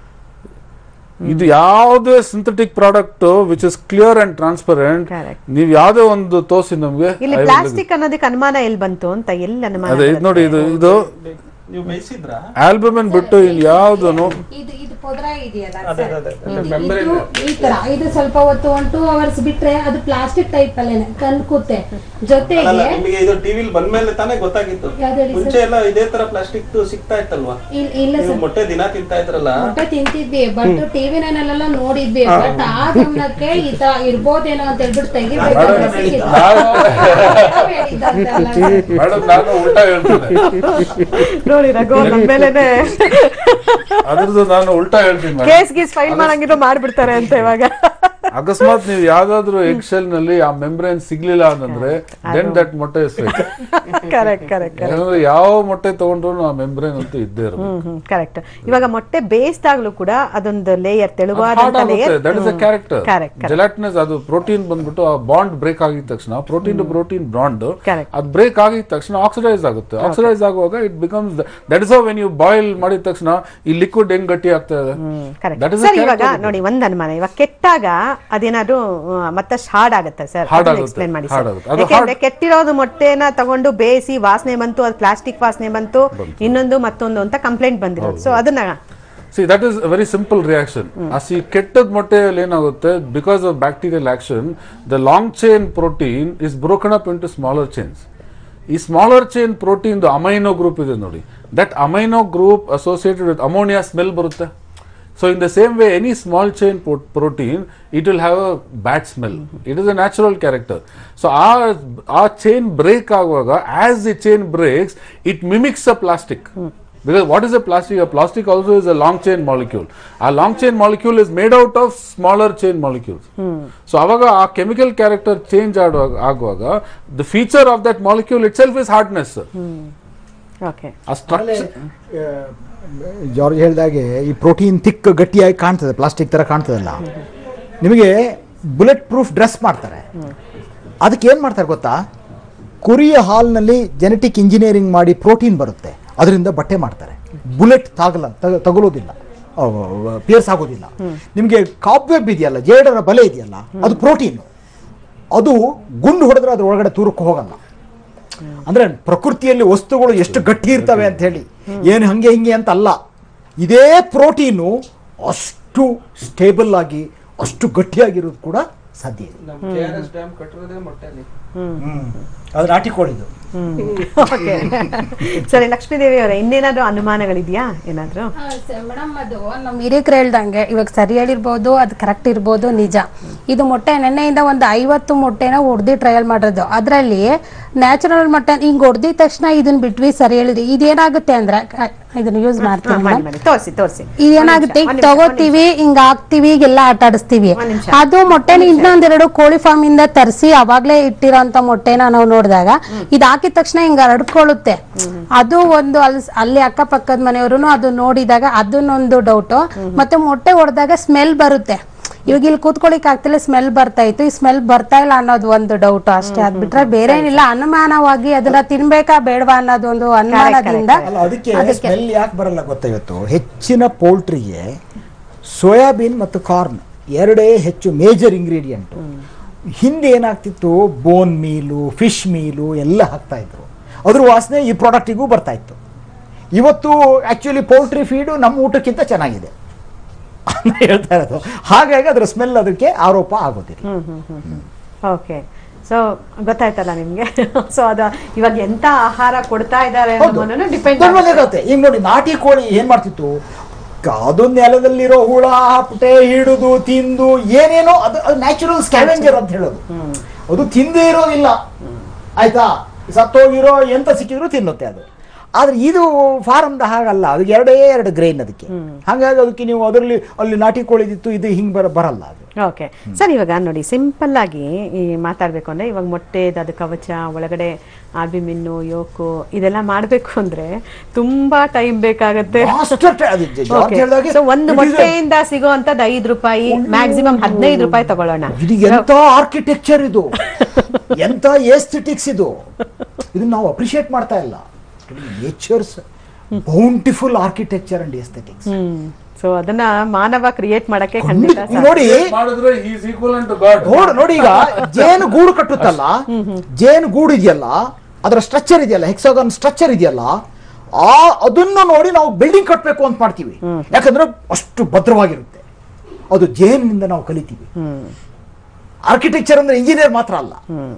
S4: ಇದು ಯಾವುದೇ synthetic product which is clear and transparent ನೀವು ಯಾವುದೇ ಒಂದು ತೋರಿಸಿ ನಮ್ಗೆ
S1: ಇಲ್ಲಿ
S4: I will
S1: ಪ್ಲಾಸ್ಟಿಕ್ ಅನ್ನೋದಕ್ಕೆ ಅನುಮಾನ ಎಲ್ಲಿ ಬಂತು ಅಂತ ಎಲ್ಲಿ ಅನುಮಾನ
S4: ಅದೇ ಇದು ನೋಡಿ ಇದು ಇದು
S19: ನೀವು ಬೇಯಿಸಿದ್ರ
S4: ಆಲ್ಬಮಿನ್ ಬಿಟ್ಟು ಇಲ್ಲಿ ಯಾವ್ದನು
S22: ಇದು ಇದು ಪೊದ್ರ ಇದೆಯಲ್ಲ
S19: ಅದೇ,
S22: sir?
S19: ಅದೇ, ಅದೇ.
S22: ಇದು-
S19: membrane.
S22: ಇದು ಈ ತರ ಇದು ಸ್ವಲ್ಪ ಹೊತ್ತು ಒನ್ ಟೂ ಅವರ್ಸ್ ಬಿಟ್ರೆ ಅದು ಪ್ಲಾಸ್ಟಿಕ್ ಟೈಪ್ ಅಲ್ಲೇನೆ ಕನ್ಕುತ್ತೆ ಜೊತೆಗೆ
S19: ಅಲ್ಲ ನಿಮಗೆ ಇದು ಟಿವಿಲಿ ಬಂದ್ಮೇಲೆ ತಾನೇ ಗೊತ್ತಾಗಿತ್ತು
S22: ಯಾವ್ದು ಹೇಳಿ
S19: ಮುಂಚೆ ಎಲ್ಲ ಇದೇ ತರ ಪ್ಲಾಸ್ಟಿಕ್ ಸಿಗ್ತಾ ಇತ್ತಲ್ವಾ
S22: ಇಲ್- ಇಲ್ಲ
S19: ನೀವು
S22: ಸರ್
S19: ಮೊಟ್ಟೆ ದಿನ ತಿಂತಾ ಇದ್ರಲ್ಲ
S22: ಮೊಟ್ಟೆ ತಿಂತಿದ್ವಿ ಬಟ್ ಟಿವಿ ನೈನಲ್ಲೆಲ್ಲ ನೋಡಿದ್ವಿ ಬಟ್ ಆ ಗಮನಕ್ಕೆ ಈ ತರ ಇರ್ಬೋದೇನೋ ಅಂತ ಹೇಳ್ಬಿಟ್ಟು ತೆಗಿಬೇಕು ಅಂತ ಸಿಕ್ಕಿದ್ದು. ನಾವ್ ಹೇಳಿದ್ದಂತಲ್ಲ sir.
S4: ಮೇಡಮ್ ನಾನು ಉಲ್ಟಾ ಹೇಳ್ತೇನೆ
S1: ನೋಡಿ ರಘು ನಮ್ಮ ಮೇಲೆನೆ
S4: ಅದ್ರದ್ದು ನಾನು ಉಲ್ಟಾ ಹೇಳ್ತೀನಿ madam.
S1: ಕೇಸ್ ಗೀಸ್ ಫೈಲ್ ಮಾಡಂಗಿದ್ರು ಮಾಡ್ಬಿಡ್ತಾರೆ ಅಂತ ಇವಾಗ
S4: ಅಕಸ್ಮಾತ್ ನೀವು ಯಾವ್ದಾದ್ರು ಎಗ್ ಶೆಲ್ ನಲ್ಲಿ ಆ ಮೆಂಬ್ರೇನ್ ಸಿಗ್ಲಿಲ್ಲ ಅಂತಂದ್ರೆ ದೆನ್ ದಟ್ ಮೊಟ್ಟೆ ಫೇಕ್
S1: ಕರೆಕ್ಟ್ ಕರೆಕ್ಟ್
S4: ಯಾಕಂದ್ರೆ ಯಾವ ಮೊಟ್ಟೆ ತಗೊಂಡ್ರು ಆ ಮೆಂಬ್ರೇನ್ ಅಂತೂ ಇದ್ದೇ ಇರುತ್ತೆ
S1: ಹ್ಮ್ ಹ್ಮ್ ಕರೆಕ್ಟ್ ಇವಾಗ ಮೊಟ್ಟೆ ಬೇಯಿಸಿದಾಗ್ಲೂ ಕೂಡ ಅದೊಂದು ಲೇಯರ್ ತೆಳುವಾದಂತ layer
S4: that is a character
S1: correct
S4: gelatinous ಅದು ಪ್ರೋಟೀನ್ ಬಂದ್ಬಿಟ್ಟು ಆ ಬಾಂಡ್ ಬ್ರೇಕ್ ಆಗಿದ ತಕ್ಷಣ protein to protein bond
S1: Correct.
S4: ಅದು ಬ್ರೇಕ್ ಆಗಿದ ತಕ್ಷಣ ಆಕ್ಸಿಡೈಸ್ ಆಗುತ್ತೆ ಆಕ್ಸಿಡೈಸ್ ಆಗುವಾಗ it becomes that is when you boil ಮಾಡಿದ ತಕ್ಷಣ ಈ ಲಿಕ್ವಿಡ್ ಹೆಂಗ್ ಗಟ್ಟಿ ಆಗ್ತಾ ಇದೆ That is a
S1: ಸರ್ ಇವಾಗ
S4: character.
S1: ನೋಡಿ ಒಂದ್ ಅನುಮಾನ ಇವಾಗ ಕೆಟ್ಟಾಗ ಅದೇನಾದ್ರು ಆ, ಮತ್ತಷ್ಟು ಹಾರ್ಡ್ ಆಗುತ್ತೆ ಸರ್
S4: Hard ಆಗುತ್ತೆ.
S1: ಎಕ್ಸ್ಪ್ಲೇನ್ ಮಾಡಿ
S4: Hard
S1: ಸರ್
S4: ಆಗುತ್ತೆ. ಅದು
S1: ಯಾಕೆಂದ್ರೆ ಕೆಟ್ಟಿರೋದು ಮೊಟ್ಟೆನ ತಗೊಂಡು ಬೇಯಿಸಿ ವಾಸನೆ ಬಂತು ಅದು ಪ್ಲಾಸ್ಟಿಕ್ ವಾಸನೆ ಬಂತು ಇನ್ನೊಂದು ಮತ್ತೊಂದು ಅಂತ ಕಂಪ್ಲೇಂಟ್ ಬಂದಿರೋದು ಸೊ ಅದನ್ನ
S4: see that is very simple reaction ಆ ಸಿ ಕೆಟ್ಟದ ಮೊಟ್ಟೆಯಲ್ಲಿ ಏನಾಗುತ್ತೆ because of bacterial action the long chain protein is broken up into smaller chains ಈ smaller chain protein amino group ಇದೆ ನೋಡಿ that amino group associated with ammonia smell ಬರುತ್ತೆ so in the same way any small chain protein it will have a bad smell it is a natural character so ಆ ಆ chain break ಆಗುವಾಗ as the chain breaks it mimics a plastic Because what is a plastic? A plastic also is a long chain molecule. A long chain molecule is made out of smaller chain molecules. So ಅವಾಗ ಆ chemical character change ಆಡುವಾಗ ಆಗುವಾಗ the feature of that molecule itself is hardness
S1: okay
S4: ಆ structure
S5: George ಹೇಳಿದಾಗೆ ಈ protein ತಿಕ್ ಗಟ್ಟಿಯಾಗಿ ಕಾಣ್ತದೆ plastic ಥರ ಕಾಣ್ತದಲ್ಲ ನಿಮಗೆ ಬುಲೆಟ್ ಪ್ರೂಫ್ ಡ್ರೆಸ್ ಮಾಡ್ತಾರೆ ಅದಕ್ಕೆ ಏನು ಮಾಡ್ತಾರೆ ಗೊತ್ತಾ ಕುರಿಯ ಹಾಲ್ನಲ್ಲಿ ಜೆನೆಟಿಕ್ ಇಂಜಿನಿಯರಿಂಗ್ ಮಾಡಿ ಪ್ರೋಟೀನ್ ಬರುತ್ತೆ ಅದರಿಂದ ಬಟ್ಟೆ ಮಾಡ್ತಾರೆ ಬುಲೆಟ್ ತಾಗಲ ತಗ- ತಗುಲೋದಿಲ್ಲ ಪಿಯರ್ಸ್ ಆಗೋದಿಲ್ಲ ನಿಮಗೆ ಕಾಬ್ವೆಬ್ ಇದೆಯಲ್ಲ ಜೇಡರ ಬಲೆ ಇದೆಯಲ್ಲ ಅದು ಪ್ರೋಟೀನ್ ಅದು ಗುಂಡು ಹೊಡೆದ್ರೆ ಅದ್ರ ಒಳಗಡೆ ತೂರಕ್ಕೆ ಹೋಗಲ್ಲ ಅಂದ್ರೆ ಪ್ರಕೃತಿಯಲ್ಲಿ ವಸ್ತುಗಳು ಎಷ್ಟು ಗಟ್ಟಿ ಇರ್ತವೆ ಅಂತ ಹೇಳಿ ಏನು ಹಂಗೆ ಹಿಂಗೆ ಅಂತ ಅಲ್ಲ ಇದೇ ಪ್ರೋಟೀನು ಅಷ್ಟು ಸ್ಟೇಬಲ್ ಆಗಿ ಅಷ್ಟು ಗಟ್ಟಿಯಾಗಿರೋದು ಕೂಡ ಸಾಧ್ಯ ಇದೆ
S19: ನಮ್ಮ ಕೆ ಆರ್ ಎಸ್ ಡ್ಯಾಮ್ ಕಟ್ಟಿರೋದೇ ಮೊಟ್ಟೆಲಿ
S5: ಅದು ನಾಟಿ ಕೋಳಿದು
S1: ಓಕೆ ಸರಿ ಲಕ್ಷ್ಮೀದೇವಿ ಅವರೇ ಇನ್ನೇನಾದ್ರೂ ಅನುಮಾನಗಳಿದೆಯಾ ಏನಾದ್ರೂ
S22: ಮೇಡಮ್ ಅದು ನಮ್ಮ ಹಿರಿಯಕರು ಹೇಳ್ದಂಗೆ ಇವಾಗ ಸರಿ ಹೇಳಿರ್ಬೋದು ಅದು ಕರೆಕ್ಟ್ ಇರ್ಬೋದು ನಿಜ ಇದು ಮೊಟ್ಟೆ ನೆನ್ನೆಯಿಂದ ಒಂದು ಐವತ್ತು ಮೊಟ್ಟೆನ ಹೊಡೆದು ಟ್ರಯಲ್ ಮಾಡಿರೋದು ಅದರಲ್ಲಿ ನ್ಯಾಚುರಲ್ ಮೊಟ್ಟೆ ಹಿಂಗೆ ಹೊಡೆದಿದ ತಕ್ಷಣ ಇದನ್ನ ಬಿಟ್ವಿ ಸರಿ ಹೇಳಿದ್ರಿ ಇದೇನಾಗುತ್ತೆ ಅಂದ್ರೆ ಕ- ಇದನ್ನ ಯೂಸ್ ಮಾಡ್ತೀವಿ
S1: ಮಾಡಿ
S22: madam.
S1: ಮಾಡಿ ತೋರಿಸಿ ತೋರಿಸಿ
S22: ಇದೇನಾಗುತ್ತೆ ಈಗ ತಗೋತೀವಿ ಹಿಂಗ ಹಾಕ್ತಿವಿ ಹಿಂಗೆಲ್ಲ ಆಟ ಆಡಿಸ್ತೀವಿ ಅದು ಮೊಟ್ಟೆನ ಇನ್ನೊಂದೆರಡು ಕೋಳಿ ಫಾರ್ಮ್ ಇಂದ ತರಿಸಿ ಅವಾಗ್ಲೇ ಇಟ್ಟಿರೋಂತ ಮೊಟ್ಟೆನ ನಾವು ನೋಡಿದಾಗ ಇದು ಹಾಕಿದ ತಕ್ಷಣ ಹಿಂಗ ಹರಡ್ಕೊಳ್ಳುತ್ತೆ ಅದು ಒಂದು ಅಲ್ಲಿ ಅಲ್ಲಿ ಅಕ್ಕಪಕ್ಕದ ಮನೆಯವರು ಅದು ನೋಡಿದಾಗ ಅದನ್ನೊಂದು ಡೌಟು ಮತ್ತೆ ಮೊಟ್ಟೆ ಹೊಡೆದಾಗ ಸ್ಮೆಲ್ ಬರುತ್ತೆ ಇವಾಗ ಇಲ್ಲಿ ಕೂತ್ಕೊಳಿಕ್ ಆಗ್ತಿಲ್ಲ ಸ್ಮೆಲ್ ಬರ್ತಾ ಇತ್ತು ಈ ಸ್ಮೆಲ್ ಬರ್ತಾ ಇಲ್ಲ ಅನ್ನೋದು ಒಂದು ಡೌಟ್ ಅಷ್ಟೇ ಅದ್ ಬಿಟ್ರೆ ಬೇರೆ ಏನಿಲ್ಲ ಅನುಮಾನವಾಗಿ ಅದನ್ನ ತಿನ್ಬೇಕಾ ಬೇಡವಾ ಅನ್ನೋದು ಒಂದು ಅನುಮಾನದಿಂದ
S5: ಅಲ್ಲ ಅದಕ್ಕೆ ಸ್ಮೆಲ್ ಯಾಕೆ ಬರಲ್ಲ ಗೊತ್ತಾ ಇವತ್ತು ಹೆಚ್ಚಿನ ಪೋಲ್ಟ್ರಿಗೆ ಸೋಯಾಬೀನ್ ಮತ್ತು ಕಾರ್ನ್ ಎರಡೇ ಹೆಚ್ಚು ಮೇಜರ್ ಇಂಗ್ರೀಡಿಯೆಂಟ್ ಹಿಂದೆ ಏನಾಗ್ತಿತ್ತು ಬೋನ್ ಮೀಲು ಫಿಶ್ ಮೀಲು ಎಲ್ಲ ಹಾಕ್ತಾ ಇದ್ರು ಅದ್ರ ವಾಸನೆ ಈ ಪ್ರಾಡಕ್ಟಿಗೂ ಬರ್ತಾ ಇತ್ತು ಇವತ್ತು ಆಕ್ಚುಲಿ ಪೌಲ್ಟ್ರಿ ಫೀಡು ನಮ್ಮ ಊಟಕ್ಕಿಂತ ಚೆನ್ನಾಗಿದೆ ಅಂತ ಹೇಳ್ತಾ ಇರೋದು ಹಾಗಾಗಿ ಅದರ ಸ್ಮೆಲ್ ಅದಕ್ಕೆ ಆರೋಪ ಆಗೋದಿಲ್ಲ
S1: ಹ್ಮ್ ಹ್ಮ್ ಹ್ಮ್ ಹ್ಮ್ ಓಕೆ ಸೊ ಗೊತ್ತಾಯ್ತಲ್ಲ ನಿಮ್ಗೆ ಸೊ ಅದು ಇವಾಗ ಎಂತ ಆಹಾರ ಕೊಡ್ತಾ ಇದ್ದಾರೆ ಅನ್ನೋದನ್ನ ಡಿಪೆಂಡ್
S5: ಧರ್ಮದಲ್ಲಿ ಇರುತ್ತೆ ಈಗ ನೋಡಿ ನಾಟಿ ಕೋಳಿ ಏನ್ ಮಾಡ್ತಿತ್ತು ಅದು ನೆಲದಲ್ಲಿರೋ ಹುಳ ಹಪ್ಪಟೆ ಹಿಡಿದು ತಿಂದು ಏನೇನೋ ಅದು ಅದು ನ್ಯಾಚುರಲ್ ಸ್ಕ್ಯಾವೆಂಜರ್ ಅಂತ ಹೇಳೋದು ಅದು ತಿಂದೇ ಇರೋದಿಲ್ಲ ಆಯ್ತಾ ಸತ್ತೋಗಿರೋ ಎಂತ ಸಿಕ್ಕಿದ್ರು ತಿನ್ನುತ್ತೆ ಅದು ಆದ್ರೆ ಇದು ಫಾರಮ್ದ ಹಾಗಲ್ಲ ಅದು ಎರಡೇ ಎರಡು ಗ್ರೈನ್ ಅದಕ್ಕೆ ಹಾಗಾಗಿ ಅದಕ್ಕೆ ನೀವು ಅದರಲ್ಲಿ ಅಲ್ಲಿ ನಾಟಿ ಕೋಳಿದಿತ್ತು ಇದು ಹಿಂಗೆ ಬರ ಬರಲ್ಲ ಅದು
S1: ಓಕೆ ಸರ್ ಇವಾಗ ನೋಡಿ ಸಿಂಪಲ್ ಆಗಿ ಈ ಮಾತಾಡ್ಬೇಕು ಅಂದ್ರೆ ಇವಾಗ ಮೊಟ್ಟೆದು ಅದು ಕವಚ ಒಳಗಡೆ ಆಲ್ಬಿಮಿನ್ನು ಯೋಕು ಇದೆಲ್ಲ ಮಾಡ್ಬೇಕು ಅಂದ್ರೆ ತುಂಬಾ ಟೈಮ್ ಬೇಕಾಗತ್ತೆ
S5: Master ti- ಅದು ಜ- ಜಾರ್ಜ್
S1: Okay.
S5: ಹೇಳ್ದಾಗೆ
S1: So, ಒಂದು
S5: it is a-
S1: ಮೊಟ್ಟೆಯಿಂದ ಸಿಗುವಂತದ್ದು ಐದು ರೂಪಾಯಿ ಮ್ಯಾಕ್ಸಿಮಮ್ ಹದಿನೈದು ರೂಪಾಯಿ ತಗೊಳ್ಳೋಣ
S5: ಇದು ಎಂತ ಆರ್ಕಿಟೆಕ್ಚರ್ ಇದು ಎಂತ ಏಸ್ಥೆಟಿಕ್ಸ್ ಇದು ಇದನ್ನ ನಾವು ಅಪ್ರಿಶಿಯೇಟ್ ಮಾಡ್ತಾ ಇಲ್ಲ nature's bountiful architecture and aesthetics
S1: hmm so ಅದನ್ನ ಮಾನವ ಕ್ರಿಯೇಟ್ ಮಾಡಕ್ಕೆ ಖಂಡಿತ
S5: ಈಗ ನೋಡಿ
S4: ಮಾಡಿದ್ರೆ ಈಸ್ ಈಕ್ವಲ್ ಟು ಗಾಡ್
S5: ನೋಡು ನೋಡಿ ಈಗ ಜೇನು ಗೂಡು ಕಟ್ಟುತ್ತಲ್ಲ ಜೇನು ಗೂಡು ಇದೆಯಲ್ಲ ಅದರ ಸ್ಟ್ರಕ್ಚರ್ ಇದೆಯಲ್ಲ ಹೆಕ್ಸಾಗನ್ ಸ್ಟ್ರಕ್ಚರ್ ಇದೆಯಲ್ಲ ಆ ಅದನ್ನ ನೋಡಿ ನಾವು ಬಿಲ್ಡಿಂಗ್ ಕಟ್ಟಬೇಕು ಅಂತ ಮಾಡ್ತೀವಿ ಯಾಕಂದ್ರೆ ಅಷ್ಟು ಭದ್ರವಾಗಿರುತ್ತೆ ಅದು ಜೇನಿನಿಂದ ನಾವು ಕಲಿತೀವಿ ಆರ್ಕಿಟೆಕ್ಚರ್ ಅಂದ್ರೆ ಇಂಜಿನಿಯರ್ ಮಾತ್ರ ಅಲ್ಲ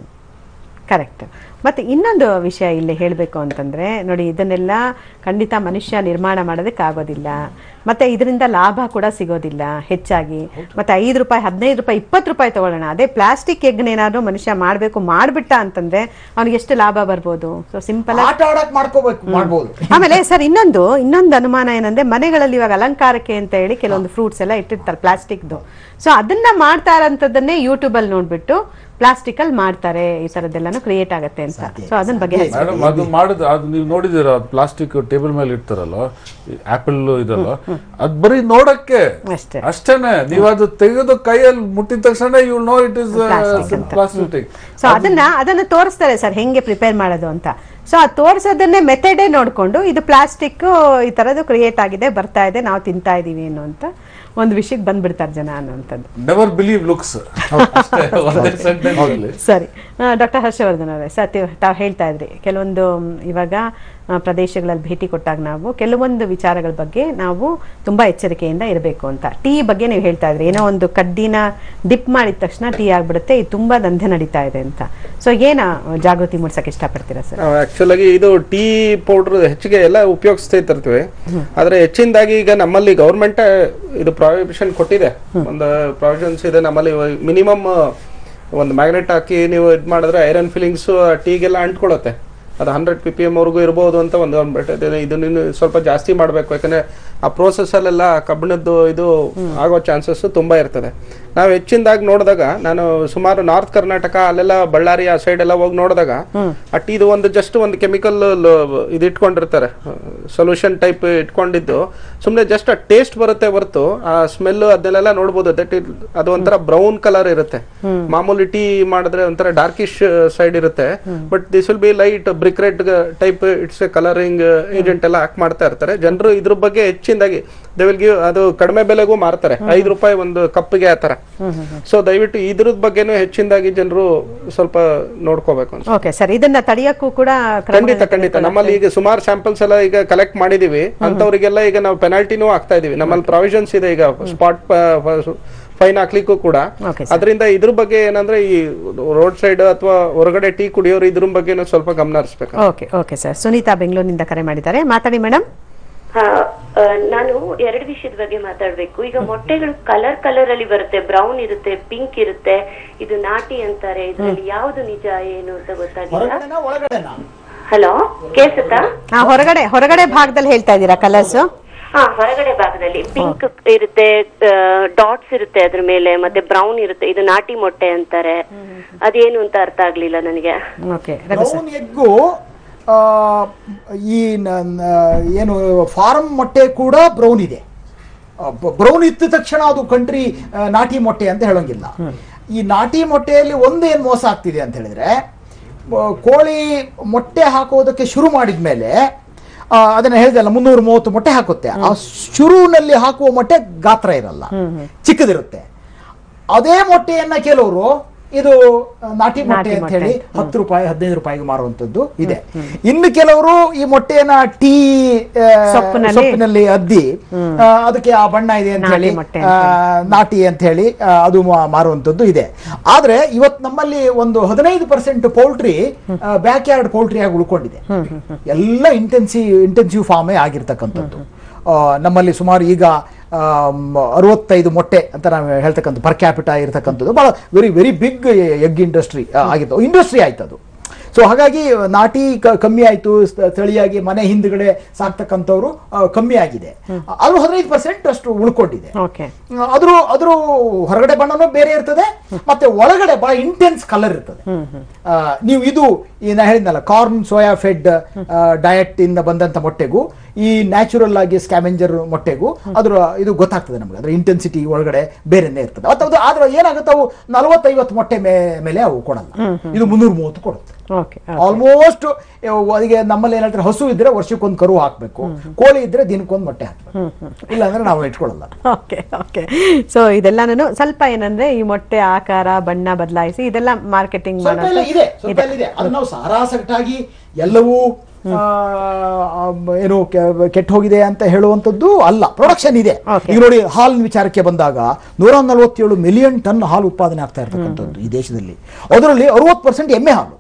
S1: ಕರೆಕ್ಟ್ ಮತ್ತೆ ಇನ್ನೊಂದು ವಿಷಯ ಇಲ್ಲಿ ಹೇಳಬೇಕು ಅಂತಂದ್ರೆ ನೋಡಿ ಇದನ್ನೆಲ್ಲ ಖಂಡಿತ ಮನುಷ್ಯ ನಿರ್ಮಾಣ ಮಾಡೋದಕ್ಕೆ ಆಗೋದಿಲ್ಲ ಮತ್ತೆ ಇದರಿಂದ ಲಾಭ ಕೂಡ ಸಿಗೋದಿಲ್ಲ ಹೆಚ್ಚಾಗಿ ಮತ್ತೆ ಐದು ರೂಪಾಯಿ ಹದಿನೈದು ರೂಪಾಯಿ ಇಪ್ಪತ್ತು ರೂಪಾಯಿ ತಗೊಳ್ಳೋಣ ಅದೇ ಪ್ಲಾಸ್ಟಿಕ್ ಎಗ್ನೇನಾದ್ರೂ ಮನುಷ್ಯ ಮಾಡಬೇಕು ಮಾಡ್ಬಿಟ್ಟ ಅಂತಂದ್ರೆ ಅವ್ನಿಗೆ ಎಷ್ಟು ಲಾಭ ಬರ್ಬೋದು ಸೊ ಸಿಂಪಲ್
S5: ಆಟ ಆಡಕ್ ಮಾಡ್ಕೋಬೇಕು ಮಾಡ್ಬೋದು
S1: ಆಮೇಲೆ ಸರ್ ಇನ್ನೊಂದು ಇನ್ನೊಂದು ಅನುಮಾನ ಏನಂದ್ರೆ ಮನೆಗಳಲ್ಲಿ ಇವಾಗ ಅಲಂಕಾರಕ್ಕೆ ಅಂತ ಹೇಳಿ ಕೆಲವೊಂದು ಫ್ರೂಟ್ಸ್ ಎಲ್ಲ ಇಟ್ಟಿರ್ತಾರೆ ಪ್ಲಾಸ್ಟಿಕ್ದು ಸೊ ಅದನ್ನ ಮಾಡ್ತಾ ಇರೋಂಥದ್ದನ್ನೇ ಯೂಟ್ಯೂಬ್ ಅಲ್ಲಿ ನೋಡ್ಬಿಟ್ಟು ಪ್ಲಾಸ್ಟಿಕ್ ಅಲ್ಲಿ ಮಾಡ್ತಾರೆ ಈ ತರದ್ದೆಲ್ಲಾನು ಕ್ರಿಯೇಟ್ ಆಗತ್ತೆ ಅಂತ ಸೊ ಅದನ್ನ ಬಗ್ಗೆ
S4: ಮೇಡಮ್ ಅದು ಮಾಡುದು ಅದು ನೀವು ನೋಡಿದಿರ ಪ್ಲಾಸ್ಟಿಕ್ ಟೇಬಲ್ ಮೇಲೆ ಇಡ್ತಾರಲ್ಲ ಆಪಲ್ ಇದಲ್ಲ ಅದ್ ಬರೀ ನೋಡಕ್ಕೆ
S1: ಅಷ್ಟೇ
S4: ಅಷ್ಟೇನೆ ನೀವು ಅದು ತೆಗೆದು ಕೈಯಲ್ಲಿ ಮುಟ್ಟಿದ ತಕ್ಷಣ you know it is plastic
S1: so ಅದನ್ನ ಅದನ್ನ ತೋರಿಸ್ತಾರೆ ಸರ್ ಹೆಂಗೆ ಪ್ರಿಪೇರ್ ಮಾಡೋದು ಅಂತ ಸೊ ಆ ತೋರಿಸೋದನ್ನೇ ಮೆಥಡೇ ನೋಡ್ಕೊಂಡು ಇದು ಪ್ಲಾಸ್ಟಿಕ್ ಈ ತರದ್ದು ಕ್ರಿಯೇಟ್ ಆಗಿದೆ ಬರ್ತಾ ಇದೆ ನಾವು ತಿಂತಾ ಇದೀವಿ ಅನ್ನೋ ಅಂತ ಒಂದು ವಿಷಯಕ್ಕೆ ಬಂದ್ಬಿಡ್ತಾರೆ ಜನ ಅನ್ನೋಂಥದ್ದು
S4: ನೆವರ್ ಬಿಲೀವ್ ಲುಕ್ಸ್ ಅಷ್ಟೇ ಒಂದೇ sentence ಅಲ್ಲಿ.
S1: ಸರಿ ಡಾಕ್ಟರ್ ಹರ್ಷವರ್ಧನ್ ಅವರೇ ಸತ್ಯ ತಾವು ಹೇಳ್ತಾ ಇದ್ರಿ ಕೆಲವೊಂದು ಮ್, ಇವಾಗ ಆ, ಪ್ರದೇಶಗಳಲ್ಲಿ ಭೇಟಿ ಕೊಟ್ಟಾಗ ನಾವು ಕೆಲವೊಂದು ವಿಚಾರಗಳ ಬಗ್ಗೆ ನಾವು ತುಂಬಾ ಎಚ್ಚರಿಕೆಯಿಂದ ಇರಬೇಕು ಅಂತ ಟೀ ಬಗ್ಗೆ ನೀವು ಹೇಳ್ತಾ ಇದ್ರಿ ಏನೋ ಒಂದು ಕಡ್ಡಿನ ಡಿಪ್ ಮಾಡಿದ ತಕ್ಷಣ ಟೀ ಆಗ್ಬಿಡುತ್ತೆ ಇದು ತುಂಬಾ ದಂಧೆ ನಡೀತಾ ಇದೆ ಅಂತ ಸೊ ಏನ ಜಾಗೃತಿ ಮೂಡ್ಸಕ್ಕೆ ಇಷ್ಟಪಡ್ತೀರಾ ಸರ್
S19: ನಾವು ಆಕ್ಚುಲಾಗಿ ಇದು ಟೀ ಪೌಡರ್ ಹೆಚ್ಚಿಗೆ ಎಲ್ಲ ಉಪಯೋಗಿಸ್ತಾ ಇರ್ತೀವಿ ಆದ್ರೆ ಹೆಚ್ಚಿನದಾಗಿ ಈಗ ನಮ್ಮಲ್ಲಿ ಗೌರ್ಮೆಂಟ್ ಇದು ಪ್ರಾವಿಷನ್ ಕೊಟ್ಟಿದೆ ಒಂದು ಪ್ರಾವಿಷನ್ಸ್ ಇದೆ ನಮ್ಮಲ್ಲಿ ಮಿನಿಮಮ್ ಒಂದು ಮ್ಯಾಗ್ನೆಟ್ ಹಾಕಿ ನೀವು ಇದು ಮಾಡಿದ್ರೆ ಐರನ್ ಫಿಲಿಂಗ್ಸ್ ಟೀಗೆಲ್ಲ ಅಂಟ್ಕೊಳತ್ತೆ ಅದು ಹಂಡ್ರೆಡ್ ಪಿ ಪಿ ಎಮ್ ವರೆಗೂ ಇರ್ಬೋದು ಅಂತ ಒಂದು ಗೌರ್ಮೆಂಟ್ ಇದನ್ನ ಇನ್ನು ಸ್ವಲ್ಪ ಜಾಸ್ತಿ ಮಾಡಬೇಕು ಯಾಕಂದ್ರೆ ಆ process ಅಲ್ಲೆಲ್ಲ ಕಬ್ಬಿಣದ್ದು ಇದು ಆಗೋ ಚಾನ್ಸಸ್ ತುಂಬಾ ಇರ್ತದೆ ನಾವು ಹೆಚ್ಚಿನದಾಗಿ ನೋಡಿದಾಗ ನಾನು ಸುಮಾರು ನಾರ್ತ್ ಕರ್ನಾಟಕ ಅಲ್ಲೆಲ್ಲ ಬಳ್ಳಾರಿ ಆ ಸೈಡ್ ಎಲ್ಲ ಹೋಗಿ ನೋಡಿದಾಗ ಆ ಟೀದು ಒಂದು ಜಸ್ಟ್ ಒಂದು ಕೆಮಿಕಲ್ ಇದು ಇಟ್ಕೊಂಡಿರ್ತಾರೆ ಸೊಲ್ಯೂಷನ್ ಟೈಪ್ ಇಟ್ಕೊಂಡಿದ್ದು ಸುಮ್ಮನೆ ಜಸ್ಟ್ ಆ ಟೇಸ್ಟ್ ಬರುತ್ತೆ ಹೊರತು ಆ ಸ್ಮೆಲ್ ಅದನ್ನೆಲ್ಲ ನೋಡ್ಬೋದು ದಟ್ ಅದು ಒಂಥರ ಬ್ರೌನ್ ಕಲರ್ ಇರುತ್ತೆ ಮಾಮೂಲಿ ಟೀ ಮಾಡಿದ್ರೆ ಒಂಥರ ಡಾರ್ಕಿಶ್ ಸೈಡ್ ಇರುತ್ತೆ but this will be light brick red type it's a colouring agent ಎಲ್ಲ ಹಾಕಿ ಮಾಡ್ತಾ ಇರ್ತಾರೆ ಜನರು ಇದ್ರ ಬಗ್ಗೆ ಹೆಚ್ಚಿನದಾಗಿ ದೇ ವಿಲ್ ಗಿವ್ ಅದು ಕಡಿಮೆ ಬೆಲೆಗೂ ಮಾರ್ತಾರೆ ಐದು ರೂಪಾಯಿ ಒಂದು ಕಪ್ಪಿಗೆ ಆ ತರ ಸೊ ದಯವಿಟ್ಟು ಇದ್ರದ್ ಬಗ್ಗೆನೂ ಹೆಚ್ಚಿನದಾಗಿ ಜನರು ಸ್ವಲ್ಪ ನೋಡ್ಕೋಬೇಕು ಅಂತ
S1: ಓಕೆ ಸರ್ ಇದನ್ನ ತಡೆಯಕ್ಕೂ ಕೂಡ ಕ್ರಮ
S19: ಖಂಡಿತ ಖಂಡಿತ ನಮ್ಮಲ್ಲಿ ಈಗ ಸುಮಾರು ಸ್ಯಾಂಪಲ್ಸ್ ಎಲ್ಲ ಈಗ ಕಲೆಕ್ಟ್ ಮಾಡಿದೀವಿ ಅಂತವರಿಗೆಲ್ಲ ಈಗ ನಾವು ಪೆನಾಲ್ಟಿನೂ ಹಾಕ್ತಾ ಇದೀವಿ ನಮ್ಮಲ್ಲಿ ಪ್ರಾವಿಷನ್ಸ್ ಇದೆ ಈಗ ಸ್ಪಾಟ್ ಫೈನ್ ಹಾಕ್ಲಿಕ್ಕೂ ಕೂಡ ಅದರಿಂದ ಇದ್ರ ಬಗ್ಗೆ ಏನಂದ್ರೆ ಈ ರೋಡ್ ಸೈಡ್ ಅಥವಾ ಹೊರಗಡೆ ಟೀ ಕುಡಿಯೋರು ಇದ್ರ ಬಗ್ಗೆನೂ ಸ್ವಲ್ಪ ಗಮನ ಹರಿಸ್ಬೇಕು
S1: ಓಕೆ ಓಕೆ ಸರ್ ಸುನೀತಾ ಬೆಂಗಳೂರಿನಿಂದ ಕರೆ ಮಾಡಿದ್ದಾರೆ ಮಾತಾಡಿ ಮೇಡಮ್
S6: ಹಾ ಆ, ನಾನು ಎರಡು ವಿಷಯದ ಬಗ್ಗೆ ಮಾತಾಡ್ಬೇಕು ಈಗ ಮೊಟ್ಟೆಗಳು ಕಲರ್ ಕಲರ್ ಅಲ್ಲಿ ಬರುತ್ತೆ ಬ್ರೌನ್ ಇರುತ್ತೆ ಪಿಂಕ್ ಇರುತ್ತೆ ಇದು ನಾಟಿ ಅಂತಾರೆ ಇದ್ರಲ್ಲಿ ಯಾವ್ದು ನಿಜ ಏನು ಅಂತ ಗೊತ್ತಾಗಿಲ್ಲ ಹಲೋ ಕೇಳ್ಸುತ್ತಾ
S1: ಹಾ ಹೊರಗಡೆ ಹೊರಗಡೆ ಭಾಗದಲ್ಲಿ ಹೇಳ್ತಾ ಇದ್ದೀರಾ ಕಲರ್ಸ್
S6: ಹಾ ಹೊರಗಡೆ ಭಾಗದಲ್ಲಿ ಪಿಂಕ್ ಇರುತ್ತೆ ಡಾಟ್ಸ್ ಇರುತ್ತೆ ಅದ್ರ ಮೇಲೆ ಮತ್ತೆ ಬ್ರೌನ್ ಇರುತ್ತೆ ಇದು ನಾಟಿ ಮೊಟ್ಟೆ ಅಂತಾರೆ ಅದೇನು ಅಂತ ಅರ್ಥ ಆಗ್ಲಿಲ್ಲ ನನಗೆ
S1: ಓಕೆ
S5: ಬ್ರೌನ್ ಎಗ್ಗು ಆ, ಈ ನ- ನ- ಏನು ಫಾರ್ಮ್ ಮೊಟ್ಟೆ ಕೂಡ ಬ್ರೌನ್ ಇದೆ ಬ್ರೌನ್ ಇದ್ದ ತಕ್ಷಣ ಅದು ಕಂಟ್ರಿ ನಾಟಿ ಮೊಟ್ಟೆ ಅಂತ ಹೇಳೋಂಗಿಲ್ಲ ಈ ನಾಟಿ ಮೊಟ್ಟೆಯಲ್ಲಿ ಒಂದು ಏನು ಮೋಸ ಆಗ್ತಿದೆ ಅಂತ ಹೇಳಿದ್ರೆ ಆ, ಕೋಳಿ ಮೊಟ್ಟೆ ಹಾಕೋದಕ್ಕೆ ಶುರು ಮಾಡಿದ ಮೇಲೆ ಅದನ್ನ ಹೇಳಿದಲ್ಲ ಮುನ್ನೂರ ಮೂವತ್ತು ಮೊಟ್ಟೆ ಹಾಕುತ್ತೆ ಆ ಶುರುವಿನಲ್ಲಿ ಹಾಕುವ ಮೊಟ್ಟೆ ಗಾತ್ರ ಇರಲ್ಲ ಚಿಕ್ಕದಿರುತ್ತೆ ಅದೇ ಮೊಟ್ಟೆಯನ್ನ ಕೆಲವರು ಇದು ಆ, ನಾಟಿ ಮೊಟ್ಟೆ ಅಂತ ಹೇಳಿ ಹತ್ತು ರೂಪಾಯಿ ಹದಿನೈದು ರೂಪಾಯಿಗೆ ಮಾರುವಂತದ್ದು ಇದೆ ಇನ್ನು ಕೆಲವರು ಈ ಮೊಟ್ಟೆಯನ್ನ ಟೀ ಆ,
S1: ಸೊಪ್ಪಿನಲ್ಲಿ-
S5: ಸೊಪ್ಪಿನಲ್ಲಿ ಅದ್ದಿ ಆ, ಅದಕ್ಕೆ ಆ ಬಣ್ಣ ಇದೆ ಅಂತ
S1: ನಾಟಿ
S5: ಹೇಳಿ
S1: ಮೊಟ್ಟೆ
S5: ಆ, ನಾಟಿ ಅಂತ ಹೇಳಿ ಆ, ಅದು ಮಾ- ಮಾರುವಂತದ್ದು ಇದೆ ಆದ್ರೆ ಇವತ್ತು ನಮ್ಮಲ್ಲಿ ಒಂದು ಹದಿನೈದು percent poultry backyard poultry ಆಗಿ ಉಳ್ಕೊಂಡಿದೆ ಎಲ್ಲ ಇಂಟೆನ್ಸಿವ್ ಇಂಟೆನ್ಸಿವ್ ಫಾರ್ಮೇ ಆಗಿರ್ತಕ್ಕಂಥದ್ದು ಆ, ನಮ್ಮಲ್ಲಿ ಸುಮಾರು ಈಗ ಆಮ್, ಅರವತ್ತೈದು ಮೊಟ್ಟೆ ಅಂತ ನಾವು ಹೇಳ್ತಕ್ಕಂಥ ಪರ್ ಕ್ಯಾಪಿಟ ಇರತಕ್ಕಂಥದ್ದು ಭಾಳ very very big egg industry ಆಗಿತ್ತು ಇಂಡಸ್ಟ್ರಿ ಆಯ್ತು ಅದು ಸೊ ಹಾಗಾಗಿ ನಾಟಿ ಕ- ಕಮ್ಮಿ ಆಯಿತು ಸ್ಥಳೀಯಾಗಿ ಮನೆ ಹಿಂದ್ಗಡೆ ಸಾಕ್ತಕ್ಕಂಥವ್ರು ಆ, ಕಮ್ಮಿ ಆಗಿದೆ ಅದು ಹದಿನೈದು ಪರ್ಸೆಂಟ್ ಅಷ್ಟು ಉಳ್ಕೊಂಡಿದೆ
S1: ಓಕೆ
S5: ಅದ್ರ ಅದ್ರ ಹೊರಗಡೆ ಬಣ್ಣನೂ ಬೇರೆ ಇರ್ತದೆ ಮತ್ತೆ ಒಳಗಡೆ ಬಹಳ ಇಂಟೆನ್ಸ್ ಕಲರ್ ಇರ್ತದೆ ಆ, ನೀವು ಇದು ಈ ನಾ ಹೇಳಿದ್ನಲ್ಲ ಕಾರ್ನ್ ಸೋಯಾ ಫೆಡ್ ಡಯಟ್ ಇಂದ ಬಂದಂತ ಮೊಟ್ಟೆಗೂ ಈ ನ್ಯಾಚುರಲ್ ಆಗಿ ಸ್ಕ್ಯಾವೆಂಜರ್ ಮೊಟ್ಟೆಗೂ ಅದ್ರ ಇದು ಗೊತ್ತಾಗ್ತದೆ ನಮ್ಗೆ ಅದ್ರ ಇಂಟೆನ್ಸಿಟಿ ಒಳಗಡೆ ಬೇರೆನೇ ಇರ್ತದೆ ಅಥವಾ ಅದು ಆದ್ರೆ ಏನಾಗುತ್ತೆ ಅವು ನಲವತ್ತೈವತ್ತು ಮೊಟ್ಟೆ ಮೇ- ಮೇಲೆ ಅವು ಕೊಡಲ್ಲ ಇದು ಮುನ್ನೂರ ಮೂವತ್ತು ಕೊಡುತ್ತೆ
S1: ಓಕೆ
S5: ಆಲ್ಮೋಸ್ಟ್ ಅದಕ್ಕೆ ನಮ್ಮಲ್ಲಿ ಏನ್ ಹೇಳ್ತಾರೆ ಹಸು ಇದ್ರೆ ವರ್ಷಕ್ಕೊಂದು ಕರು ಹಾಕ್ಬೇಕು ಕೋಳಿ ಇದ್ರೆ ದಿನಕ್ಕೊಂದು ಮೊಟ್ಟೆ ಹಾಕ್ಬೇಕು ಇಲ್ಲ ಅಂದ್ರೆ ನಾವು ಇಟ್ಕೊಳ್ಳಲ್ಲ
S1: ಓಕೆ ಓಕೆ ಸೊ ಇದೆಲ್ಲಾನು ಸ್ವಲ್ಪ ಏನಂದ್ರೆ ಈ ಮೊಟ್ಟೆ ಆಕಾರ ಬಣ್ಣ ಬದಲಾಯಿಸಿ ಇದೆಲ್ಲ ಮಾರ್ಕೆಟಿಂಗ್
S5: ಸ್ವಲ್ಪ ಎಲ್ಲ ಇದೆ ಸ್ವಲ್ಪ ಎಲ್ಲ ಇದೆ ಅದು ನಾವು ಸಾರಾಸಗಟಾಗಿ ಎಲ್ಲವೂ ಆ, ಆ, ಏನು ಕೆ- ಕೆಟ್ಟ ಹೋಗಿದೆ ಅಂತ ಹೇಳುವಂಥದ್ದು ಅಲ್ಲ ಪ್ರೊಡಕ್ಷನ್ ಇದೆ ಈಗ ನೋಡಿ ಹಾಲಿನ ವಿಚಾರಕ್ಕೆ ಬಂದಾಗ ನೂರ ನಲವತ್ತೇಳು ಮಿಲಿಯನ್ ಟನ್ ಹಾಲು ಉತ್ಪಾದನೆ ಆಗ್ತಾ ಇರ್ತಕ್ಕಂಥದ್ದು ಈ ದೇಶದಲ್ಲಿ ಅದರಲ್ಲಿ ಅರವತ್ತು ಪರ್ಸೆಂಟ್ ಎಮ್ಮೆ ಹಾಲು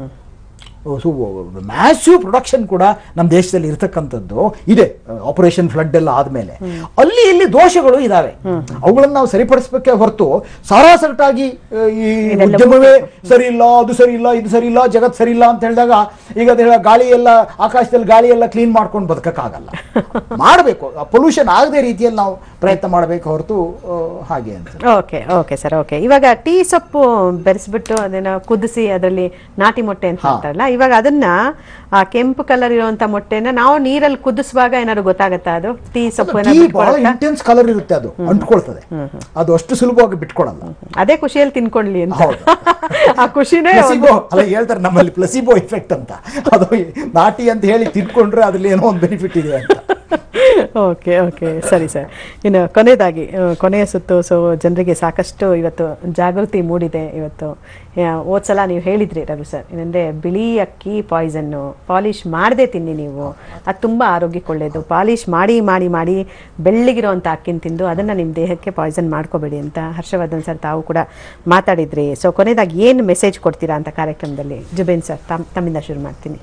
S5: ಮ್ಯಾಸಿವ್ ಪ್ರೊಡಕ್ಷನ್ ಕೂಡ ನಮ್ಮ ದೇಶದಲ್ಲಿ ಇರತಕ್ಕಂಥದ್ದು ಇದೆ ಆಪರೇಷನ್ ಫ್ಲಡ್ ಎಲ್ಲ ಆದ್ಮೇಲೆ ಅಲ್ಲಿ ಇಲ್ಲಿ ದೋಷಗಳು ಇದಾವೆ ಅವುಗಳನ್ನ ನಾವು ಸರಿಪಡಿಸಬೇಕೆ ಹೊರತು ಸಾರಾಸಗಟಾಗಿ ಆ, ಈ ಉದ್ಯಮವೇ ಸರಿ ಇಲ್ಲ ಅದು ಸರಿ ಇಲ್ಲ ಇದು ಸರಿ ಇಲ್ಲ ಜಗತ್ ಸರಿ ಇಲ್ಲ ಅಂತ ಹೇಳಿದಾಗ ಈಗ ಅದ್ ಹೇಳ ಗಾಳಿ ಎಲ್ಲ ಆಕಾಶದಲ್ಲಿ ಗಾಳಿ ಎಲ್ಲ ಕ್ಲೀನ್ ಮಾಡ್ಕೊಂಡು ಬದುಕಕ್ಕಾಗಲ್ಲ ಮಾಡಬೇಕು ಪೊಲ್ಯೂಷನ್ ಆಗದೆ ರೀತಿಯಲ್ಲಿ ನಾವು ಪ್ರಯತ್ನ ಮಾಡಬೇಕು ಹೊರತು ಆ, ಹಾಗೆ ಅಂತ
S1: ಓಕೆ ಓಕೆ ಸರ್ ಓಕೆ ಇವಾಗ ಟೀ ಸೊಪ್ಪು ಬೆರೆಸ್ಬಿಟ್ಟು ಅದನ್ನ ಕುದಿಸಿ ಅದರಲ್ಲಿ ನಾಟಿ ಮೊಟ್ಟೆ ಅಂತ ಅಂತಾರಲ್ಲ ಇವಾಗ ಅದನ್ನ ಆ ಕೆಂಪು ಕಲರ್ ಇರುವಂತ ಮೊಟ್ಟೆನ ನಾವು ನೀರಲ್ಲಿ ಕುದಿಸುವಾಗ ಏನಾದ್ರು ಗೊತ್ತಾಗತ್ತಾ ಅದು ಟೀ ಸೊಪ್ಪು
S5: ಟೀ ಬಹಳ ಇಂಟೆನ್ಸ್ ಕಲರ್ ಇರುತ್ತೆ ಅದು ಅಂಟ್ಕೊಳ್ತದೆ ಅದು ಅಷ್ಟು ಸುಲಭವಾಗಿ ಬಿಟ್ಕೊಡಲ್ಲ
S1: ಅದೇ ಖುಷಿಯಲ್ಲಿ ತಿನ್ಕೊಳ್ಳಿ ಅಂತ ಆ ಖುಷಿನೇ ಒಂದು-
S5: ಪ್ಲಸಿಬೋ ಅಲ್ಲ ಹೇಳ್ತಾರೆ ನಮ್ಮಲ್ಲಿ ಪ್ಲಸಿಬೋ ಇಫೆಕ್ಟ್ ಅಂತ ಅದು ನಾಟಿ ಅಂತ ಹೇಳಿ ತಿನ್ಕೊಂಡ್ರೆ ಅದ್ರಲ್ಲಿ ಏನೋ ಒಂದು ಬೆನಿಫಿಟ್ ಇದೆ ಅಂತ
S1: ಓಕೆ ಓಕೆ ಸರಿ ಸರ್ ಇನ್ನು ಕೊನೆಯದಾಗಿ ಆ, ಕೊನೆಯ ಸುತ್ತು ಸೊ ಜನರಿಗೆ ಸಾಕಷ್ಟು ಇವತ್ತು ಜಾಗೃತಿ ಮೂಡಿದೆ ಇವತ್ತು ಆ, ಹೋದ್ ಸಲ ನೀವು ಹೇಳಿದ್ರಿ ರಘು ಸರ್ ಏನಂದ್ರೆ ಬಿಳಿ ಅಕ್ಕಿ ಪಾಯ್ಸನ್ನು ಪಾಲಿಶ್ ಮಾಡದೆ ತಿನ್ನಿ ನೀವು ಅದು ತುಂಬ ಆರೋಗ್ಯಕ್ಕೆ ಒಳ್ಳೆಯದು ಪಾಲಿಶ್ ಮಾಡಿ ಮಾಡಿ ಮಾಡಿ ಬೆಳ್ಳಗಿರೋಂಥ ಅಕ್ಕಿನ ತಿಂದು ಅದನ್ನು ನಿಮ್ಮ ದೇಹಕ್ಕೆ ಪಾಯ್ಸನ್ ಮಾಡ್ಕೋಬೇಡಿ ಅಂತ ಹರ್ಷವರ್ಧನ್ ಸರ್ ತಾವು ಕೂಡ ಮಾತಾಡಿದ್ರಿ ಸೊ ಕೊನೆಯದಾಗಿ ಏನು ಮೆಸೇಜ್ ಕೊಡ್ತೀರಾ ಅಂತ ಕಾರ್ಯಕ್ರಮದಲ್ಲಿ ಜುಬೇನ್ ಸರ್ ತಮ್ ತಮ್ಮಿಂದ ಶುರು ಮಾಡ್ತೀನಿ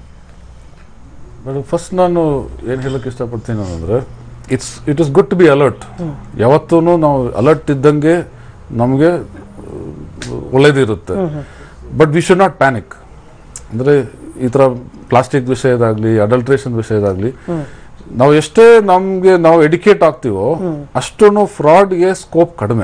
S4: ಮೇಡಮ್ ಫಸ್ಟ್ ನಾನು ಏನು ಹೇಳಕ್ಕೆ ಇಷ್ಟಪಡ್ತೀನಿ ಅಂದರೆ it's it is good to be alert ಯಾವತ್ತೂ ನಾವು ಅಲರ್ಟ್ ಇದ್ದಂಗೆ ನಮಗೆ ಒಳ್ಳೇದಿರುತ್ತೆ but we should not panic ಅಂದರೆ ಈ ಥರ ಪ್ಲಾಸ್ಟಿಕ್ ವಿಷಯದಾಗಲಿ ಅಡಲ್ಟ್ರೇಷನ್ ವಿಷಯದಾಗಲಿ ನಾವು ಎಷ್ಟೇ ನಮಗೆ ನಾವು ಎಡಿಕೇಟ್ ಆಗ್ತೀವೋ ಅಷ್ಟು ಫ್ರಾಡ್ಗೆ ಸ್ಕೋಪ್ ಕಡಿಮೆ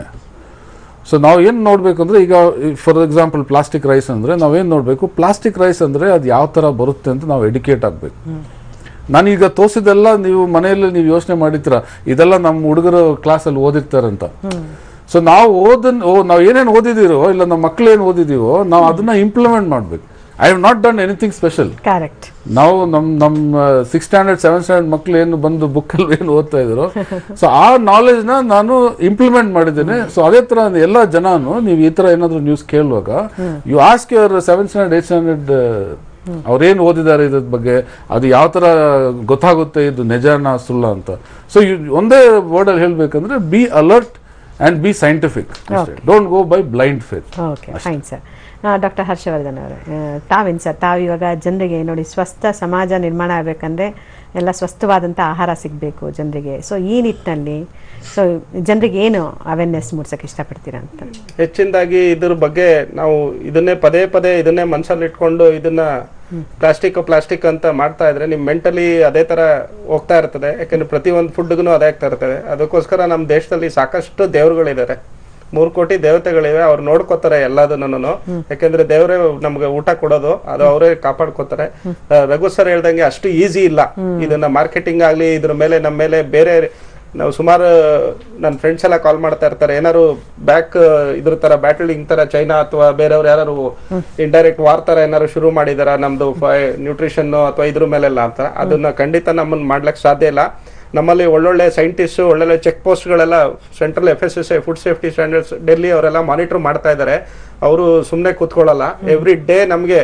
S4: ಸೊ ನಾವು ಏನು ನೋಡ್ಬೇಕಂದ್ರೆ ಈಗ ಫಾರ್ ಎಕ್ಸಾಂಪಲ್ ಪ್ಲಾಸ್ಟಿಕ್ ರೈಸ್ ಅಂದ್ರೆ ನಾವೇನು ನೋಡಬೇಕು ಪ್ಲಾಸ್ಟಿಕ್ ರೈಸ್ ಅಂದ್ರೆ ಅದು ಯಾವ ಥರ ಬರುತ್ತೆ ಅಂತ ನಾವು ಎಡಿಕೇಟ್ ಆಗಬೇಕು ನಾನೀಗ ತೋರಿಸಿದೆಲ್ಲ ನೀವು ಮನೆಯಲ್ಲಿ ನೀವು ಯೋಚನೆ ಮಾಡಿರ್ತೀರ ಇದೆಲ್ಲ ನಮ್ಮ ಹುಡುಗರು ಕ್ಲಾಸಲ್ಲಿ ಓದಿರ್ತಾರಂತ ಸೊ ನಾವು ಓದನ್ ಓ ನಾವು ಏನೇನು ಓದಿದಿರೋ ಇಲ್ಲ ನಮ್ಮ ಮಕ್ಳು ಏನು ಓದಿದೀವೋ ನಾವು ಅದನ್ನ ಇಂಪ್ಲಿಮೆಂಟ್ ಮಾಡ್ಬೇಕು I have not done anything special
S1: correct
S4: ನಾವು ನಮ್ಮ ನಮ್ಮ ಸಿಕ್ಸ್ ಸ್ಟ್ಯಾಂಡರ್ಡ್ ಸೆವೆನ್ ಸ್ಟ್ಯಾಂಡರ್ಡ್ ಮಕ್ಳು ಏನು ಬಂದು ಬುಕ್ಕಲ್ಲಿ ಏನು ಓದ್ತಾ ಇದ್ರು ಸೊ ಆ ನಾಲೆಜ್ನ ನಾನು ಇಂಪ್ಲಿಮೆಂಟ್ ಮಾಡಿದ್ದೇನೆ ಸೊ ಅದೇ ತರ ಎಲ್ಲ ಜನನು ನೀವು ಈ ತರ ಏನಾದ್ರು ನ್ಯೂಸ್ ಕೇಳುವಾಗ you ask your seven standard eight standard ಅವ್ರೇನು ಓದಿದ್ದಾರೆ ಇದ್ರ ಬಗ್ಗೆ ಅದು ಯಾವ ತರ ಗೊತ್ತಾಗುತ್ತೆ ಇದು ನಿಜಾನ ಸುಳ್ಳ ಅಂತ ಸೊ ಒಂದೇ ವರ್ಡಲ್ಲಿ ಹೇಳ್ಬೇಕಂದ್ರೆ be alert and be scientific don't go by blind faith
S1: okay fine sir doctor Harshavardhan ಅವರೇ ತಾವೇನು ಸರ್ ತಾವು ಇವಾಗ ಜನರಿಗೆ ನೋಡಿ ಸ್ವಸ್ಥ ಸಮಾಜ ನಿರ್ಮಾಣ ಆಗಬೇಕಂದ್ರೆ ಎಲ್ಲ ಸ್ವಸ್ಥವಾದಂಥ ಆಹಾರ ಸಿಗಬೇಕು ಜನರಿಗೆ ಸೊ ಈ ನಿಟ್ಟಿನಲ್ಲಿ ಸೊ ಜನರಿಗೆ ಏನು ಅವೇರ್ನೆಸ್ ಮೂಡ್ಸೋಕೆ ಇಷ್ಟಪಡ್ತೀರಾ ಅಂತ
S19: ಹೆಚ್ಚಿನದಾಗಿ ಇದ್ರ ಬಗ್ಗೆ ನಾವು ಇದನ್ನೇ ಪದೇ ಪದೇ ಇದನ್ನೇ ಮನಸ್ಸಲ್ಲಿ ಇಟ್ಕೊಂಡು ಇದನ್ನ ಪ್ಲಾಸ್ಟಿಕ್ ಪ್ಲಾಸ್ಟಿಕ್ ಅಂತ ಮಾಡ್ತಾ ಇದ್ರೆ ನಿಮ್ ಮೆಂಟಲಿ ಅದೇ ತರ ಹೋಗ್ತಾ ಇರ್ತದೆ ಯಾಕಂದ್ರೆ ಪ್ರತಿ ಒಂದು ಫುಡ್ಗೂ ಅದೇ ಆಗ್ತಾ ಇರ್ತದೆ ಅದಕ್ಕೋಸ್ಕರ ನಮ್ಮ ದೇಶದಲ್ಲಿ ಸಾಕಷ್ಟು ದೇವರುಗಳಿದ್ದಾರೆ ಮೂರು ಕೋಟಿ ದೇವತೆಗಳಿವೆ ಅವ್ರು ನೋಡ್ಕೋತಾರೆ ಎಲ್ಲದನ್ನು ಯಾಕಂದ್ರೆ ದೇವರೇ ನಮ್ಗೆ ಊಟ ಕೊಡೋದು ಅದು ಅವರೇ ಕಾಪಾಡ್ಕೋತಾರೆ ಆ, ರಘು ಸರ್ ಹೇಳ್ದಂಗೆ ಅಷ್ಟು ಈಸಿ ಇಲ್ಲ ಇದನ್ನ ಮಾರ್ಕೆಟಿಂಗ್ ಆಗ್ಲಿ ಇದ್ರ ಮೇಲೆ ನಮ್ಮ ಮೇಲೆ ಬೇರೆ ನಾವು ಸುಮಾರು ನನ್ನ ಫ್ರೆಂಡ್ಸ್ ಎಲ್ಲ ಕಾಲ್ ಮಾಡ್ತಾ ಇರ್ತಾರೆ ಏನಾರು ಬ್ಯಾಕ್ ಇದ್ರ ತರ ಬ್ಯಾಟಲಿಂಗ್ ತರ ಚೈನಾ ಅಥವಾ ಬೇರೆಯವ್ರು ಯಾರು ಇಂಡೈರೆಕ್ಟ್ ವಾರ್ ತರ ಏನಾರು ಶುರು ಮಾಡಿದಾರ ನಮ್ದು ನ್ಯೂಟ್ರಿಷನ್ ಅಥವಾ ಇದ್ರ ಮೇಲೆಲ್ಲ ಅಂತ ಅದನ್ನ ಖಂಡಿತ ನಮ್ಮನ್ನ ಮಾಡ್ಲಿಕ್ಕೆ ಸಾಧ್ಯ ಇಲ್ಲ ನಮ್ಮಲ್ಲಿ ಒಳ್ಳೊಳ್ಳೆ ಸೈಂಟಿಸ್ಟ್ ಒಳ್ಳೊಳ್ಳೆ ಚೆಕ್ ಪೋಸ್ಟ್ಗಳೆಲ್ಲ central F S S I food safety standards Delhi ಅವರೆಲ್ಲ ಮಾನಿಟರ್ ಮಾಡ್ತಾ ಇದ್ದಾರೆ ಅವರು ಸುಮ್ಮನೆ ಕೂತ್ಕೊಳ್ಳಲ್ಲ ಎವ್ರಿ ಡೇ ನಮಗೆ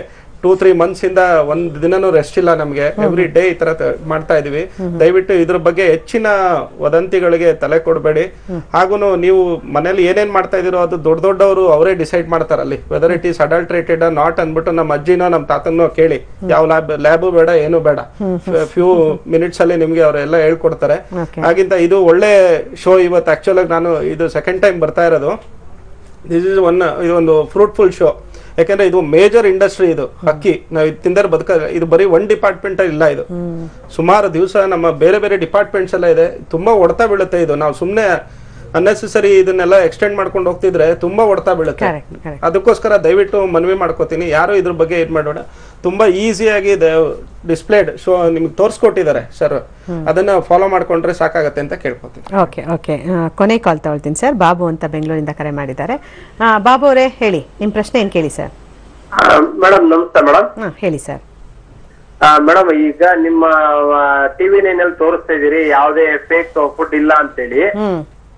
S19: ಟೂ ತ್ರೀ ಮಂತ್ಸ್ ಇಂದ ಒಂದ್ ದಿನನೂ ರೆಸ್ಟ್ ಇಲ್ಲ ನಮ್ಗೆ ಎವ್ರಿ ಡೇ ಈ ತರ ತ- ಮಾಡ್ತಾ ಇದೀವಿ ದಯವಿಟ್ಟು ಇದ್ರ ಬಗ್ಗೆ ಹೆಚ್ಚಿನ ವದಂತಿಗಳಿಗೆ ತಲೆ ಕೊಡಬೇಡಿ ಹಾಗೂ ನೀವು ಮನೇಲಿ ಏನೇನ್ ಮಾಡ್ತಾ ಇದೀರೋ ಅದು ದೊಡ್ಡ ದೊಡ್ಡವರು ಅವರೇ ಡಿಸೈಡ್ ಮಾಡ್ತಾರಲ್ಲಿ whether it is adulterated not ಅನ್ಬಿಟ್ಟು ನಮ್ಮ ಅಜ್ಜಿನೋ ನಮ್ಮ ತಾತನೋ ಕೇಳಿ ಯಾವ ಲ್ಯಾಬ್ ಲ್ಯಾಬು ಬೇಡ ಏನು ಬೇಡ ಫ್ಯೂ ಮಿನಿಟ್ಸ್ ಅಲ್ಲಿ ನಿಮ್ಗೆ ಅವರೆಲ್ಲ ಹೇಳ್ಕೊಡ್ತಾರೆ
S1: Okay.
S19: ಹಾಗಿಂತ ಇದು ಒಳ್ಳೆ ಶೋ ಇವತ್ತು ಆಕ್ಚುಲ್ ಆಗಿ ನಾನು ಇದು ಸೆಕೆಂಡ್ ಟೈಮ್ ಬರ್ತಾ ಇರೋದು ದಿಸ್ ಇಸ್ ಒನ್ ಇದು ಒಂದು ಫ್ರೂಟ್ಫುಲ್ ಶೋ ಯಾಕಂದ್ರೆ ಇದು ಮೇಜರ್ ಇಂಡಸ್ಟ್ರಿ ಇದು ಅಕ್ಕಿ ನಾವು ಇದು ತಿಂದರೆ ಬದುಕ ಇದು ಬರೀ ಒನ್ ಡಿಪಾರ್ಟ್ಮೆಂಟ್ ಇಲ್ಲ ಇದು ಸುಮಾರು ದಿವಸ ನಮ್ಮ ಬೇರೆ ಬೇರೆ ಡಿಪಾರ್ಟ್ಮೆಂಟ್ಸ್ ಎಲ್ಲ ಇದೆ ತುಂಬಾ ಹೊಡ್ತಾ ಬೀಳುತ್ತೆ ಇದು ನಾವು ಸುಮ್ಮನೆ ಅನ್ನೆಸೆಸರಿ ಇದನ್ನೆಲ್ಲ ಎಕ್ಸ್ಟೆಂಡ್ ಮಾಡ್ಕೊಂಡು ಹೋಗ್ತಿದ್ರೆ ತುಂಬಾ ಹೊಡ್ತಾ ಬೀಳುತ್ತೆ
S1: Correct, correct.
S19: ಅದಕ್ಕೋಸ್ಕರ ದಯವಿಟ್ಟು ಮನವಿ ಮಾಡ್ಕೋತೀನಿ ಯಾರು ಇದ್ರ ಬಗ್ಗೆ ಇದು ಮಾಡೋಣ ತುಂಬಾ ಈಸಿಯಾಗಿ ಡಿಸ್ಪ್ಲೇಡ್ ಶೋ ನಿಮ್ಗೆ ತೋರಿಸ್ಕೊಟ್ಟಿದ್ದಾರೆ ಸರ್ ಅದನ್ನ ಫಾಲೋ ಮಾಡ್ಕೊಂಡ್ರೆ ಸಾಕಾಗತ್ತೆ ಅಂತ ಕೇಳ್ಕೊತೀನಿ
S1: ಓಕೆ ಓಕೆ ಕೊನೆ ಕಾಲ್ ತಗೊಳ್ತೀನಿ ಸರ್ ಬಾಬು ಅಂತ ಬೆಂಗಳೂರಿಂದ ಕರೆ ಮಾಡಿದ್ದಾರೆ ಆ, ಬಾಬು ಅವರೇ ಹೇಳಿ ನಿಮ್ಮ ಪ್ರಶ್ನೆ ಏನು ಕೇಳಿ ಸರ್
S7: ಮೇಡಮ್ ನಮಸ್ತೆ ಮೇಡಮ್
S1: ಹಾಂ ಹೇಳಿ ಸರ್
S7: ಮೇಡಮ್ ಈಗ ನಿಮ್ಮ ಟಿವಿ ನೈನ್ ಅಲ್ಲಿ ತೋರಿಸ್ತಾ ಇದೀರಿ ಯಾವುದೇ ಫೇಕ್ ಫುಡ್ ಇಲ್ಲ ಅಂತೇಳಿ
S1: ಹ್ಮ್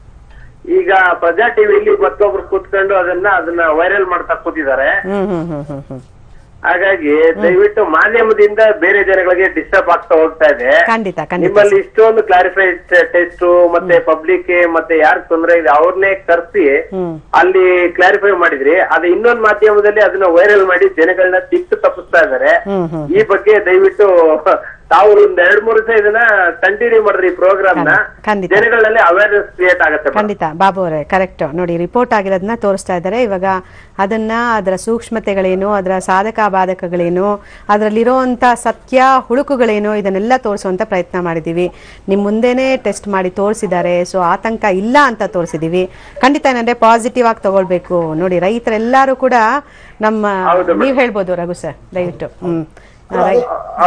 S7: ಈಗ ಪ್ರಜಾ ಟಿವಿಲಿ ಮತ್ತೊಬ್ರು ಕೂತ್ಕೊಂಡು ಅದನ್ನ ಅದನ್ನ ವೈರಲ್ ಮಾಡ್ತಾ ಕೂತಿದ್ದಾರೆ
S1: ಹ್ಮ್ ಹ್ಮ್ ಹ್ಮ್ ಹ್ಮ್ ಹ್ಮ್
S7: ಹಾಗಾಗಿ ದಯವಿಟ್ಟು ಮಾಧ್ಯಮದಿಂದ ಬೇರೆ ಜನಗಳಿಗೆ ಡಿಸ್ಟರ್ಬ್ ಆಗ್ತಾ ಹೋಗ್ತಾ ಇದೆ
S1: ಖಂಡಿತ ಖಂಡಿತ
S7: ನಿಮ್ಮಲ್ಲಿ ಇಷ್ಟೊಂದು ಕ್ಲಾರಿಫೈಡ್ ಟೆಸ್ಟ್ ಮತ್ತೆ ಪಬ್ಲಿಕ್ ಮತ್ತೆ ಯಾರು ತೊಂದರೆ ಇದೆ ಅವ್ರನ್ನೇ ಕರ್ಸಿ
S1: ಹ್ಮ್
S7: ಅಲ್ಲಿ ಕ್ಲಾರಿಫೈ ಮಾಡಿದ್ರಿ ಅದು ಇನ್ನೊಂದು ಮಾಧ್ಯಮದಲ್ಲಿ ಅದನ್ನ ವೈರಲ್ ಮಾಡಿ ಜನಗಳನ್ನ ದಿಕ್ಕು ತಪ್ಪಿಸ್ತಾ ಇದಾರೆ
S1: ಹ್ಮ್ ಹ್ಮ್
S7: ಈ ಬಗ್ಗೆ ದಯವಿಟ್ಟು ತಾವು ಒಂದ್ ಎರಡ್ ಮೂರು ದಿವಸ ಇದನ್ನ ಕಂಟಿನ್ಯೂ ಮಾಡ್ರಿ ಈ ಪ್ರೋಗ್ರಾಮ್ ನ
S1: ಖಂಡಿತ.
S7: ಜನಗಳಲ್ಲಿ ಅವೇರ್ನೆಸ್ ಕ್ರಿಯೇಟ್ ಆಗತ್ತೆ madam.
S1: ಖಂಡಿತ ಬಾಬು ಅವರೇ ಕರೆಕ್ಟ್ ನೋಡಿ ರಿಪೋರ್ಟ್ ಆಗಿರೋದನ್ನ ತೋರಿಸ್ತಾ ಇದ್ದಾರೆ ಇವಾಗ ಅದನ್ನ ಅದರ ಸೂಕ್ಷ್ಮತೆಗಳೇನು ಅದರ ಸಾಧಕ ಬಾಧಕಗಳೇನು ಅದರಲ್ಲಿರುವಂಥ ಸತ್ಯ ಹುಳುಕುಗಳೇನು ಇದನ್ನೆಲ್ಲ ತೋರಿಸುವಂಥ ಪ್ರಯತ್ನ ಮಾಡಿದ್ದೀವಿ ನಿಮ್ಮ ಮುಂದೆನೇ ಟೆಸ್ಟ್ ಮಾಡಿ ತೋರಿಸಿದ್ದಾರೆ ಸೊ ಆತಂಕ ಇಲ್ಲ ಅಂತ ತೋರಿಸಿದ್ದೀವಿ ಖಂಡಿತ ಏನಂದ್ರೆ ಪಾಸಿಟಿವ್ ಆಗಿ ತಗೊಳ್ಬೇಕು ನೋಡಿ ರೈತರೆಲ್ಲರೂ ಕೂಡ ನಮ್ಮ ನೀವು ಹೇಳ್ಬೋದು ರಘು ಸರ್ ದಯವಿಟ್ಟು ಹ್ಮ್ ರೈ-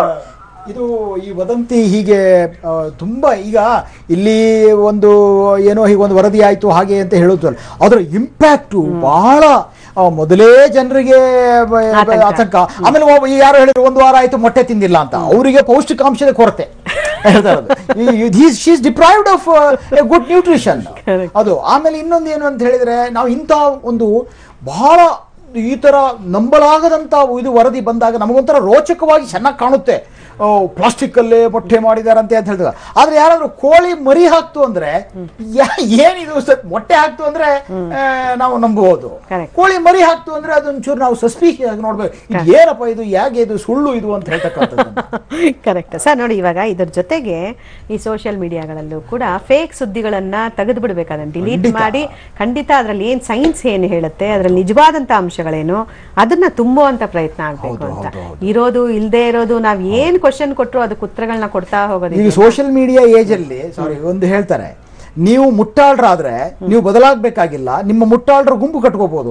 S5: ಇದು ಈ ವದಂತಿ ಹೀಗೆ ಆ, ತುಂಬಾ ಈಗ ಇಲ್ಲಿ ಒಂದು ಏನೋ ಹೀಗೆ ಒಂದು ವರದಿ ಆಯ್ತು ಹಾಗೆ ಅಂತ ಹೇಳೋದು ಅದರ ಇಂಪ್ಯಾಕ್ಟು ಬಹಳ ಆ, ಮೊದಲೇ ಜನರಿಗೆ ಬ- ಬ- ಆತಂಕ ಆಮೇಲೆ ಒಬ್ಬ- ಈ ಯಾರು ಹೇಳಿದ್ರು ಒಂದು ವಾರ ಆಯ್ತು ಮೊಟ್ಟೆ ತಿಂದಿಲ್ಲ ಅಂತ ಅವರಿಗೆ ಪೌಷ್ಟಿಕಾಂಶದ ಕೊರತೆ ಹೇಳ್ತಾ ಇರೋದು she's deprived of good nutrition ಅದು ಆಮೇಲೆ ಇನ್ನೊಂದು ಏನು ಅಂತ ಹೇಳಿದ್ರೆ ನಾವು ಇಂಥ ಒಂದು ಬಹಳ ಈ ತರ ನಂಬಲಾಗದಂತ ಇದು ವರದಿ ಬಂದಾಗ ನಮಗೊಂಥರ ರೋಚಕವಾಗಿ ಚೆನ್ನಾಗಿ ಕಾಣುತ್ತೆ ಪ್ಲಾಸ್ಟಿಕ್ ಅಲ್ಲೇ ಮೊಟ್ಟೆ ಮಾಡಿದಾರಂತೆ ಅಂತ ಹೇಳ್ತಾರೆ ಆದ್ರೆ ಯಾರಾದ್ರೂ ಕೋಳಿ ಮರಿ ಹಾಕ್ತು ಅಂದ್ರೆ ಯಾ- ಏನಿದು ಸ- ಮೊಟ್ಟೆ ಹಾಕ್ತು ಅಂದ್ರೆ ಆ, ನಾವು ನಂಬಬಹುದು ಕೋಳಿ ಮರಿ ಹಾಕ್ತು ಅಂದ್ರೆ ಅದೊಂಚೂರು ನಾವು ಸಸ್ಪೀಷಿಯಸ್ ಆಗಿ ನೋಡ್ಬೇಕು ಇದು ಏನಪ್ಪ ಇದು ಯಾಕೆ ಇದು ಸುಳ್ಳು ಇದು ಅಂತ ಹೇಳ್ತಕ್ಕಂಥದ್ದು
S1: ಕರೆಕ್ಟ್ ಸರ್ ನೋಡಿ ಇವಾಗ ಇದ್ರ ಜೊತೆಗೆ ಈ ಸೋಷಿಯಲ್ ಮೀಡಿಯಾಗಳಲ್ಲೂ ಕೂಡ ಫೇಕ್ ಸುದ್ದಿಗಳನ್ನ ತೆಗೆದು ಬಿಡ್ಬೇಕು ಅದನ್ನ ಡಿಲೀಟ್ ಮಾಡಿ ಖಂಡಿತ ಅದರಲ್ಲಿ ಏನ್ ಸೈನ್ಸ್ ಏನು ಹೇಳುತ್ತೆ ಅದರಲ್ಲಿ ನಿಜವಾದಂತ ಅಂಶಗಳೇನು ಅದನ್ನ ತುಂಬುವಂತ ಪ್ರಯತ್ನ ಆಗ್ಬೇಕು ಅಂತ ಇರೋದು ಇಲ್ಲದೆ ಇರೋದು ನಾವ್ ಏನ್ ಕ್ವಶನ್ ಕೊಟ್ರು ಅದಕ್ಕೆ ಉತ್ತರಗಳನ್ನ ಕೊಡ್ತಾ
S5: ಈಗ
S1: ಹೋಗೋದು
S5: ಸೋಷಿಯಲ್ ಮೀಡಿಯಾ ಏಜ್ ಅಲ್ಲಿ ಸಾರಿ ಒಂದು ಹೇಳ್ತಾರೆ ನೀವು ಮುಟ್ಟಾಳ್ರಾದ್ರೆ ನೀವು ಬದಲಾಗಬೇಕಾಗಿಲ್ಲ ನಿಮ್ಮ ಮುಟ್ಟಾಳ್ರ ಗುಂಪು ಕಟ್ಕೋಬಹುದು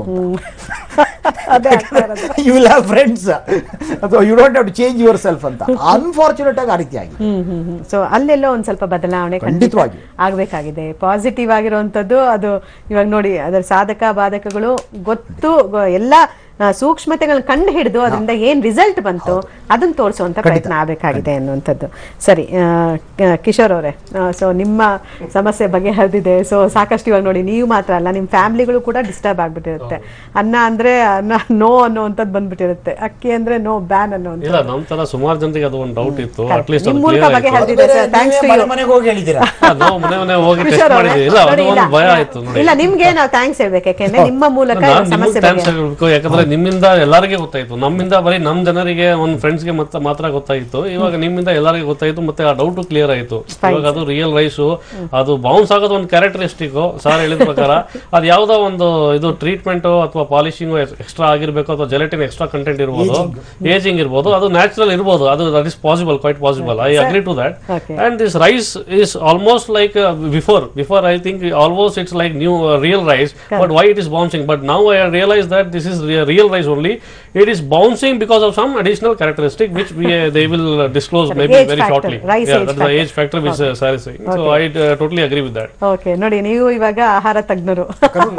S5: ಯು ವಿಲ್ ಹ್ಯಾವ್ ಫ್ರೆಂಡ್ಸ್ ಅಥವಾ you don't have to change yourself ಅಂತ ಅನ್ಫಾರ್ಚುನೇಟ್ ಆಗಿ ಆ ರೀತಿಯಾಗಿ
S1: ಹ್ಮ್ ಹ್ಮ್ ಹ್ಮ್ ಸೊ ಅಲ್ಲೆಲ್ಲೋ ಒಂದ್ ಸ್ವಲ್ಪ ಬದಲಾವಣೆ ಖಂಡಿತ
S5: ಖಂಡಿತವಾಗಿ.
S1: ಆಗ್ಬೇಕಾಗಿದೆ ಪಾಸಿಟಿವ್ ಆಗಿರುವಂತದ್ದು ಅದು ಇವಾಗ ನೋಡಿ ಅದರ ಸಾಧಕ ಬಾಧಕಗಳು ಗೊತ್ತು ಗೊ- ಎಲ್ಲ ಆ, ಸೂಕ್ಷ್ಮತೆಗಳನ್ನ ಕಂಡು ಹಿಡಿದು ಅದರಿಂದ ಏನ್ ರಿಸಲ್ಟ್ ಬಂತು ಅದನ್ನ ತೋರಿಸುವಂತ ಪ್ರಯತ್ನ ಆಗಬೇಕಾಗಿದೆ ಅನ್ನುವಂಥದ್ದು ಸರಿ ಆ, ಕ- ಕಿಶೋರ್ ಅವರೇ ಸೊ ನಿಮ್ಮ ಸಮಸ್ಯೆ ಬಗೆಹರಿದಿದೆ ಸೊ ಸಾಕಷ್ಟು ಇವಾಗ ನೋಡಿ ನೀವು ಮಾತ್ರ ಅಲ್ಲ ನಿಮ್ಮ ಫ್ಯಾಮಿಲಿಗಳು ಕೂಡ ಡಿಸ್ಟರ್ಬ್ ಆಗ್ಬಿಟ್ಟಿರುತ್ತೆ ಅನ್ನ ಅಂದ್ರೆ ಅನ್ನ ನೋ ಅನ್ನುವಂಥದ್ದು ಬಂದ್ಬಿಟ್ಟಿರುತ್ತೆ ಅಕ್ಕಿ ಅಂದ್ರೆ ನೋ ಬ್ಯಾನ್ ಅನ್ನುವಂಥದ್ದು
S9: ಇಲ್ಲ ನಮ್ ತರ ಸುಮಾರು ಜನರಿಗೆ ಅದು ಒಂದು ಡೌಟ್ ಇತ್ತು
S1: Correct.
S9: ಅಟ್ಲೀಸ್ಟ್
S1: ನಿಮ್
S9: ಅದು
S1: ಮೂಲಕ
S9: ಕ್ಲಿಯರ್
S1: ಬಗೆಹರಿದಿದೆ
S9: ಆಯ್ತು
S1: ಸರ್ ಥ್ಯಾಂಕ್ಸ್ ಟು ಯು
S5: ಮನೆಗೆ ಹೋಗಿ ಹೇಳಿದ್ದೀರಾ
S9: ನಾವು ಮನೆ ಮನೆ ಹೋಗಿ ಟೆಸ್ಟ್
S1: ಕಿಶೋರ್ ಅವರೇ,
S9: ಮಾಡಿದ್ವಿ ಇಲ್ಲ ಅದು
S1: ನೋಡಿ,
S9: ಒಂದು
S1: ಇಲ್ಲ.
S9: ಭಯ ಆಯ್ತು ನೋಡಿ
S1: ಇಲ್ಲ ನಿಮ್ಗೆ ನಾವು ಥ್ಯಾಂಕ್ಸ್ ಹೇಳ್ಬೇಕು ಯಾಕೆಂದ್ರೆ ನಿಮ್ಮ ಮೂಲಕ
S9: ನಾನ್
S1: ಈ
S9: ನಿಮ್ಗೆ
S1: ಸಮಸ್ಯೆ
S9: ಥ್ಯಾಂಕ್ಸ್
S1: ಬಗ್ಗೆ
S9: ಹೇಳ್ಬೇಕು ಯಾಕಂದ್ರೆ ನಿಮ್ಮಿಂದ ಎಲ್ಲರಿಗೆ ಗೊತ್ತಾಯ್ತು ನಮ್ಮಿಂದ ಬರೀ ನಮ್ ಜನರಿಗೆ ಒಂದ್ ಫ್ರೆಂಡ್ಸ್ಗೆ ಮಾತ್ರ ಮಾತ್ರ ಗೊತ್ತಾಯ್ತು ಇವಾಗ ನಿಮ್ಮಿಂದ ಎಲ್ಲರಿಗೆ ಗೊತ್ತಾಯ್ತು ಮತ್ತೆ ಆ ಡೌಟ್ ಕ್ಲಿಯರ್ ಆಯ್ತು ಇವಾಗ ಅದು ರಿಯಲ್ ರೈಸು ಅದು ಬೌನ್ಸ್ ಆಗೋದು ಒಂದು ಕ್ಯಾರೆಕ್ಟರಿಸ್ಟಿಕ್ ಸರ್ ಹೇಳಿದ ಪ್ರಕಾರ ಅದು ಯಾವ್ದೋ ಒಂದು ಇದು ಟ್ರೀಟ್ಮೆಂಟ್ ಅಥವಾ ಪಾಲಿಶಿಂಗ್ ಎಕ್ಸ್ಟ್ರಾ ಆಗಿರ್ಬೇಕು ಅಥವಾ ಜೆಲೆಟಿನ್ ಎಕ್ಸ್ಟ್ರಾ ಕಂಟೆಂಟ್ ಇರ್ಬೋದು ಏಜಿಂಗ್ ಇರ್ಬೋದು ಅದು ನ್ಯಾಚುರಲ್ ಇರ್ಬೋದು ಅದು that is possible quite possible I agree to that
S1: Okay.
S9: and this rice is almost like uh, before before i think almost it's like new uh, real rice but why it is bouncing but now i realize that this is re- real rice only it is bouncing because of some additional characteristics characteristic which we uh, they will uh, disclose
S1: Correct.
S9: maybe
S1: Age
S9: very
S1: factor,
S9: shortly.
S1: rice
S9: yeah,
S1: age
S9: that's the
S1: factor.
S9: age factor which
S1: Okay.
S9: uh, Sar is saying. So
S1: Okay.
S9: I uh, totally agree with that.
S1: Okay ನೋಡಿ ನೀವು ಇವಾಗ ಆಹಾರ ತಜ್ಞರು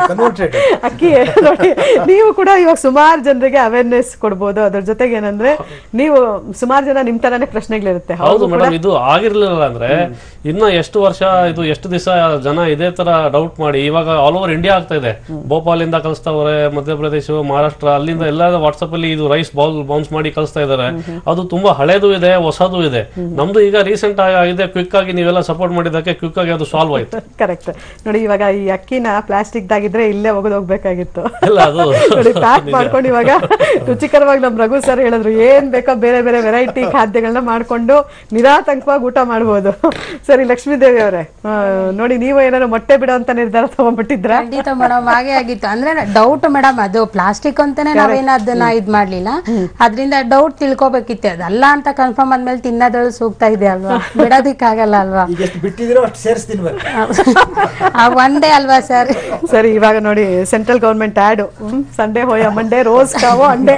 S1: ಅಕ್ಕಿ ನೋಡಿ ನೀವು ಕೂಡ ಇವಾಗ ಸುಮಾರು ಜನರಿಗೆ ಅವೇರ್ನೆಸ್ ಕೊಡ್ಬೋದು ಅದ್ರ ಜೊತೆಗೆ ಏನಂದ್ರೆ ನೀವು ಸುಮಾರು ಜನ ನಿಮ್ ತರಾನೇ ಪ್ರಶ್ನೆಗಳಿರುತ್ತೆ
S9: ಹೌದು
S1: ಹೌದು
S9: ಮೇಡಮ್ ಇದು ಆಗಿರ್ಲಿಲ್ಲ ಅಂದ್ರೆ ಇನ್ನ ಎಷ್ಟು ವರ್ಷ ಇದು ಎಷ್ಟು ದಿವಸ ಜನ ಇದೇ ತರ ಡೌಟ್ ಮಾಡಿ ಇವಾಗ ಆಲ್ ಓವರ್ ಇಂಡಿಯಾ ಆಗ್ತಾ ಇದೆ ಭೋಪಾಲ್ ಇಂದ ಕಳಿಸ್ತಾವ್ರೆ ಮಧ್ಯಪ್ರದೇಶ ಮಹಾರಾಷ್ಟ್ರ ಅಲ್ಲಿಂದ ಎಲ್ಲ ವಾಟ್ಸ್ಆಪ್ ಅಲ್ಲಿ ಇದು ರೈಸ್ ಬೌಲ್ ಬೌನ್ಸ್ ಮಾಡಿ ಕಳಿಸ್ತಾ ಇದಾರೆ ಅದು ತುಂಬಾ ಹಳೇದು ಇದೆ ಹೊಸದು ಇದೆ ನಮ್ದು ಈಗ ರೀಸೆಂಟ್ ಆಗಿದೆ ಕ್ವಿಕ್ ಆಗಿ ನೀವೆಲ್ಲ ಸಪೋರ್ಟ್ ಮಾಡಿದ್ದಕ್ಕೆ ಕ್ವಿಕ್ ಆಗಿ ಅದು ಸಾಲ್ವ್ ಆಯ್ತು
S1: ಕರೆಕ್ಟ್ ನೋಡಿ ಇವಾಗ ಈ ಅಕ್ಕಿನ ಪ್ಲಾಸ್ಟಿಕ್ ದಾಗಿದ್ರೆ ಇಲ್ಲೇ ಒಗದ್ ಹೋಗ್ಬೇಕಾಗಿತ್ತು
S9: ಇಲ್ಲ, ಅದು
S1: ನೋಡಿ ಪ್ಯಾಕ್
S9: ನಿಜ.
S1: ಮಾಡ್ಕೊಂಡು ಇವಾಗ ರುಚಿಕರವಾಗಿ ನಮ್ ರಘು ಸರ್ ಹೇಳಿದ್ರು ಏನ್ ಬೇಕೋ ಬೇರೆ ಬೇರೆ ವೆರೈಟಿ ಖಾದ್ಯಗಳನ್ನ ಮಾಡ್ಕೊಂಡು ನಿರಾತಂಕವಾಗಿ ಊಟ ಮಾಡ್ಬೋದು ಸರಿ ಲಕ್ಷ್ಮೀ ದೇವಿ ಅವರೇ ನೋಡಿ ನೀವು ಏನಾದ್ರು ಮೊಟ್ಟೆ ಬಿಡೋ ಅಂತ ನಿರ್ಧಾರ ತಗೊಂಡ್ಬಿಟ್ಟಿದ್ರ
S22: ಖಂಡಿತ ಮೇಡಮ್ ಹಾಗೆ ಆಗಿತ್ತು ಅಂದ್ರೆ ಡೌಟ್ ಮೇಡಮ್ ಅದು ಪ್ಲಾಸ್ಟಿಕ್ ಅಂತಾನೆ ನಾವೇನ ಅದನ್ನ ಇದ್ ಮಾಡ್ಲಿಲ್ಲ ಅದ್ರಿಂದ ಡೌಟ್ ತಿಳ್ಕೊಬೇಕಿತ್ತು ಅದಲ್ಲ ಅಂತ ಕನ್ಫರ್ಮ್ ಆದ್ಮೇಲೆ ತಿನ್ನೋದ್ರಲ್ಲಿ ಸೂಕ್ತ ಇದೆ ಅಲ್ವಾ ಬಿಡೋದಿಕ್ಕಾಗಲ್ಲ ಅಲ್ವಾ
S5: ಈಗ ಎಷ್ಟು ಬಿಟ್ಟಿದಿರೋ ಅಷ್ಟು ಸೇರಿಸಿ ತಿನ್ಬೇಕು
S22: ಆ ಒಂದೇ ಅಲ್ವಾ ಸರ್
S1: ಸರಿ ಇವಾಗ ನೋಡಿ ಸೆಂಟ್ರಲ್ ಗೌರ್ಮೆಂಟ್ ಆಡ್ ಸಂಡೇ ಹೋಯ ಮಂಡೇ ರೋಸ್ ಕಾವು ಅಂಡೆ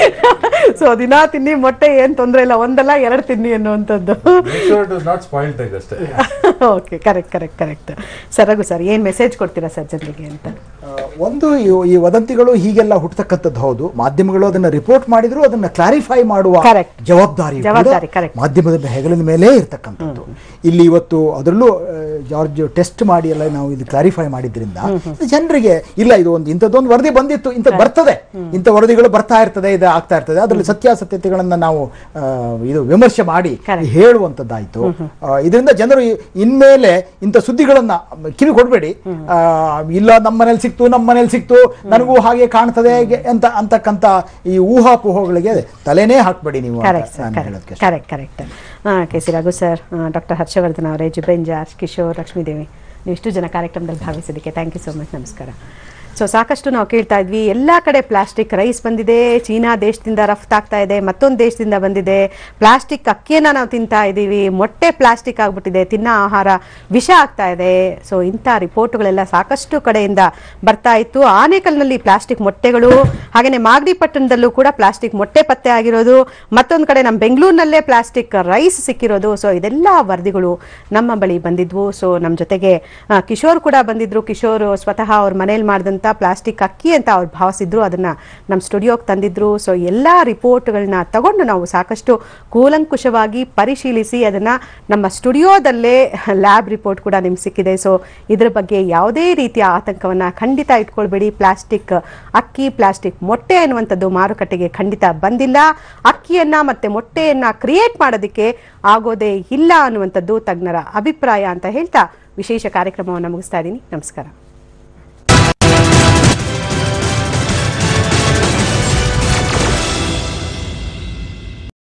S1: ಸೊ ದಿನಾ ತಿನ್ನಿ ಮೊಟ್ಟೆ ಏನ್ ತೊಂದ್ರೆ ಇಲ್ಲ ಒಂದಲ್ಲ ಎರಡು ತಿನ್ನಿ ಅನ್ನುವಂಥದ್ದು
S4: ನಾಟ್ ಸ್ಪಾಯಿಲ್ಡ್ ಎಗ್ ಅಷ್ಟೇ
S1: okay correct correct correct sir Raghu sir ಏನ್ ಮೆಸೇಜ್ ಕೊಡ್ತೀರಾ ಸರ್ ಜನರಿಗೆ ಅಂತ
S5: ಆ, ಒಂದು ಈ- ಈ ವದಂತಿಗಳು ಹೀಗೆಲ್ಲ ಹುಟ್ಟತಕ್ಕಂಥದ್ದು ಹೌದು ಮಾಧ್ಯಮಗಳು ಅದನ್ನ ರಿಪೋರ್ಟ್ ಮಾಡಿದ್ರು ಅದನ್ನ ಕ್ಲಾರಿಫೈ ಮಾಡುವ ಜವಾಬ್ದಾರಿ ಕೂಡ
S1: ಜವಾಬ್ದಾರಿ, correct.
S5: ಮಾಧ್ಯಮದ ಹೆಗಲಿನ ಮೇಲೆ ಇರ್ತಕ್ಕಂಥದ್ದು ಇಲ್ಲಿ ಇವತ್ತು ಅದರಲ್ಲೂ ಆ, ಜಾರ್ಜ್ ಟೆಸ್ಟ್ ಮಾಡಿ ಎಲ್ಲ ನಾವು ಇದು ಕ್ಲಾರಿಫೈ ಮಾಡಿದ್ರಿಂದ ಇದು ಜನರಿಗೆ ಇಲ್ಲ ಇದು ಒಂದು ಇಂಥದ್ದೊಂದು ವರದಿ ಬಂದಿತ್ತು ಇಂಥ ಬರ್ತದೆ ಇಂಥ ವರದಿಗಳು ಬರ್ತಾ ಇರ್ತದೆ ಇದು ಆಗ್ತಾ ಇರ್ತದೆ ಅದರಲ್ಲಿ ಸತ್ಯಾಸತ್ಯತೆಗಳನ್ನ ನಾವು ಆ, ಇದು ವಿಮರ್ಶೆ ಮಾಡಿ ಹೇಳುವಂಥದ್ದಾಯ್ತು ಆ, ಇದರಿಂದ ಜನರು ಇ- ಇನ್ಮೇಲೆ ಇಂಥ ಸುದ್ದಿಗಳನ್ನ ಕಿವಿ ಕೊಡಬೇಡಿ ಇಲ್ಲ ನಮ್ಮ ಮನೇಲಿ ಸಿಕ್ತು ನಮ್ಮ ಮನೇಲಿ ಸಿಕ್ತು ನನಗೂ ಹಾಗೆ ಕಾಣ್ತದೆ ಗೆ- ಅಂತ ಅಂತಕ್ಕಂಥ ಈ ಊಹಾಪೋಹಗಳಿಗೆ ತಲೆನೇ ಹಾಕ್ಬೇಡಿ ನೀವು ಅಂತ
S1: ಕರೆಕ್ಟ್ ಸರ್
S5: ನಾನು
S1: ಕರೆಕ್ಟ್
S5: ಹೇಳೋದಕ್ಕೆ
S1: correct correct K C Raghu sir doctor Harshavardhan ಅವರೇ ಜುಬೇನ್ ಜಾರ್ಜ್ ಕಿಶೋರ್ ಲಕ್ಷ್ಮೀದೇವಿ ನೀವು ಇಷ್ಟು ಜನ ಕಾರ್ಯಕ್ರಮದಲ್ಲಿ ಭಾಗವಹಿಸಿದ್ದಕ್ಕೆ ಥ್ಯಾಂಕ್ ಯು ಸೊ ಮಚ್ ನಮಸ್ಕಾರ ಸೊ ಸಾಕಷ್ಟು ನಾವು ಕೇಳ್ತಾ ಇದ್ವಿ ಎಲ್ಲ ಕಡೆ ಪ್ಲಾಸ್ಟಿಕ್ ರೈಸ್ ಬಂದಿದೆ ಚೀನಾ ದೇಶದಿಂದ ರಫ್ತಾಗ್ತಾ ಇದೆ ಮತ್ತೊಂದು ದೇಶದಿಂದ ಬಂದಿದೆ ಪ್ಲಾಸ್ಟಿಕ್ ಅಕ್ಕಿಯನ್ನ ನಾವು ತಿಂತಾ ಇದ್ದೀವಿ ಮೊಟ್ಟೆ ಪ್ಲಾಸ್ಟಿಕ್ ಆಗ್ಬಿಟ್ಟಿದೆ ತಿನ್ನೋ ಆಹಾರ ವಿಷ ಆಗ್ತಾ ಇದೆ ಸೊ ಇಂಥ ರಿಪೋರ್ಟ್ಗಳೆಲ್ಲ ಸಾಕಷ್ಟು ಕಡೆಯಿಂದ ಬರ್ತಾ ಇತ್ತು ಆನೇಕಲ್ನಲ್ಲಿ ಪ್ಲಾಸ್ಟಿಕ್ ಮೊಟ್ಟೆಗಳು ಹಾಗೆಯೇ ಮಾಗಡಿ ಪಟ್ಟಣದಲ್ಲೂ ಕೂಡ ಪ್ಲಾಸ್ಟಿಕ್ ಮೊಟ್ಟೆ ಪತ್ತೆ ಆಗಿರೋದು ಮತ್ತೊಂದು ಕಡೆ ನಮ್ಮ ಬೆಂಗಳೂರಿನಲ್ಲೇ ಪ್ಲಾಸ್ಟಿಕ್ ರೈಸ್ ಸಿಕ್ಕಿರೋದು ಸೊ ಇದೆಲ್ಲ ವರದಿಗಳು ನಮ್ಮ ಬಳಿ ಬಂದಿದ್ವು ಸೊ ನಮ್ಮ ಜೊತೆಗೆ ಆ, ಕಿಶೋರ್ ಕೂಡ ಬಂದಿದ್ರು ಕಿಶೋರ್ ಸ್ವತಃ ಅವ್ರ ಮನೇಲಿ ಮಾಡಿದಂಥ ಪ್ಲಾಸ್ಟಿಕ್ ಅಕ್ಕಿ ಅಂತ ಅವ್ರು ಭಾವಿಸಿದ್ರು ಅದನ್ನ ನಮ್ಮ ಸ್ಟುಡಿಯೋಗೆ ತಂದಿದ್ರು ಸೊ ಎಲ್ಲ ರಿಪೋರ್ಟ್ಗಳನ್ನ ತಗೊಂಡು ನಾವು ಸಾಕಷ್ಟು ಕೂಲಂಕುಷವಾಗಿ ಪರಿಶೀಲಿಸಿ ಅದನ್ನ ನಮ್ಮ ಸ್ಟುಡಿಯೋದಲ್ಲೇ ಲ್ಯಾಬ್ ರಿಪೋರ್ಟ್ ಕೂಡ ನಿಮ್ಗೆ ಸಿಕ್ಕಿದೆ ಸೊ ಇದ್ರ ಬಗ್ಗೆ ಯಾವುದೇ ರೀತಿಯ ಆತಂಕವನ್ನ ಖಂಡಿತ ಇಟ್ಕೊಳ್ಬೇಡಿ ಪ್ಲಾಸ್ಟಿಕ್ ಅಕ್ಕಿ ಪ್ಲಾಸ್ಟಿಕ್ ಮೊಟ್ಟೆ ಅನ್ನುವಂಥದ್ದು ಮಾರುಕಟ್ಟೆಗೆ ಖಂಡಿತ ಬಂದಿಲ್ಲ ಅಕ್ಕಿಯನ್ನ ಮತ್ತೆ ಮೊಟ್ಟೆಯನ್ನ ಕ್ರಿಯೇಟ್ ಮಾಡೋದಕ್ಕೆ ಆಗೋದೇ ಇಲ್ಲ ಅನ್ನುವಂಥದ್ದು ತಜ್ಞರ ಅಭಿಪ್ರಾಯ ಅಂತ ಹೇಳ್ತಾ ವಿಶೇಷ ಕಾರ್ಯಕ್ರಮವನ್ನು ಮುಗಿಸ್ತಾ ಇದ್ದೀನಿ ನಮಸ್ಕಾರ